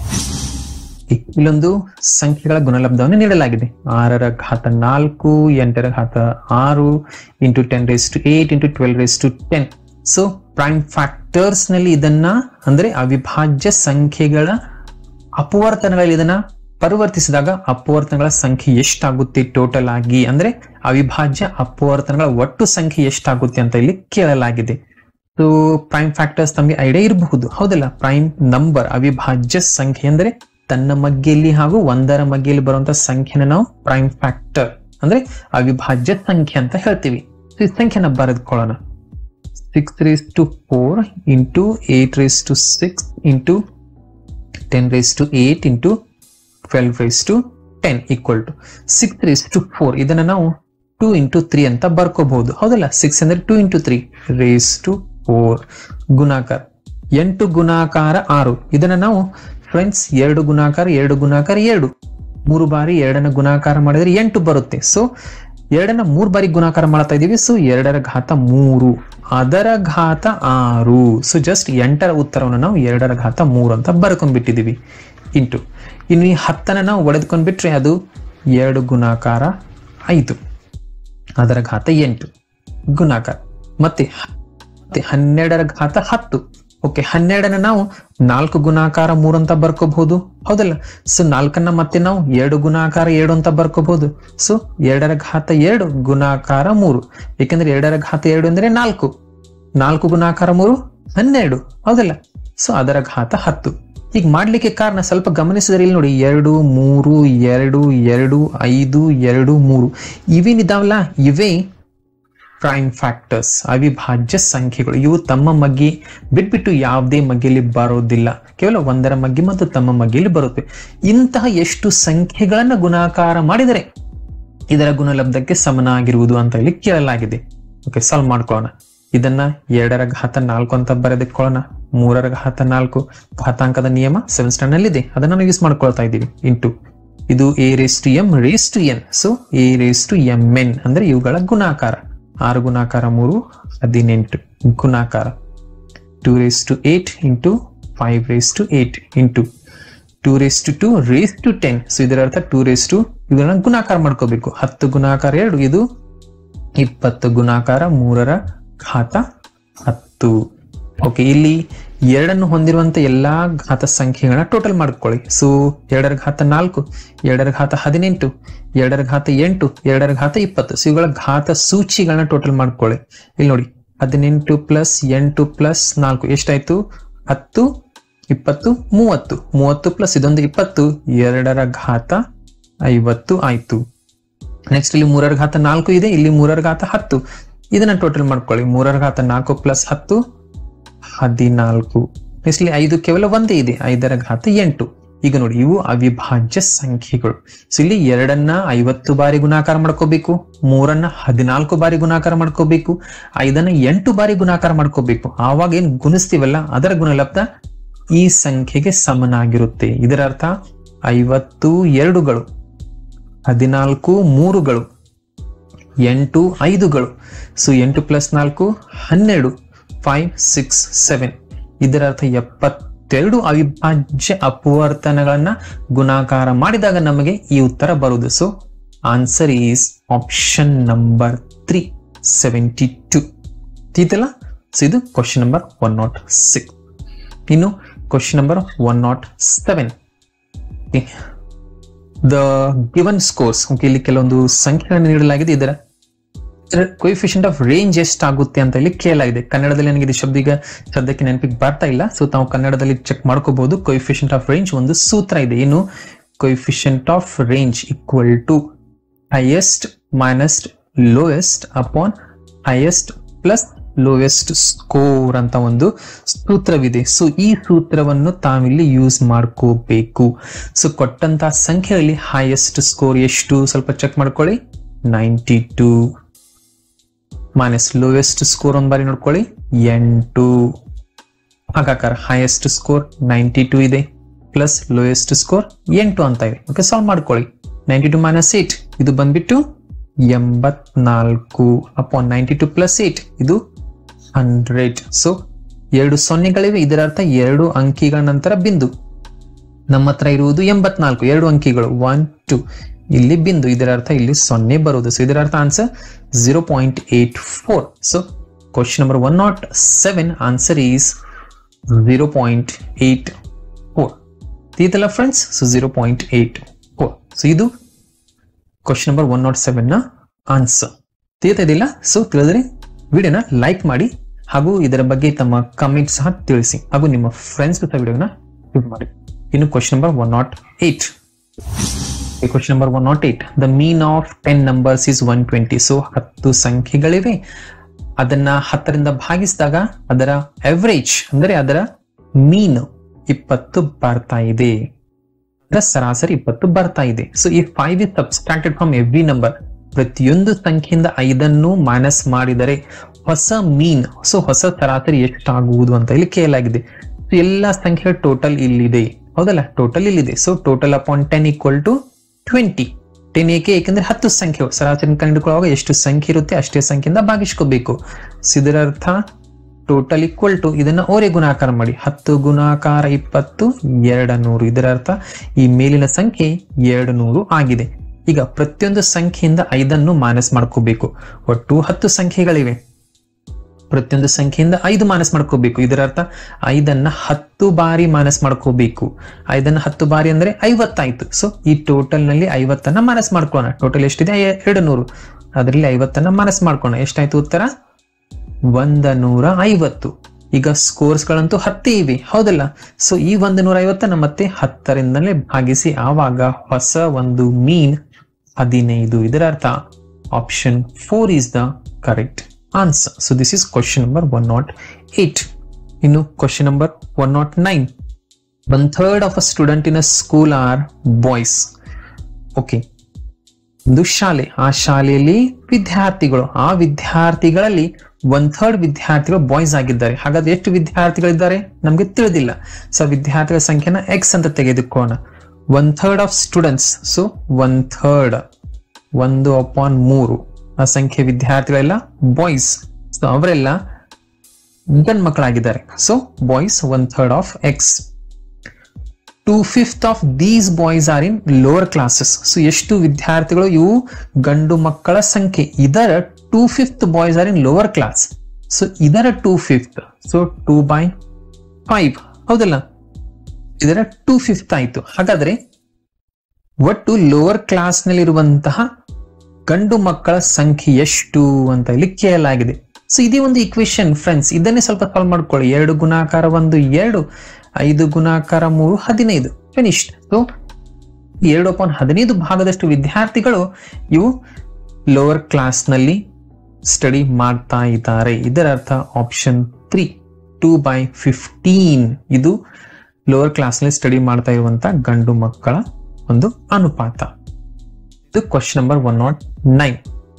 ಇಲ್ಲೊಂದು ಸಂಖ್ಯೆಗಳ ಗುಣಲಬ್ಧವನ್ನು ನೀಡಲಾಗಿದೆ ಆರರ ಘಾತ ನಾಲ್ಕು ಎಂಟರ ಘಾತ ಆರು into ten raise to eight into twelve raise to ten so prime factors ನಲ್ಲಿ ಇದನ್ನ ಅಂದ್ರೆ ಅವಿಭಾಜ್ಯ ಸಂಖ್ಯೆಗಳ ಅಪವರ್ತನಗಳಲ್ಲಿ ಇದನ್ನ ಪರಿವರ್ತಿಸಿದಾಗ ಅಪವರ್ತನಗಳ ಸಂಖ್ಯೆ ಎಷ್ಟಾಗುತ್ತೆ ಟೋಟಲ್ ಆಗಿ ಅಂದ್ರೆ ಅವಿಭಾಜ್ಯ ಅಪವರ್ತನಗಳ ಒಟ್ಟು ಸಂಖ್ಯೆ ಎಷ್ಟಾಗುತ್ತೆ ಅಂತ ಇಲ್ಲಿ ಕೇಳಲಾಗಿದೆ ಸೊ ಪ್ರೈಮ್ ಫ್ಯಾಕ್ಟರ್ಸ್ ತಮಗೆ ಐಡಿಯಾ ಇರಬಹುದು ಹೌದಲ್ಲ ಪ್ರೈಮ್ ನಂಬರ್ ಅವಿಭಾಜ್ಯ ಸಂಖ್ಯೆ ಅಂದ್ರೆ ತನ್ನ ಮಗ್ಗೆಯಲ್ಲಿ ಹಾಗೂ ಒಂದರ ಮಗ್ಗೆಯಲ್ಲಿ ಬರುವಂತ ಸಂಖ್ಯೆನ ನಾವು ಪ್ರೈಮ್ ಫ್ಯಾಕ್ಟರ್ ಅಂದ್ರೆ ಅವಿಭಾಜ್ಯ ಸಂಖ್ಯೆ ಅಂತ ಹೇಳ್ತೀವಿ ಈ ಸಂಖ್ಯೆನ ಬರೆದುಕೊಳ್ಳೋಣ six raise to four into eight raise to six into ten raise to eight into twelve raise to ten equal to six raise to four ಇದನ್ನ ನಾವು ಟೂ ಇಂಟು ತ್ರೀ ಅಂತ ಬರ್ಕೋಬಹುದು ಹೌದಲ್ಲ ಸಿಕ್ಸ್ ಅಂದ್ರೆ two into three raise to four ಗುಣಾಕಾರ ಎಂಟು ಗುಣಾಕಾರ ಆರು ಇದನ್ನ ನಾವು ಫ್ರೆಂಡ್ಸ್ ಎರಡು ಗುಣಾಕಾರ ಎರಡು ಗುಣಾಕಾರ ಎರಡು ಮೂರು ಬಾರಿ ಎರಡನ್ನ ಗುಣಾಕಾರ ಮಾಡಿದ್ರೆ ಎಂಟು ಬರುತ್ತೆ ಸೊ ಎರಡನ್ನ ಮೂರು ಬಾರಿ ಗುಣಾಕಾರ ಮಾಡ್ತಾ ಇದೀವಿ ಸೊ ಎರಡರ ಘಾತ ಮೂರು ಅದರ ಘಾತ ಆರು ಸೊ ಜಸ್ಟ್ ಎಂಟರ ಉತ್ತರವನ್ನು ನಾವು ಎರಡರ ಘಾತ ಮೂರು ಅಂತ ಬರ್ಕೊಂಡ್ಬಿಟ್ಟಿದೀವಿ ಇಂಟು ಇನ್ನು ಈ ಹತ್ತನ ನಾವು ಒಡೆದ್ಕೊಂಡ್ಬಿಟ್ರೆ ಅದು ಎರಡು ಗುಣಾಕಾರ ಐದು ಅದರ ಘಾತ ಎಂಟು ಗುಣಾಕಾರ ಮತ್ತೆ ಮತ್ತೆ ಹನ್ನೆರಡರ ಘಾತ ಹತ್ತು ಓಕೆ ಹನ್ನೆರಡನ್ನ ನಾವು ನಾಲ್ಕು ಗುಣಾಕಾರ ಮೂರು ಅಂತ ಬರ್ಕೋಬಹುದು ಹೌದಲ್ಲ ಸೊ ನಾಲ್ಕನ್ನ ಮತ್ತೆ ನಾವು ಎರಡು ಗುಣಾಕಾರ ಎರಡು ಅಂತ ಬರ್ಕೋಬಹುದು ಸೊ ಎರಡರ ಘಾತ ಎರಡು ಗುಣಾಕಾರ ಮೂರು ಯಾಕೆಂದ್ರೆ ಎರಡರ ಘಾತ ಎರಡು ಅಂದ್ರೆ ನಾಲ್ಕು ನಾಲ್ಕು ಗುಣಾಕಾರ ಮೂರು ಹನ್ನೆರಡು ಹೌದಲ್ಲ ಸೊ ಅದರ ಘಾತ ಹತ್ತು ಈಗ ಮಾಡ್ಲಿಕ್ಕೆ ಕಾರಣ ಸ್ವಲ್ಪ ಗಮನಿಸಿದ್ರೆ ಇಲ್ಲಿ ನೋಡಿ ಎರಡು ಮೂರು ಎರಡು ಎರಡು ಐದು ಎರಡು ಮೂರು ಇವೇನಿದಾವಲ್ಲ ಇವೇ ಪ್ರೈಮ್ ಫ್ಯಾಕ್ಟರ್ಸ್ ಅವಿಭಾಜ್ಯ ಸಂಖ್ಯೆಗಳು ಇವು ತಮ್ಮ ಮಗ್ಗಿ ಬಿಟ್ಬಿಟ್ಟು ಯಾವುದೇ ಮಗ್ಗಿಯಲ್ಲಿ ಬರೋದಿಲ್ಲ ಕೇವಲ ಒಂದರ ಮಗ್ಗಿ ಮತ್ತು ತಮ್ಮ ಮಗ್ಗಿಯಲ್ಲಿ ಬರುತ್ತೆ ಇಂತಹ ಎಷ್ಟು ಸಂಖ್ಯೆಗಳನ್ನ ಗುಣಾಕಾರ ಮಾಡಿದರೆ ಇದರ ಗುಣಲಬ್ಧಕ್ಕೆ ಸಮನಾಗಿರುವುದು ಅಂತ ಇಲ್ಲಿ ಕೇಳಲಾಗಿದೆ ಓಕೆ ಸಾಲ್ವ್ ಮಾಡ್ಕೊಳ್ಳೋಣ ಇದನ್ನ ಎರಡರ ಘಾತ ನಾಲ್ಕು ಅಂತ ಬರೆದಿಟ್ಕೊಳ್ಳೋಣ ಮೂರರ ಘಾತ ನಾಲ್ಕು ಘಾತಾಂಕದ ನಿಯಮ ಸೆವೆನ್ ಸ್ಟ್ಯಾಂಡ್ ನಲ್ಲಿ ಇದೆ ಅದನ್ನ ನಾವು ಯೂಸ್ ಮಾಡ್ಕೊಳ್ತಾ ಇದ್ದೀವಿ ಇಂಟು ಇದು A raise to M raise to N so A raise to M N ಅಂದ್ರೆ ಇವುಗಳ ಗುಣಾಕಾರ ಆರು ಗುಣಾಕಾರ ಮೂರು ಹದಿನೆಂಟು ಗುಣಾಕಾರ two raise to eight into five raise to eight into two raise to two raise to ten so ಇದರ ಅರ್ಥ ಟೂ ರೇಸ್ ಟು ಇದನ್ನ ಗುಣಾಕಾರ ಮಾಡ್ಕೋಬೇಕು ಹತ್ತು ಗುಣಾಕಾರ ಎರಡು ಇದು ಇಪ್ಪತ್ತು ಗುಣಾಕಾರ ಮೂರರ ಘಾತ ಹತ್ತು ಓಕೆ ಇಲ್ಲಿ ಎರಡನ್ನು ಹೊಂದಿರುವಂತ ಎಲ್ಲಾ ಘಾತ ಸಂಖ್ಯೆಗಳನ್ನ ಟೋಟಲ್ ಮಾಡ್ಕೊಳ್ಳಿ ಸೊ ಎರಡರ ಘಾತ ನಾಲ್ಕು ಎರಡರ ಘಾತ ಹದಿನೆಂಟು ಎರಡರ ಘಾತ ಎಂಟು ಎರಡರ ಘಾತ ಇಪ್ಪತ್ತು ಸೊ ಇವುಗಳ ಘಾತ ಸೂಚಿಗಳನ್ನ ಟೋಟಲ್ ಮಾಡ್ಕೊಳ್ಳಿ ಇಲ್ಲಿ ನೋಡಿ ಹದಿನೆಂಟು ಪ್ಲಸ್ ಎಂಟು ಪ್ಲಸ್ ನಾಲ್ಕು ಎಷ್ಟಾಯ್ತು ಹತ್ತು ಇಪ್ಪತ್ತು ಮೂವತ್ತು ಮೂವತ್ತು ಪ್ಲಸ್ ಇದೊಂದು ಇಪ್ಪತ್ತು ಎರಡರ ಘಾತ ಐವತ್ತು ಆಯ್ತು ನೆಕ್ಸ್ಟ್ ಇಲ್ಲಿ ಮೂರರ ಘಾತ ನಾಲ್ಕು ಇದೆ ಇಲ್ಲಿ ಮೂರರ ಘಾತ ಹತ್ತು ಇದನ್ನ ಟೋಟಲ್ ಮಾಡ್ಕೊಳ್ಳಿ ಮೂರರ ಘಾತ ನಾಲ್ಕು ಪ್ಲಸ್ ಹತ್ತು ಹದಿನಾಲ್ಕು ನೆಕ್ಸ್ಟ್ ಇಲ್ಲಿ ಐದು ಕೇವಲ ಒಂದೇ ಇದೆ ಐದರ ಘಾತ ಎಂಟು ಈಗ ನೋಡಿ ಇವು ಅವಿಭಾಜ್ಯ ಸಂಖ್ಯೆಗಳು ಸೊ ಇಲ್ಲಿ ಎರಡನ್ನ ಐವತ್ತು ಬಾರಿ ಗುಣಾಕಾರ ಮಾಡ್ಕೋಬೇಕು ಮೂರನ್ನ ಹದಿನಾಲ್ಕು ಬಾರಿ ಗುಣಾಕಾರ ಮಾಡ್ಕೋಬೇಕು ಐದನ್ನ ಎಂಟು ಬಾರಿ ಗುಣಾಕಾರ ಮಾಡ್ಕೋಬೇಕು ಆವಾಗ ಏನ್ ಗುಣಿಸ್ತೀವಲ್ಲ ಅದರ ಗುಣಲಬ್ಧ ಈ ಸಂಖ್ಯೆಗೆ ಸಮನಾಗಿರುತ್ತೆ ಇದರ ಅರ್ಥ ಐವತ್ತು ಎರಡುಗಳು ಹದಿನಾಲ್ಕು ಮೂರುಗಳು ಎಂಟು ಐದುಗಳು ಸೊ ಎಂಟು ಪ್ಲಸ್ ನಾಲ್ಕು ಹನ್ನೆರಡು ಫೈವ್ ಸಿಕ್ಸ್ ಸೆವೆನ್ ಇದರ ಅರ್ಥ ಎಪ್ಪತ್ತೆರಡು ಅವಿಭಾಜ್ಯ ಅಪವರ್ತನಗಳನ್ನ ಗುಣಾಕಾರ ಮಾಡಿದಾಗ ನಮಗೆ ಈ ಉತ್ತರ ಬರುವುದು so answer is option number three seventy two ತೀತಲ್ಲ ಸೊ ಇದು question number one nought six ಇನ್ನು question number one nought seven the given scores okay ಇಲ್ಲಿ ಕೆಲವೊಂದು ಸಂಖ್ಯೆಗಳನ್ನು ನೀಡಲಾಗಿದೆ ಇದರ ಕೊಯಿಫಿಷಿಯಂಟ್ ಆಫ್ ರೇಂಜ್ ಎಷ್ಟಾಗುತ್ತೆ ಅಂತ ಇಲ್ಲಿ ಕೇಳಲಾಗಿದೆ ಕನ್ನಡದಲ್ಲಿ ನನಗೆ ಇದು ಶಬ್ದ ಈಗ ಸದ್ಯಕ್ಕೆ ನೆನಪಿಗೆ ಬರ್ತಾ ಇಲ್ಲ ಸೊ ತಾವು ಕನ್ನಡದಲ್ಲಿ ಚೆಕ್ ಮಾಡ್ಕೋಬಹುದು ಕೊಯಿಫಿಷಿಯಂಟ್ ಆಫ್ ರೇಂಜ್ ಒಂದು ಸೂತ್ರ ಇದೆ ಏನು coefficient of range equal to highest minus lowest upon highest plus lowest score ಅಂತ ಒಂದು ಸೂತ್ರವಿದೆ ಸೊ ಈ ಸೂತ್ರವನ್ನು ತಾವಿಲ್ಲಿ ಯೂಸ್ ಮಾಡ್ಕೋಬೇಕು ಸೊ ಕೊಟ್ಟಂತ ಸಂಖ್ಯೆಯಲ್ಲಿ ಹೈಯೆಸ್ಟ್ ಸ್ಕೋರ್ ಎಷ್ಟು ಸ್ವಲ್ಪ ಚೆಕ್ ಮಾಡ್ಕೊಳ್ಳಿ ninety two minus lowest score ಒಂದ್ ಬಾರಿ ನೋಡ್ಕೊಳ್ಳಿ ಎಂಟು ಹಾಗಾಕಾರ ಹೈಯೆಸ್ಟ್ ಸ್ಕೋರ್ ನೈಂಟಿ ಟೂ ಇದೆ ಪ್ಲಸ್ ಲೋಯೆಸ್ಟ್ ಸ್ಕೋರ್ ಎಂಟು ಅಂತ ಇದೆ ಓಕೆ ಸಾಲ್ವ್ ಮಾಡ್ಕೊಳ್ಳಿ ನೈಂಟಿ ಟು ಮೈನಸ್ ಏಟ್ ಇದು ಬಂದ್ಬಿಟ್ಟು ಎಂಬತ್ನಾಲ್ಕು upon ninety two plus eight ಇದು ಹಂಡ್ರೆಡ್ ಸೊ ಎರಡು ಸೊನ್ನೆಗಳಿವೆ ಇದರ ಅರ್ಥ ಎರಡು ಅಂಕಿಗಳ ನಂತರ ಬಿಂದು ನಮ್ಮ ಹತ್ರ ಇರುವುದು ಎಂಬತ್ನಾಲ್ಕು ಎರಡು ಅಂಕಿಗಳು ಒನ್ ಟು ಇಲ್ಲಿ ಬಿಂದು ಇದರ ಅರ್ಥ ಇಲ್ಲಿ ಸೊನ್ನೆ ಬರುವುದು ಸೊ ಇದರ ಅರ್ಥ answer zero point eight four so question number one nought seven answer is zero point eight four ತೀತಲ್ಲ friends so zero point eight four so ಇದು question number one nought seven ನ ಆನ್ಸರ್ ತಿಳಿತಾ ಇದಿಲ್ಲ ಸೊ ತಿಳಿದ್ರೆ ವಿಡಿಯೋನ ಲೈಕ್ ಮಾಡಿ ಹಾಗೂ ಇದರ ಬಗ್ಗೆ ತಮ್ಮ ಕಮೆಂಟ್ ಸಹ ತಿಳಿಸಿ ಹಾಗೂ ನಿಮ್ಮ ಫ್ರೆಂಡ್ಸ್ ಜೊತೆ ವಿಡಿಯೋನ ಶೇರ್ ಮಾಡಿ ಇನ್ನು question number one nought eight question number one nought eight the mean of ten numbers is one twenty so ಹತ್ತು ಸಂಖ್ಯೆಗಳಿವೆ ಅದನ್ನ ಹತ್ತರಿಂದ ಭಾಗಿಸಿದಾಗ ಅದರ ಅವರೇಜ್ ಅಂದ್ರೆ ಅದರ ಮೀನ್ ಇಪ್ಪತ್ತು ಬರ್ತಾ ಇದೆ ಅದರ ಸರಾಸರಿ ಇಪ್ಪತ್ತು ಬರ್ತಾ ಇದೆ ಸೊ ಈ five is subtracted from every number ಪ್ರತಿಯೊಂದು ಸಂಖ್ಯೆಯಿಂದ ಐದನ್ನು ಮೈನಸ್ ಮಾಡಿದರೆ ಹೊಸ ಮೀನ್ ಸೊ ಹೊಸ ಸರಾಸರಿ ಎಷ್ಟಾಗುವುದು ಅಂತ ಇಲ್ಲಿ ಕೇಳಲಾಗಿದೆ So, ಎಲ್ಲ ಸಂಖ್ಯೆಗಳ ಟೋಟಲ್ ಇಲ್ಲಿದೆ ಹೌದಲ್ಲ ಟೋಟಲ್ ಇಲ್ಲಿದೆ so total upon ten equal to twenty ten ಏಕೆ ಏಕೆಂದ್ರೆ ಹತ್ತು ಸಂಖ್ಯೆ ಸರಾಸರಿ ಕಂಡುಕೊಳ್ಳುವಾಗ ಎಷ್ಟು ಸಂಖ್ಯೆ ಇರುತ್ತೆ ಅಷ್ಟೇ ಸಂಖ್ಯೆಯಿಂದ ಭಾಗಿಸ್ಕೋಬೇಕು ಸೊ ಇದರ ಅರ್ಥ ಟೋಟಲ್ ಈಕ್ವಲ್ ಟು ಇದನ್ನ ಓರೆ ಗುಣಾಕಾರ ಮಾಡಿ ಹತ್ತು ಗುಣಾಕಾರ ಇಪ್ಪತ್ತು ಎರಡು ನೂರು ಇದರ ಅರ್ಥ ಈ ಮೇಲಿನ ಸಂಖ್ಯೆ ಎರಡು ನೂರು ಆಗಿದೆ ಈಗ ಪ್ರತಿಯೊಂದು ಸಂಖ್ಯೆಯಿಂದ ಐದನ್ನು ಮೈನಸ್ ಮಾಡ್ಕೋಬೇಕು ಒಟ್ಟು ಹತ್ತು ಸಂಖ್ಯೆಗಳಿವೆ ಪ್ರತಿಯೊಂದು ಸಂಖ್ಯೆಯಿಂದ ಐದು ಮೈನಸ್ ಮಾಡ್ಕೋಬೇಕು ಇದರ ಅರ್ಥ ಐದನ್ನ ಹತ್ತು ಬಾರಿ ಮೈನಸ್ ಮಾಡ್ಕೋಬೇಕು ಐದನ್ನ ಹತ್ತು ಬಾರಿ ಅಂದ್ರೆ ಐವತ್ತಾಯ್ತು ಸೊ ಈ ಟೋಟಲ್ ನಲ್ಲಿ ಐವತ್ತನ್ನ ಮೈನಸ್ ಮಾಡ್ಕೊಳ್ಳೋಣ ಟೋಟಲ್ ಎಷ್ಟಿದೆ ಎ- ಎರಡು ನೂರು ಅದರಲ್ಲಿ ಐವತ್ತನ್ನ ಮೈನಸ್ ಮಾಡ್ಕೊಳ್ಳೋಣ ಎಷ್ಟಾಯ್ತು ಉತ್ತರ ಒಂದ ನೂರ ಐವತ್ತು ಈಗ ಸ್ಕೋರ್ಸ್ ಗಳಂತೂ ಹತ್ತೇ ಇವೆ ಹೌದಲ್ಲ ಸೊ ಈ ಒಂದು ನೂರ ಐವತ್ತನ್ನ ಮತ್ತೆ ಹತ್ತರಿಂದಲೇ ಭಾಗಿಸಿ ಆವಾಗ ಹೊಸ ಒಂದು ಮೀನ್ ಹದಿನೈದು ಇದರ ಅರ್ಥ option four is the correct answer so this is question number one nought eight ಇನ್ನು question number one nought nine one third of a student in a school are boys okay ಒಂದು ಶಾಲೆ ಆ ಶಾಲೆಯಲ್ಲಿ ವಿದ್ಯಾರ್ಥಿಗಳು ಆ ವಿದ್ಯಾರ್ಥಿಗಳಲ್ಲಿ ಒನ್ ಥರ್ಡ್ ವಿದ್ಯಾರ್ಥಿಗಳು ಬಾಯ್ಸ್ ಆಗಿದ್ದಾರೆ ಹಾಗಾದ್ರೆ ಎಷ್ಟು ವಿದ್ಯಾರ್ಥಿಗಳಿದ್ದಾರೆ ನಮ್ಗೆ ತಿಳಿದಿಲ್ಲ ಸೊ ವಿದ್ಯಾರ್ಥಿಗಳ ಸಂಖ್ಯೆನ ಎಕ್ಸ್ ಅಂತ ತೆಗೆದುಕೋಣ one third of students so one third ಒಂದು ಅಪಾನ್ ಮೂರು ಆ ಸಂಖ್ಯೆ ವಿದ್ಯಾರ್ಥಿಗಳೆಲ್ಲ ಬಾಯ್ಸ್ ಸೊ ಅವರೆಲ್ಲ ಗಂಡ್ ಮಕ್ಕಳಾಗಿದ್ದಾರೆ so boys one third of X two fifth of these boys are in lower classes so ಎಷ್ಟು ವಿದ್ಯಾರ್ಥಿಗಳು ಇವು ಗಂಡು ಮಕ್ಕಳ ಸಂಖ್ಯೆ ಇದರ two fifth boys are in lower class so ಇದರ two fifth so two by five ಹೌದಲ್ಲ ಇದರ ಟೂ ಫಿಫ್ತ್ ಆಯ್ತು ಹಾಗಾದ್ರೆ ಒಟ್ಟು ಲೋವರ್ ಕ್ಲಾಸ್ ನಲ್ಲಿರುವಂತಹ ಗಂಡು ಮಕ್ಕಳ ಸಂಖ್ಯೆ ಎಷ್ಟು ಅಂತ ಇಲ್ಲಿ ಕೇಳಲಾಗಿದೆ ಸೊ ಇದೇ ಒಂದು ಇಕ್ವೇಶನ್ ಫ್ರೆಂಡ್ಸ್ ಇದನ್ನೇ ಸ್ವಲ್ಪ ಸಾಲ್ವ್ ಮಾಡ್ಕೊಳ್ಳಿ ಎರಡು ಗುಣಾಕಾರ ಒಂದು ಎರಡು ಐದು ಗುಣಾಕಾರ ಮೂರು ಹದಿನೈದು ಫಿನಿಶ್ಡ್ ಸೊ ಎರಡು ಅಪಾನ್ ಹದಿನೈದು ಭಾಗದಷ್ಟು ವಿದ್ಯಾರ್ಥಿಗಳು ಇವು ಲೋವರ್ ಕ್ಲಾಸ್ ನಲ್ಲಿ ಸ್ಟಡಿ ಮಾಡ್ತಾ ಇದ್ದಾರೆ ಇದರ ಅರ್ಥ option three two by fifteen ಇದು ಲೋವರ್ ಕ್ಲಾಸ್ ನಲ್ಲಿ ಸ್ಟಡಿ ಮಾಡ್ತಾ ಇರುವಂತ ಗಂಡು ಮಕ್ಕಳ ಒಂದು ಅನುಪಾತ ಇದು question number one nought nine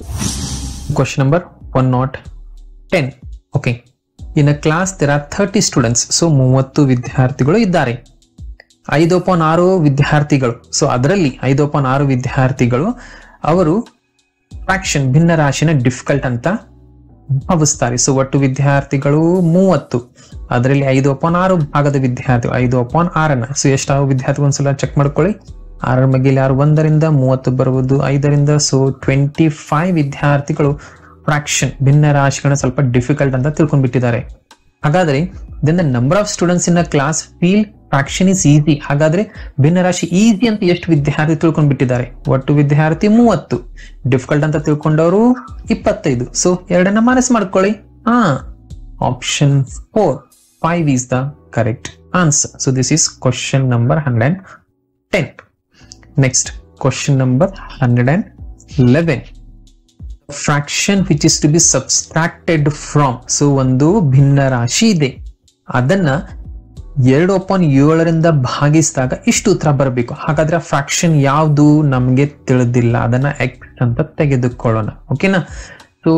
question number one nought ten okay in a class there are thirty students so ಮೂವತ್ತು ವಿದ್ಯಾರ್ಥಿಗಳು ಇದ್ದಾರೆ ಐದು ಪಾನ್ ಆರು ವಿದ್ಯಾರ್ಥಿಗಳು ಸೊ ಅದರಲ್ಲಿ ಐದು ಪಾನ್ ಆರು ವಿದ್ಯಾರ್ಥಿಗಳು ಅವರು ಫ್ರಾಕ್ಷನ್ ಭಿನ್ನ ರಾಶಿನ ಡಿಫಿಕಲ್ಟ್ ಅಂತ ಭಾವಿಸ್ತಾರೆ ಸೊ ಒಟ್ಟು ವಿದ್ಯಾರ್ಥಿಗಳು ಮೂವತ್ತು ಅದರಲ್ಲಿ ಐದು ಅಪಾನ್ ಆರು ಭಾಗದ ವಿದ್ಯಾರ್ಥಿಗಳು ಐದು ಅಪಾನ್ ಆರನ್ನ ಸೊ ಎಷ್ಟು ವಿದ್ಯಾರ್ಥಿ ಒಂದ್ಸಲ ಚೆಕ್ ಮಾಡ್ಕೊಳ್ಳಿ ಆರರ ಮಗ್ಗಿಲಿ ಆರು ಒಂದರಿಂದ ಮೂವತ್ತು ಬರುವುದು ಐದರಿಂದ ಸೊ ಟ್ವೆಂಟಿ ಫೈವ್ ವಿದ್ಯಾರ್ಥಿಗಳು ಫ್ರಾಕ್ಷನ್ ಭಿನ್ನ ರಾಶಿಗಳನ್ನ ಸ್ವಲ್ಪ ಡಿಫಿಕಲ್ಟ್ ಅಂತ ತಿಳ್ಕೊಂಡ್ಬಿಟ್ಟಿದ್ದಾರೆ ಹಾಗಾದ್ರೆ then the number of students in class feel fraction is easy ಹಾಗಾದ್ರೆ ಭಿನ್ನ ರಾಶಿ ಈಸಿ ಅಂತ ಎಷ್ಟು ವಿದ್ಯಾರ್ಥಿ ತಿಳ್ಕೊಂಡ್ಬಿಟ್ಟಿದ್ದಾರೆ ಒಟ್ಟು ವಿದ್ಯಾರ್ಥಿ ಮೂವತ್ತು ಡಿಫಿಕಲ್ಟ್ ಅಂತ ತಿಳ್ಕೊಂಡವರು ಇಪ್ಪತ್ತೈದು ಸೊ ಎರಡನ್ನ ಮನಸ್ ಮಾಡ್ಕೊಳ್ಳಿ ಹಾ option four five is the correct answer so this is question number hundred and ten next question number hundred and eleven fraction which is to be subtracted from so ಒಂದು ಭಿನ್ನ ರಾಶಿ ಇದೆ ಅದನ್ನ ಎರಡು ಅಪಾನ್ ಏಳರಿಂದ ಭಾಗಿಸಿದಾಗ ಇಷ್ಟು ಉತ್ತರ ಬರಬೇಕು ಹಾಗಾದ್ರೆ ಫ್ರಾಕ್ಷನ್ ಯಾವುದು ನಮಗೆ ತಿಳಿದಿಲ್ಲ ಅದನ್ನ ಎಕ್ಸ್ ಅಂತ ತೆಗೆದುಕೊಳ್ಳೋಣ ಓಕೆನಾ ಸೊ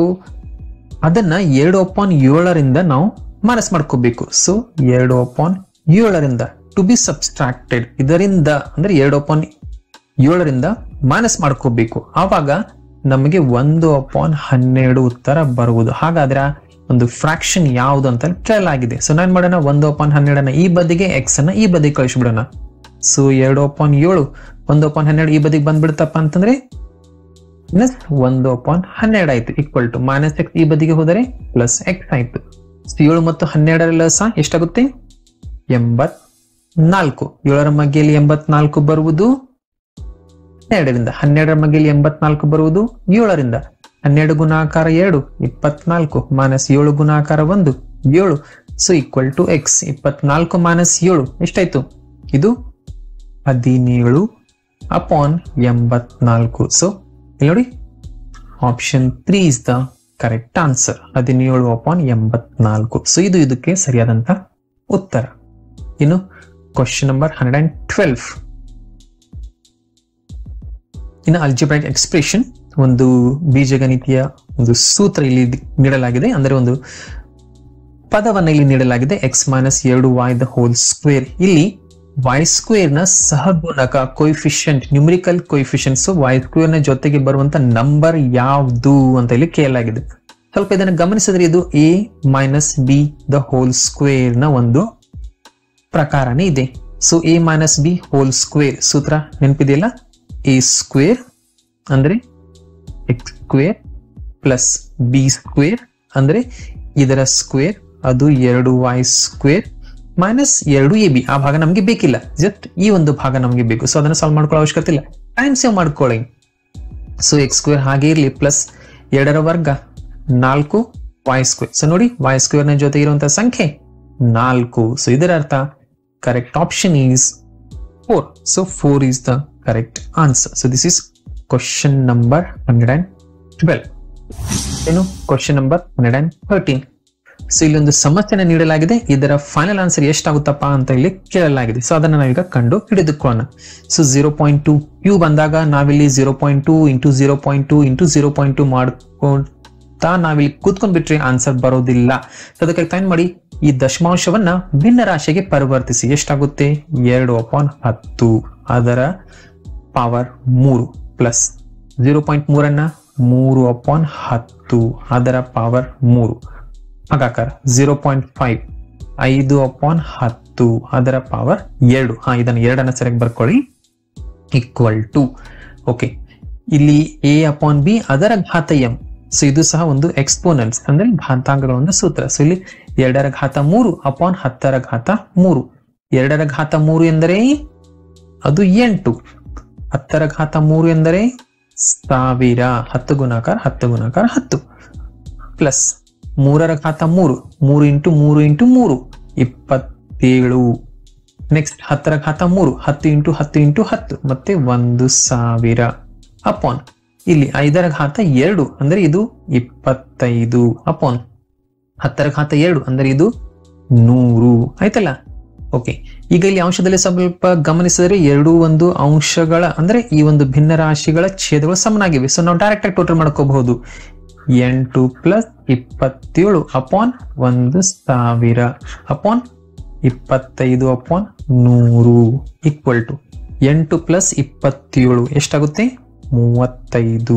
ಅದನ್ನ ಎರಡು ಅಪಾನ್ ಏಳರಿಂದ ನಾವು ಮನಸ್ ಮಾಡ್ಕೋಬೇಕು ಸೊ ಎರಡು ಅಪಾನ್ ಏಳರಿಂದ ಟು ಬಿ ಸಬ್ಸ್ಟ್ರಾಕ್ಟೆಡ್ ಇದರಿಂದ ಅಂದ್ರೆ ಎರಡು ಅಪಾನ್ ಏಳರಿಂದ ಮೈನಸ್ ಮಾಡ್ಕೋಬೇಕು ಆವಾಗ ನಮಗೆ ಒಂದು ಅಪಾನ್ ಹನ್ನೆರಡು ಉತ್ತರ ಬರುವುದು ಹಾಗಾದ್ರೆ ಆ ಒಂದು ಫ್ರಾಕ್ಷನ್ ಯಾವುದು ಅಂತ ಕೇಳಲಾಗಿದೆ ಸೊ ನಾನ್ ಮಾಡೋಣ ಒಂದು ಅಪಾನ್ ಹನ್ನೆರಡನ್ನ ಈ ಬದಿಗೆ ಎಕ್ಸ್ ಅನ್ನ ಈ ಬದಿಗೆ ಕಳಿಸ್ಬಿಡೋಣ ಸೊ ಎರಡು ಅಪಾನ್ ಏಳು ಒಂದು ಅಪಾನ್ ಹನ್ನೆರಡು ಈ ಬದಿಗೆ ಬಂದ್ಬಿಡುತ್ತಪ್ಪ ಅಂತಂದ್ರೆ ಪ್ಲಸ್ ಒಂದು ಅಪಾನ್ ಹನ್ನೆರಡು ಆಯ್ತು ಈಕ್ವಲ್ ಟು ಮೈನಸ್ ಎಕ್ಸ್ ಈ ಬದಿಗೆ ಹೋದರೆ ಪ್ಲಸ್ ಎಕ್ಸ್ ಆಯ್ತು ಸೊ ಏಳು ಮತ್ತು ಹನ್ನೆರಡರ ಸಹ ಎಷ್ಟಾಗುತ್ತೆ ಎಂಬತ್ ನಾಲ್ಕು ಏಳರ ಮಗ್ಗೆಯಲ್ಲಿ ಎಂಬತ್ನಾಲ್ಕು ಬರುವುದು ಹನ್ನೆರಡರಿಂದ ಹನ್ನೆರಡರ ಮಗ್ಗೆಯಲ್ಲಿ ಎಂಬತ್ನಾಲ್ಕು ಬರುವುದು ಏಳರಿಂದ ಹನ್ನೆರಡು ಗುಣಾಕಾರ ಎರಡು ಇಪ್ಪತ್ನಾಲ್ಕು ಮೈನಸ್ ಏಳು ಗುಣಾಕಾರ ಒಂದು ಏಳು ಸೊ ಈಕ್ವಲ್ ಟು ಎಕ್ಸ್ ಇಪ್ಪತ್ನಾಲ್ಕು ಮೈನಸ್ ಏಳು ಎಷ್ಟಾಯ್ತು ಇದು ಹದಿನೇಳು ಅಪಾನ್ ಎಂಬತ್ನಾಲ್ಕು ಸೊ ಇಲ್ಲಿ ನೋಡಿ option three is the correct answer ಹದಿನೇಳು ಅಪಾನ್ ಎಂಬತ್ನಾಲ್ಕು ಸೊ ಇದು ಇದಕ್ಕೆ ಸರಿಯಾದಂತ ಉತ್ತರ ಇನ್ನು question number hundred and twelve ಇನ್ನು ಅಲ್ಜಿಬ್ರಾಕ್ ಎಕ್ಸ್ಪ್ರೆಷನ್ ಒಂದು ಬೀಜಗಣಿತೀಯ ಒಂದು ಸೂತ್ರ ಇಲ್ಲಿ ನೀಡಲಾಗಿದೆ ಅಂದರೆ ಒಂದು ಪದವನ್ನ ಇಲ್ಲಿ ನೀಡಲಾಗಿದೆ ಎಕ್ಸ್ ಮೈನಸ್ ಎರಡು ವಾಯ್ ದ ಹೋಲ್ ಸ್ಕ್ವೇರ್ ಇಲ್ಲಿ ವೈ ಸ್ಕ್ವೇರ್ ನ ಸಹಗುಣಕ coefficient numerical coefficient so Y square ನ ಜೊತೆಗೆ ಬರುವಂತ ನಂಬರ್ ಯಾವ್ದು ಅಂತ ಇಲ್ಲಿ ಕೇಳಲಾಗಿದೆ ಸ್ವಲ್ಪ ಇದನ್ನು ಗಮನಿಸಿದ್ರೆ ಇದು A minus B the whole square ನ ಒಂದು ಪ್ರಕಾರನೇ ಇದೆ so A minus B whole square ಸೂತ್ರ ನೆನಪಿದೆಯಲ್ಲ ಎ ಸ್ಕ್ವೇರ್ ಅಂದ್ರೆ X square plus B square ಅಂದ್ರೆ ಇದರ ಸ್ಕ್ವೇರ್ ಅದು ಎರಡು ವೈ ಸ್ಕ್ವೇರ್ ಮೈನಸ್ ಎರಡು ಎ ಬಿ ಆ ಭಾಗ ನಮಗೆ ಬೇಕಿಲ್ಲ ಜಸ್ಟ್ ಈ ಒಂದು ಭಾಗ ನಮಗೆ ಬೇಕು ಸೊ ಅದನ್ನ ಸಾಲ್ವ್ ಮಾಡ್ಕೊಳ್ಳೋ ಅವಶ್ಯಕತೆ ಇಲ್ಲ ಟೈಮ್ ಸೇವ್ ಮಾಡ್ಕೊಳ್ಳಿ ಸೊ ಎಕ್ಸ್ ಸ್ಕ್ವೇರ್ ಹಾಗೆ ಇರಲಿ ಪ್ಲಸ್ ಎರಡರ ವರ್ಗ ನಾಲ್ಕು ವೈ ಸ್ಕ್ವೇರ್ ಸೊ ನೋಡಿ ವೈ ಸ್ಕ್ವೇರ್ ನ ಜೊತೆ ಇರುವಂತಹ ಸಂಖ್ಯೆ ನಾಲ್ಕು ಸೊ ಇದರ ಅರ್ಥ correct option is four so four is the correct answer so this is question number hundred and twelve ಏನು question number hundred and thirteen so ಇಲ್ಲಿ ಒಂದು ಸಮಸ್ಯೆನ ನೀಡಲಾಗಿದೆ ಇದರ ಫೈನಲ್ ಆನ್ಸರ್ ಎಷ್ಟಾಗುತ್ತಪ್ಪ ಅಂತ ಇಲ್ಲಿ ಕೇಳಲಾಗಿದೆ ಸೊ ಅದನ್ನ ನಾವೀಗ ಕಂಡು ಹಿಡಿದುಕೊಳ್ಳೋಣ so zero point two Q ಬಂದಾಗ ನಾವಿಲ್ಲಿ zero point two into zero point two into zero point two ಮಾಡ್ಕೊಂತಾ ನಾವಿಲ್ಲಿ ಕೂತ್ಕೊಂಡ್ಬಿಟ್ರೆ ಆನ್ಸರ್ ಬರೋದಿಲ್ಲ ಸೊ ಅದಕ್ಕೆ ಟೈಮ್ ಮಾಡಿ ಈ ದಶಮಾಂಶವನ್ನ ಭಿನ್ನ ರಾಶಿಗೆ ಪರಿವರ್ತಿಸಿ ಎಷ್ಟಾಗುತ್ತೆ ಎರಡು ಅಪಾನ್ ಹತ್ತು ಅದರ ಪವರ್ ಮೂರು ಪ್ಲಸ್ ಜೀರೋ ಪಾಯಿಂಟ್ ಮೂರನ್ನ ಮೂರು ಅಪಾನ್ ಹತ್ತು ಅದರ ಪವರ್ ಮೂರು ಹಾಗಾಕಾರ ಜೀರೋ ಪಾಯಿಂಟ್ ಫೈವ್ ಐದು ಅಪಾನ್ ಹತ್ತು ಅದರ ಪವರ್ ಎರಡು ಹಾ ಇದನ್ನ ಎರಡನ್ನ ಸರಿಯಾಗಿ ಬರ್ಕೊಳ್ಳಿ ಈಕ್ವಲ್ ಟು ಓಕೆ ಇಲ್ಲಿ ಎ ಅಪಾನ್ ಬಿ ಅದರ ಘಾತ ಎಂ ಸೊ ಇದು ಸಹ ಒಂದು ಎಕ್ಸ್ಪೋನೆಂಟ್ಸ್ ಅಂದ್ರೆ ಘಾತಾಂಕಗಳ ಒಂದು ಸೂತ್ರ ಸೊ ಇಲ್ಲಿ ಎರಡರ ಘಾತ ಮೂರು ಅಪಾನ್ ಹತ್ತರ ಘಾತ ಮೂರು ಎರಡರ ಘಾತ ಮೂರು ಎಂದರೆ ಅದು ಎಂಟು ಹತ್ತರ ಘಾತ ಮೂರು ಎಂದರೆ ಸಾವಿರ ಹತ್ತು ಗುಣಾಕಾರ ಹತ್ತು ಗುಣಾಕಾರ ಹತ್ತು ಪ್ಲಸ್ ಮೂರರ ಘಾತ ಮೂರು ಮೂರು ಇಂಟು ಮೂರು ಇಂಟು ಮೂರು ಇಪ್ಪತ್ತೇಳು ನೆಕ್ಸ್ಟ್ ಹತ್ತರ ಘಾತ ಮೂರು ಹತ್ತು ಇಂಟು ಹತ್ತು ಇಂಟು ಹತ್ತು ಮತ್ತೆ ಒಂದು ಸಾವಿರ ಅಪಾನ್ ಇಲ್ಲಿ ಐದರ ಘಾತ ಎರಡು ಅಂದ್ರೆ ಇದು ಇಪ್ಪತ್ತೈದು ಅಪಾನ್ ಹತ್ತರ ಘಾತ ಎರಡು ಅಂದ್ರೆ ಇದು ನೂರು ಆಯ್ತಲ್ಲ ಓಕೆ ಈಗ ಇಲ್ಲಿ ಅಂಶದಲ್ಲಿ ಸ್ವಲ್ಪ ಗಮನಿಸಿದರೆ ಎರಡು ಒಂದು ಅಂಶಗಳ ಅಂದ್ರೆ ಈ ಒಂದು ಭಿನ್ನ ರಾಶಿಗಳ ಛೇದಗಳು ಸಮನಾಗಿವೆ ಸೊ ನಾವು ಡೈರೆಕ್ಟ್ ಆಗಿ ಟೋಟಲ್ ಮಾಡ್ಕೋಬಹುದು ಎಂಟು ಪ್ಲಸ್ ಇಪ್ಪತ್ತೇಳು ಅಪಾನ್ ಒಂದು ಸಾವಿರ ಅಪಾನ್ ಇಪ್ಪತ್ತೈದು ಅಪಾನ್ ನೂರು ಈಕ್ವಲ್ ಟು ಎಂಟು ಪ್ಲಸ್ ಇಪ್ಪತ್ತೇಳು ಎಷ್ಟಾಗುತ್ತೆ ಮೂವತ್ತೈದು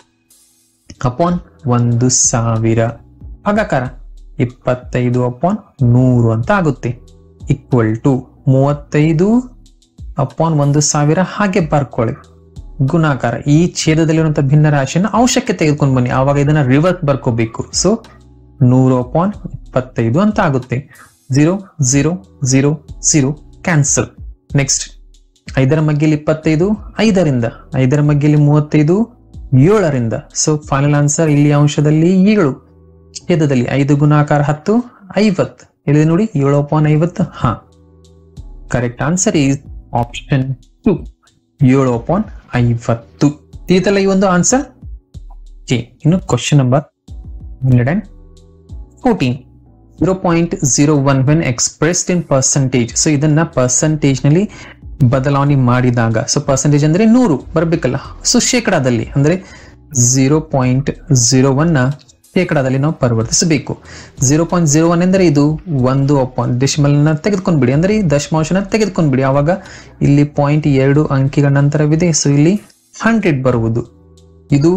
ಅಪಾನ್ ಒಂದು ಸಾವಿರ ಭಾಗಾಕಾರ ಇಪ್ಪತ್ತೈದು ಅಪಾನ್ ನೂರು ಅಂತ ಆಗುತ್ತೆ ಈಕ್ವಲ್ ಟು ಮೂವತ್ತೈದು ಅಪಾನ್ ಒಂದು ಸಾವಿರ ಹಾಗೆ ಬರ್ಕೊಳ್ಳಿ ಗುಣಾಕಾರ ಈ ಛೇದದಲ್ಲಿರುವಂತಹ ಭಿನ್ನ ರಾಶಿಯನ್ನು ಅಂಶಕ್ಕೆ ತೆಗೆದುಕೊಂಡು ಬನ್ನಿ ಆವಾಗ ಇದನ್ನ ರಿವರ್ಸ್ ಬರ್ಕೋಬೇಕು ಸೊ ನೂರು ಅಪಾನ್ ಇಪ್ಪತ್ತೈದು ಅಂತ ಆಗುತ್ತೆ zero zero zero zero cancel next ಐದರ ಮಗ್ಗೆಯಲ್ಲಿ ಇಪ್ಪತ್ತೈದು ಐದರಿಂದ ಐದರ ಮಗ್ಗೆಯಲ್ಲಿ ಮೂವತ್ತೈದು ಏಳರಿಂದ ಸೊ ಫೈನಲ್ ಆನ್ಸರ್ ಇಲ್ಲಿ ಅಂಶದಲ್ಲಿ ಏಳು ಛೇದದಲ್ಲಿ ಐದು ಗುಣಾಕಾರ ಹತ್ತು ಐವತ್ತು ಹೇಳಿದೆ ನೋಡಿ ಏಳು ಅಪಾನ್ ಐವತ್ತು ಹಾ correct answer is option two ಏಳು ಅಪಾನ್ ಐವತ್ತು ಇದೆಲ್ಲ ಈ ಒಂದು ಆನ್ಸರ್ ಜಿ ಇನ್ನು question number hundred and fourteen zero point zero one when expressed in percentage so ಇದನ್ನ ಪರ್ಸೆಂಟೇಜ್ ನಲ್ಲಿ ಬದಲಾವಣೆ ಮಾಡಿದಾಗ ಸೊ ಪರ್ಸೆಂಟೇಜ್ ಅಂದ್ರೆ ನೂರು ಬರಬೇಕಲ್ಲ ಸೊ ಶೇಕಡಾದಲ್ಲಿ ಅಂದ್ರೆ ಜೀರೋ ಪಾಯಿಂಟ್ ಜೀರೋ ಒನ್ ನ ಶೇಕಡಾದಲ್ಲಿ ನಾವು ಪರಿವರ್ತಿಸಬೇಕು ಜೀರೋ ಪಾಯಿಂಟ್ ಜೀರೋ ಒನ್ ಎಂದರೆ ಇದು ಒಂದು ಅಪಾಯಿಂಟ್ ಡೆಸಿಮಲ್ ನ ತೆಗೆದುಕೊಂಡ್ಬಿಡಿ ಅಂದ್ರೆ ಈ ದಶಮಾಂಶನ ತೆಗೆದುಕೊಂಡ್ಬಿಡಿ ಆವಾಗ ಇಲ್ಲಿ ಪಾಯಿಂಟ್ ಎರಡು ಅಂಕಿಗಳ ನಂತರವಿದೆ ಸೊ ಇಲ್ಲಿ ಹಂಡ್ರೆಡ್ ಬರುವುದು ಇದು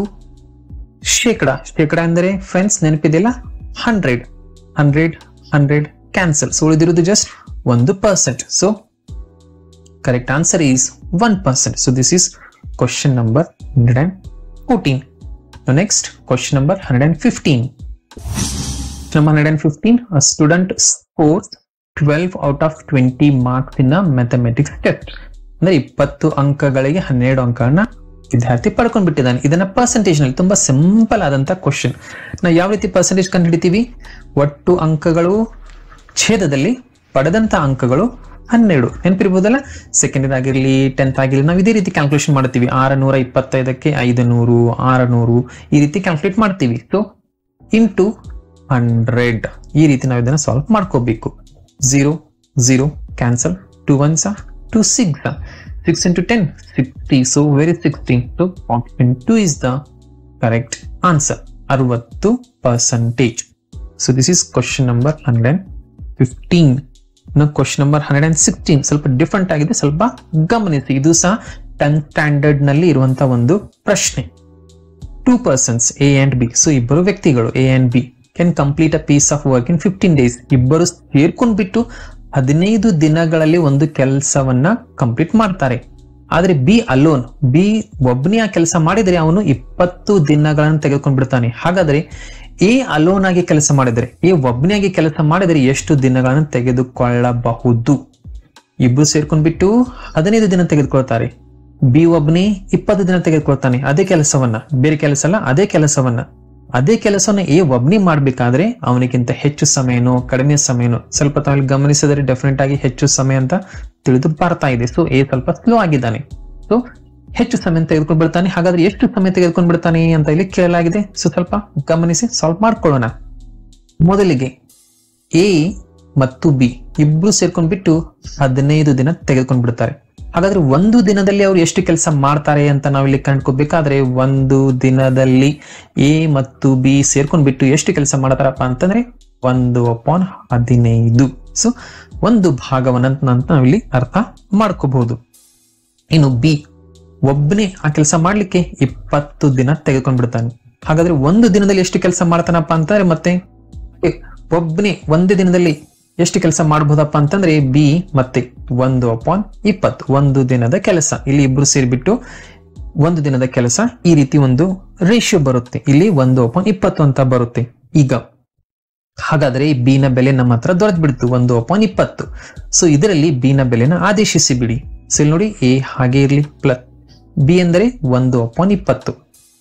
ಶೇಕಡ ಶೇಕಡ ಎಂದರೆ ಫ್ರೆಂಡ್ಸ್ ನೆನಪಿದೆಯಲ್ಲ hundred hundred hundred cancel so ಉಳಿದಿರುವುದು ಜಸ್ಟ್ ಒಂದು percent so correct answer is one percent so this is question number hundred and fourteen next question number hundred and fifteen number 115 a student scores 12 out of 20 marks in a mathematics test ಅಂದ್ರೆ ಇಪ್ಪತ್ತು ಅಂಕಗಳಿಗೆ ಹನ್ನೆರಡು ಅಂಕಗಳನ್ನ ವಿದ್ಯಾರ್ಥಿ ಪಡ್ಕೊಂಡ್ಬಿಟ್ಟಿದ್ದಾನೆ ಇದನ್ನ ಪರ್ಸೆಂಟೇಜ್ ನಲ್ಲಿ ತುಂಬಾ ಸಿಂಪಲ್ ಆದಂತ ಕ್ವಶನ್ ನಾವು ಯಾವ ರೀತಿ ಪರ್ಸೆಂಟೇಜ್ ಕಂಡುಹಿಡಿತೀವಿ ಒಟ್ಟು ಅಂಕಗಳು ಛೇದದಲ್ಲಿ ಪಡೆದಂತ ಅಂಕಗಳು ಹನ್ನೆರಡು ನೆನಪಿರ್ಬೋದಲ್ಲ ಸೆಕೆಂಡ್ ಆಗಿರ್ಲಿ ಟೆಂತ್ ಆಗಿರ್ಲಿ ನಾವು ಇದೇ ರೀತಿ ಕ್ಯಾಲ್ಕುಲೇಷನ್ ಮಾಡ್ತೀವಿ ಆರು ನೂರ ಇಪ್ಪತ್ತೈದಕ್ಕೆ ಐದು ನೂರು ಆರು ನೂರು ಈ ರೀತಿ ಕ್ಯಾಲ್ಕುಲೇಟ್ ಮಾಡ್ತೀವಿ ಸೊ ಇಂಟು ಹಂಡ್ರೆಡ್ ಈ ರೀತಿ ನಾವು ಇದನ್ನ ಸಾಲ್ವ್ ಮಾಡ್ಕೋಬೇಕು zero zero cancel two ones two six six into ten sixty so very sixteen so option two is the correct answer ಅರವತ್ತು percentage so this is question number hundred and fifteen question number hundred and sixteen ಸ್ವಲ್ಪ ಡಿಫ್ರೆಂಟ್ ಆಗಿದೆ ಸ್ವಲ್ಪ ಗಮನಿಸಿ ಇದು ಸಹ ಟೆಂತ್ ಸ್ಟ್ಯಾಂಡರ್ಡ್ ನಲ್ಲಿ ಇರುವಂತಹ ಒಂದು ಪ್ರಶ್ನೆ two persons A and B so ಇಬ್ಬರು ವ್ಯಕ್ತಿಗಳು A and B can complete a piece of work in fifteen days ಇಬ್ಬರು ಸೇರ್ಕೊಂಡ್ಬಿಟ್ಟು ಹದಿನೈದು ದಿನಗಳಲ್ಲಿ ಒಂದು ಕೆಲಸವನ್ನ ಕಂಪ್ಲೀಟ್ ಮಾಡ್ತಾರೆ ಆದ್ರೆ ಬಿ ಅಲೋನ್ ಬಿ ಒಬ್ಬನೇ ಆ ಕೆಲಸ ಮಾಡಿದ್ರೆ ಅವನು ಇಪ್ಪತ್ತು ದಿನಗಳನ್ನು ತೆಗೆದುಕೊಂಡು ಬಿಡ್ತಾನೆ ಹಾಗಾದ್ರೆ ಎ ಅಲೋನ್ ಆಗಿ ಕೆಲಸ ಮಾಡಿದ್ರೆ ಎ ಒಬ್ಬನೇ ಆಗಿ ಕೆಲಸ ಮಾಡಿದ್ರೆ ಎಷ್ಟು ದಿನಗಳನ್ನು ತೆಗೆದುಕೊಳ್ಳಬಹುದು ಇಬ್ರು ಸೇರ್ಕೊಂಡ್ಬಿಟ್ಟು ಹದಿನೈದು ದಿನ ತೆಗೆದುಕೊಳ್ತಾರೆ ಬಿ ಒಬ್ಬನೇ ಇಪ್ಪತ್ತು ದಿನ ತೆಗೆದುಕೊಳ್ತಾನೆ ಅದೇ ಕೆಲಸವನ್ನ ಬೇರೆ ಕೆಲಸ ಅಲ್ಲ ಅದೇ ಕೆಲಸವನ್ನ ಅದೇ ಕೆಲಸವನ್ನ ಎ ಒಬ್ನಿ ಮಾಡ್ಬೇಕಾದ್ರೆ ಅವನಿಗಿಂತ ಹೆಚ್ಚು ಸಮಯನೋ ಕಡಿಮೆ ಸಮಯನೋ ಸ್ವಲ್ಪ ತಾವು ಗಮನಿಸಿದರೆ ಡೆಫಿನೆಟ್ ಆಗಿ ಹೆಚ್ಚು ಸಮಯ ಅಂತ ತಿಳಿದು ಬರ್ತಾ ಇದೆ ಸೊ ಎ ಸ್ವಲ್ಪ ಸ್ಲೋ ಆಗಿದ್ದಾನೆ ಸೊ ಹೆಚ್ಚು ಸಮಯ ತೆಗೆದುಕೊಂಡು ಬಿಡ್ತಾನೆ ಹಾಗಾದ್ರೆ ಎಷ್ಟು ಸಮಯ ತೆಗೆದುಕೊಂಡು ಬಿಡ್ತಾನೆ ಅಂತ ಇಲ್ಲಿ ಕೇಳಲಾಗಿದೆ ಸೊ ಸ್ವಲ್ಪ ಗಮನಿಸಿ ಸಾಲ್ವ್ ಮಾಡ್ಕೊಳ್ಳೋಣ ಮೊದಲಿಗೆ ಎ ಮತ್ತು ಬಿ ಇಬ್ರು ಸೇರ್ಕೊಂಡ್ಬಿಟ್ಟು ಹದಿನೈದು ದಿನ ತೆಗೆದುಕೊಂಡು ಬಿಡ್ತಾರೆ ಹಾಗಾದ್ರೆ ಒಂದು ದಿನದಲ್ಲಿ ಅವ್ರು ಎಷ್ಟು ಕೆಲಸ ಮಾಡ್ತಾರೆ ಅಂತ ನಾವಿಲ್ಲಿ ಕಂಡ್ಕೋಬೇಕಾದ್ರೆ ಒಂದು ದಿನದಲ್ಲಿ ಎ ಮತ್ತು ಬಿ ಸೇರ್ಕೊಂಡ್ಬಿಟ್ಟು ಎಷ್ಟು ಕೆಲಸ ಮಾಡ್ತಾರಪ್ಪ ಅಂತಂದ್ರೆ ಒಂದು ಅಪಾನ್ ಹದಿನೈದು ಸೊ ಒಂದು ಭಾಗವನ್ನ ಅಂತ ನಾವಿಲ್ಲಿ ಅರ್ಥ ಮಾಡ್ಕೋಬಹುದು ಇನ್ನು ಬಿ ಒಬ್ಬನೇ ಆ ಕೆಲಸ ಮಾಡ್ಲಿಕ್ಕೆ ಇಪ್ಪತ್ತು ದಿನ ತೆಗೆದುಕೊಂಡು ಬಿಡ್ತಾನೆ ಹಾಗಾದ್ರೆ ಒಂದು ದಿನದಲ್ಲಿ ಎಷ್ಟು ಕೆಲಸ ಮಾಡ್ತಾನಪ್ಪ ಅಂತಂದ್ರೆ ಮತ್ತೆ ಒಬ್ಬನೇ ಒಂದೇ ದಿನದಲ್ಲಿ ಎಷ್ಟು ಕೆಲಸ ಮಾಡಬಹುದಪ್ಪ ಅಂತಂದ್ರೆ ಬಿ ಮತ್ತೆ ಒಂದು ಅಪಾನ್ ಇಪ್ಪತ್ತು ಒಂದು ದಿನದ ಕೆಲಸ ಇಲ್ಲಿ ಇಬ್ರು ಸೇರಿಬಿಟ್ಟು ಒಂದು ದಿನದ ಕೆಲಸ ಈ ರೀತಿ ಒಂದು ರೇಷಿಯೋ ಬರುತ್ತೆ ಇಲ್ಲಿ ಒಂದು ಅಪಾನ್ ಇಪ್ಪತ್ತು ಅಂತ ಬರುತ್ತೆ ಈಗ ಹಾಗಾದ್ರೆ ಈ ಬಿ ನ ಬೆಲೆ ನಮ್ಮ ಹತ್ರ ದೊರೆತು ಬಿಡ್ತು ಒಂದು ಅಪಾನ್ ಇಪ್ಪತ್ತು ಸೊ ಇದರಲ್ಲಿ ಬಿ ನ ಬೆಲೆನ ಆದೇಶಿಸಿ ಬಿಡಿ ಸೊ ಇಲ್ಲಿ ನೋಡಿ ಎ ಹಾಗೆ ಇರ್ಲಿ ಪ್ಲಸ್ ಬಿ ಎಂದರೆ ಒಂದು ಅಪಾನ್ ಇಪ್ಪತ್ತು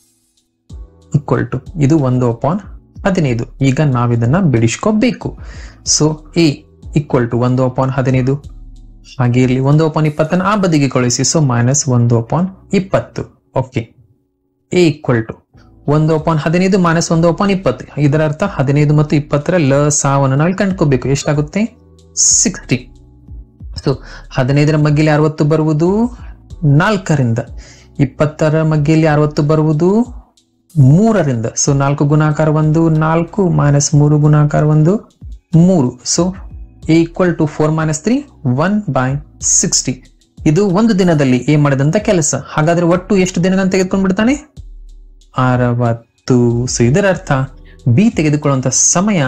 ಈಕ್ವಲ್ ಟು ಇದು ಒಂದು ಅಪಾನ್ ಹದಿನೈದು ಈಗ ನಾವಿದನ್ನ ಬಿಡಿಸ್ಕೋಬೇಕು ಸೊ ಎ ಈಕ್ವಲ್ ಟು ಒಂದು ಅಪಾನ್ ಹದಿನೈದು ಹಾಗೆ ಇರಲಿ ಒಂದು ಅಪಾನ್ ಇಪ್ಪತ್ತನ್ನು ಆ ಬದಿಗೆ ಕಳಿಸಿ ಸೊ ಮೈನಸ್ ಒಂದು ಅಪಾನ್ ಇಪ್ಪತ್ತು ಓಕೆ ಎ ಈಕ್ವಲ್ ಟು ಒಂದು ಅಪಾನ್ ಹದಿನೈದು ಮೈನಸ್ ಒಂದು ಅಪಾನ್ ಇಪ್ಪತ್ತು ಇದರ ಅರ್ಥ ಹದಿನೈದು ಮತ್ತು ಇಪ್ಪತ್ತರ ಲ ಸಾವನ್ನು ನಾವು ಕಂಡ್ಕೋಬೇಕು ಎಷ್ಟಾಗುತ್ತೆ ಸಿಕ್ಸ್ಟಿ ಸೊ ಹದಿನೈದರ ಮಗ್ಗಿಲಿ ಅರವತ್ತು ಬರುವುದು ನಾಲ್ಕರಿಂದ ಇಪ್ಪತ್ತರ ಮಗ್ಗಿಲಿ ಅರವತ್ತು ಬರುವುದು ಮೂರರಿಂದ ಸೊ ನಾಲ್ಕು ಗುಣಾಕಾರ ಒಂದು ನಾಲ್ಕು ಮೈನಸ್ ಮೂರು ಗುಣಾಕಾರ ಒಂದು ಮೂರು so A equal to four minus three one by sixty ಇದು ಒಂದು ದಿನದಲ್ಲಿ ಎ ಮಾಡಿದಂತ ಕೆಲಸ ಹಾಗಾದ್ರೆ ಒಟ್ಟು ಎಷ್ಟು ದಿನಗಳನ್ನು ತೆಗೆದುಕೊಂಡು ಬಿಡ್ತಾನೆ ಅರವತ್ತು ಸೊ ಇದರ ಅರ್ಥ ಬಿ ತೆಗೆದುಕೊಳ್ಳುವಂತ ಸಮಯ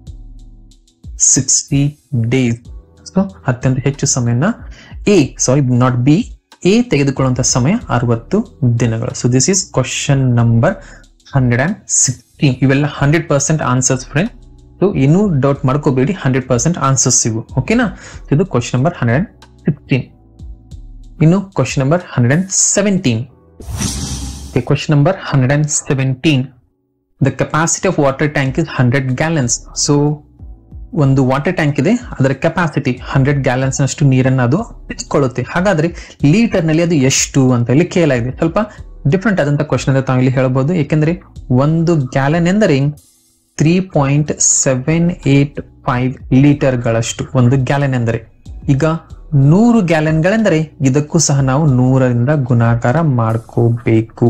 ಸಿಕ್ಸ್ಟಿ ಡೇಸ್ ಸೊ ಅತ್ಯಂತ ಹೆಚ್ಚು ಸಮಯನ A sorry not B A ತೆಗೆದುಕೊಳ್ಳುವಂತ ಸಮಯ ಅರವತ್ತು ದಿನಗಳು so this is question number hundred and sixteen ಇವೆಲ್ಲ hundred percent answers friend so ಇನ್ನೂ ಡೌಟ್ ಮಾಡ್ಕೋಬೇಡಿ ಹಂಡ್ರೆಡ್ ಪರ್ಸೆಂಟ್ ಆನ್ಸರ್ಸ್ ಇವು ಓಕೆನಾ ಇದು question number hundred and sixteen ಇನ್ನು question number hundred and seventeen question number hundred and seventeen the capacity of water tank is hundred gallons so ಒಂದು ವಾಟರ್ ಟ್ಯಾಂಕ್ ಇದೆ ಅದರ ಕೆಪಾಸಿಟಿ ಹಂಡ್ರೆಡ್ ಗ್ಯಾಲನ್ಸ್ ನಷ್ಟು ನೀರನ್ನು ಅದು ತೆಗೆದುಕೊಳ್ಳುತ್ತೆ ಹಾಗಾದ್ರೆ ಲೀಟರ್ ನಲ್ಲಿ ಅದು ಎಷ್ಟು ಅಂತ ಇಲ್ಲಿ ಕೇಳಲಾಗಿದೆ ಸ್ವಲ್ಪ ಡಿಫ್ರೆಂಟ್ ಆದಂತ ಕ್ವಶನ್ ಅಂತ ತಾವು ಇಲ್ಲಿ ಹೇಳಬಹುದು ಏಕೆಂದ್ರೆ ಒಂದು ಗ್ಯಾಲನ್ ಎಂದರೆ three point seven eight five ಲೀಟರ್ಗಳಷ್ಟು ಒಂದು ಗ್ಯಾಲನ್ ಎಂದರೆ ಈಗ ನೂರು ಗ್ಯಾಲನ್ಗಳೆಂದರೆ ಇದಕ್ಕೂ ಸಹ ನಾವು ನೂರರಿಂದ ಗುಣಾಕಾರ ಮಾಡ್ಕೋಬೇಕು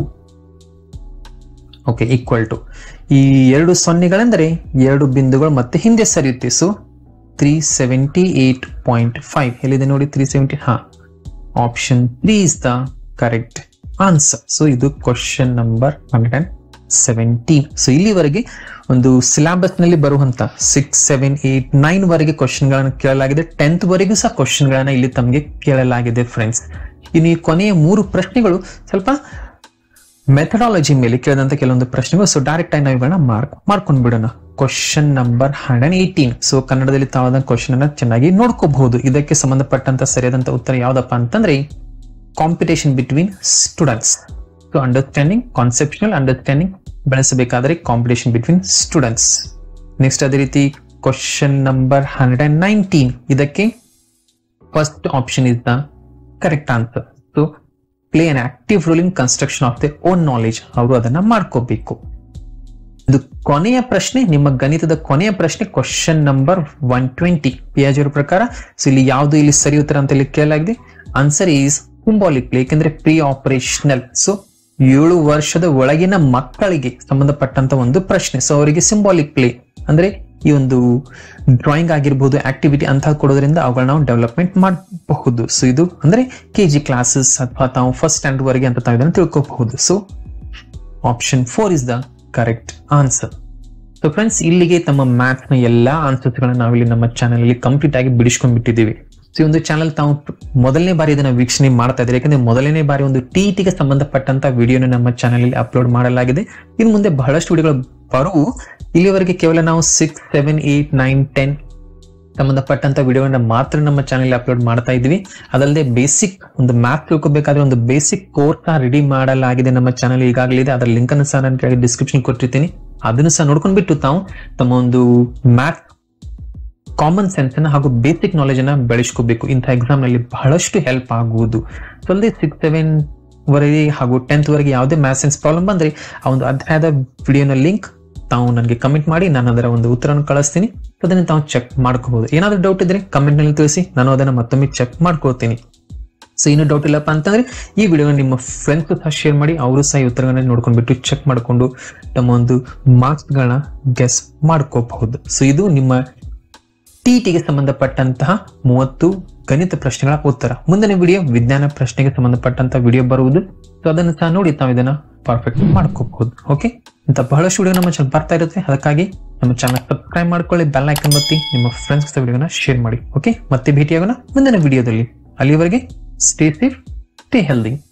ಓಕೆ ಈಕ್ವಲ್ ಟು ಈ ಎರಡು ಸೊನ್ನೆಗಳೆಂದರೆ ಎರಡು ಬಿಂದುಗಳು ಮತ್ತೆ ಹಿಂದೆ ಸರಿಯುತ್ತೆ so three seventy eight point five ಎಲ್ಲಿದೆ ನೋಡಿ ತ್ರೀ ಸೆವೆಂಟಿ ಹಾ option three is the correct answer so ಇದು question number hundred and seventeen so ಇಲ್ಲಿವರೆಗೆ ಒಂದು ಸಿಲೆಬಸ್ ನಲ್ಲಿ ಬರುವಂತ ಸಿಕ್ಸ್ ಸೆವೆನ್ ಏಟ್ ನೈನ್ ವರೆಗೆ ಕ್ವಶನ್ ಗಳನ್ನು ಕೇಳಲಾಗಿದೆ ಟೆಂತ್ ವರೆಗೂ ಸಹ ಕ್ವಶನ್ ಗಳನ್ನ ಇಲ್ಲಿ ತಮಗೆ ಕೇಳಲಾಗಿದೆ ಫ್ರೆಂಡ್ಸ್ ಇನ್ನು ಈ ಕೊನೆಯ ಮೂರು ಪ್ರಶ್ನೆಗಳು ಸ್ವಲ್ಪ ಮೆಥಡಾಲಜಿ ಮೇಲೆ ಕೇಳಿದಂತ ಕೆಲವೊಂದು ಪ್ರಶ್ನೆಗಳು ಸೊ ಡೈರೆಕ್ಟ್ ಆಗಿ ನಾವು ಇವುಗಳನ್ನ ಮಾರ್ಕ್ ಮಾಡ್ಕೊಂಡ್ ಬಿಡೋಣ question number hundred eighteen so ಕನ್ನಡದಲ್ಲಿ ತಾವಾದ ಕ್ವಶನ್ ಅನ್ನ ಚೆನ್ನಾಗಿ ನೋಡ್ಕೋಬಹುದು ಇದಕ್ಕೆ ಸಂಬಂಧಪಟ್ಟಂತ ಸರಿಯಾದಂತ ಉತ್ತರ ಯಾವ್ದಪ್ಪ ಅಂತಂದ್ರೆ competition between students so understanding conceptual understanding ಬೆಳೆಸಬೇಕಾದ್ರೆ ಕಾಂಪಿಟೇಷನ್ ಬಿಟ್ವೀನ್ ಸ್ಟೂಡೆಂಟ್ಸ್ ನೆಕ್ಸ್ಟ್ ಅದೇ ರೀತಿ question number hundred and nineteen ಇದಕ್ಕೆ first option is the correct answer so play an active role in construction of the own knowledge ಅವರು ಅದನ್ನ ಮಾಡ್ಕೋಬೇಕು ಇದು ಕೊನೆಯ ಪ್ರಶ್ನೆ ನಿಮ್ಮ ಗಣಿತದ ಕೊನೆಯ ಪ್ರಶ್ನೆ ಕ್ವಶನ್ ನಂಬರ್ ಒನ್ ಟ್ವೆಂಟಿ ಪಿಯಾಜ್ ಅವರ ಪ್ರಕಾರ ಸೊ ಇಲ್ಲಿ ಯಾವುದು ಇಲ್ಲಿ ಸರಿ ಉತ್ತರ ಅಂತ ಇಲ್ಲಿ ಕೇಳಲಾಗಿದೆ ಆನ್ಸರ್ ಈಸ್ ಸಿಂಬಾಲಿಕ್ ಪ್ಲೇ ಯಾಕೆಂದ್ರೆ ಪ್ರೀ ಆಪರೇಷನಲ್ ಸೊ ಏಳು ವರ್ಷದ ಒಳಗಿನ ಮಕ್ಕಳಿಗೆ ಸಂಬಂಧಪಟ್ಟಂತ ಒಂದು ಪ್ರಶ್ನೆ ಸೊ ಅವರಿಗೆ ಸಿಂಬಾಲಿಕ್ ಪ್ಲೇ ಅಂದ್ರೆ ಈ ಒಂದು ಡ್ರಾಯಿಂಗ್ ಆಗಿರ್ಬೋದು ಆಕ್ಟಿವಿಟಿ ಅಂತ ಕೊಡೋದ್ರಿಂದ ಅವುಗಳನ್ನ ನಾವು ಡೆವಲಪ್ಮೆಂಟ್ ಮಾಡಬಹುದು ಸೊ ಇದು ಅಂದ್ರೆ ಕೆ ಜಿ ಕ್ಲಾಸಸ್ ಅಥವಾ ತಾವು ಫಸ್ಟ್ ಸ್ಟ್ಯಾಂಡರ್ಡ್ ವರೆಗೆ ಅಂತ ತಾವು ಇದನ್ನು ತಿಳ್ಕೋಬಹುದು so option four is the correct answer so friends ಇಲ್ಲಿಗೆ ತಮ್ಮ ಮ್ಯಾಥ್ಸ್ ನ ಎಲ್ಲಾ ಆನ್ಸರ್ಸ್ ಗಳನ್ನ ನಾವಿಲ್ಲಿ ನಮ್ಮ ಚಾನಲ್ ಅಲ್ಲಿ ಕಂಪ್ಲೀಟ್ ಆಗಿ ಬಿಡಿಸ್ಕೊಂಡ್ಬಿಟ್ಟಿದ್ದೀವಿ ಸೊ ಈ ಒಂದು ಚಾನಲ್ ತಾವು ಮೊದಲನೇ ಬಾರಿ ಇದನ್ನ ವೀಕ್ಷಣೆ ಮಾಡ್ತಾ ಇದ್ದಾರೆ ಯಾಕಂದ್ರೆ ಮೊದಲನೇ ಬಾರಿ ಒಂದು ಟಿಟಿಗೆ ಸಂಬಂಧಪಟ್ಟಂತ ವಿಡಿಯೋನ ನಮ್ಮ ಚಾನಲ್ ಅಲ್ಲಿ ಅಪ್ಲೋಡ್ ಮಾಡಲಾಗಿದೆ ಇನ್ನು ಮುಂದೆ ಬಹಳಷ್ಟು ವಿಡಿಯೋಗಳು ಬರುವು ಇಲ್ಲಿವರೆಗೆ ಕೇವಲ ನಾವು six seven eight nine ten ಸಂಬಂಧಪಟ್ಟಂತ ವಿಡಿಯೋಗಳನ್ನ ಮಾತ್ರ ನಮ್ಮ ಚಾನಲ್ ಅಪ್ಲೋಡ್ ಮಾಡ್ತಾ ಇದ್ವಿ ಅದಲ್ಲದೆ ಬೇಸಿಕ್ ಒಂದು ಮ್ಯಾಥ್ ತಿಳ್ಕೊಬೇಕಾದ್ರೆ ಒಂದು ಬೇಸಿಕ್ ಕೋರ್ಸ್ ರೆಡಿ ಮಾಡಲಾಗಿದೆ ನಮ್ಮ ಚಾನಲ್ ಈಗಾಗಲೇ ಇದೆ ಅದರ ಲಿಂಕ್ ಅನ್ನು ಸಹ ನಾನು ಕೆಳಗೆ ಡಿಸ್ಕ್ರಿಪ್ಷನ್ ಕೊಟ್ಟಿರ್ತೀನಿ ಅದನ್ನು ಸಹ ನೋಡ್ಕೊಂಡ್ಬಿಟ್ಟು ತಾವು ತಮ್ಮ ಒಂದು ಮ್ಯಾಥ್ ಕಾಮನ್ ಸೆನ್ಸ್ ಅನ್ನ ಹಾಗೂ ಬೇಸಿಕ್ ನಾಲೆಜ್ ಅನ್ನ ಬೆಳೆಸ್ಕೋಬೇಕು ಇಂಥ ಎಕ್ಸಾಮ್ ನಲ್ಲಿ ಬಹಳಷ್ಟು ಹೆಲ್ಪ್ ಆಗುವುದು ಸೊ ಅಲ್ಲದೆ ಸಿಕ್ಸ್ ಸೆವೆನ್ ವರೆಗೆ ಹಾಗೂ ಟೆಂತ್ ವರೆಗೆ ಯಾವುದೇ ಮ್ಯಾಥ್ ಸೆನ್ಸ್ ಪ್ರಾಬ್ಲಮ್ ಬಂದ್ರೆ ಆ ಒಂದು ಅಧ್ಯಾಯದ ವಿಡಿಯೋನ ಲಿಂಕ್ ತಾವು ನನಗೆ ಕಮೆಂಟ್ ಮಾಡಿ ನಾನು ಅದರ ಒಂದು ಉತ್ತರವನ್ನು ಕಳಿಸ್ತೀನಿ ಅದನ್ನು ತಾವು ಚೆಕ್ ಮಾಡ್ಕೋಬಹುದು ಏನಾದ್ರೂ ಡೌಟ್ ಇದ್ರೆ ಕಮೆಂಟ್ ನಲ್ಲಿ ತಿಳಿಸಿ ನಾನು ಅದನ್ನ ಮತ್ತೊಮ್ಮೆ ಚೆಕ್ ಮಾಡ್ಕೊಳ್ತೀನಿ ಸೊ ಏನು ಡೌಟ್ ಇಲ್ಲಪ್ಪ ಅಂತಂದ್ರೆ ಈ ವಿಡಿಯೋ ನಿಮ್ಮ ಫ್ರೆಂಡ್ಸ್ ಸಹ ಶೇರ್ ಮಾಡಿ ಅವರು ಸಹ ಈ ಉತ್ತರಗಳನ್ನ ನೋಡ್ಕೊಂಡ್ಬಿಟ್ಟು ಚೆಕ್ ಮಾಡ್ಕೊಂಡು ತಮ್ಮ ಒಂದು ಮಾರ್ಕ್ಸ್ ಗಳನ್ನ ಗೆಸ್ ಮಾಡ್ಕೋಬಹುದು ಸೊ ಇದು ನಿಮ್ಮ ಟಿಟಿಗೆ ಸಂಬಂಧಪಟ್ಟಂತಹ ಮೂವತ್ತು ಗಣಿತ ಪ್ರಶ್ನೆಗಳ ಉತ್ತರ ಮುಂದಿನ ವಿಡಿಯೋ ವಿಜ್ಞಾನ ಪ್ರಶ್ನೆಗೆ ಸಂಬಂಧಪಟ್ಟಂತ ವಿಡಿಯೋ ಬರುವುದು ಸೊ ಅದನ್ನು ಸಹ ನೋಡಿ ತಾವು ಇದನ್ನ ಪರ್ಫೆಕ್ಟ್ ಮಾಡ್ಕೋಬಹುದು ಓಕೆ ಇಂಥ ಬಹಳಷ್ಟು ವಿಡಿಯೋ ನಮ್ಮ ಚಾನಲ್ ಬರ್ತಾ ಇರುತ್ತೆ ಅದಕ್ಕಾಗಿ ನಮ್ಮ ಚಾನಲ್ ಸಬ್ಸ್ಕ್ರೈಬ್ ಮಾಡ್ಕೊಳ್ಳಿ ಬೆಲ್ ಐಕನ್ ಒತ್ತಿ ನಿಮ್ಮ ಫ್ರೆಂಡ್ಸ್ ವಿಡಿಯೋನ ಶೇರ್ ಮಾಡಿ ಓಕೆ ಮತ್ತೆ ಭೇಟಿಯಾಗೋಣ ಮುಂದಿನ ವಿಡಿಯೋದಲ್ಲಿ ಅಲ್ಲಿವರೆಗೆ ಸ್ಟೇ ಸೇಫ್ ಸ್ಟೇ ಹೆಲ್ದಿ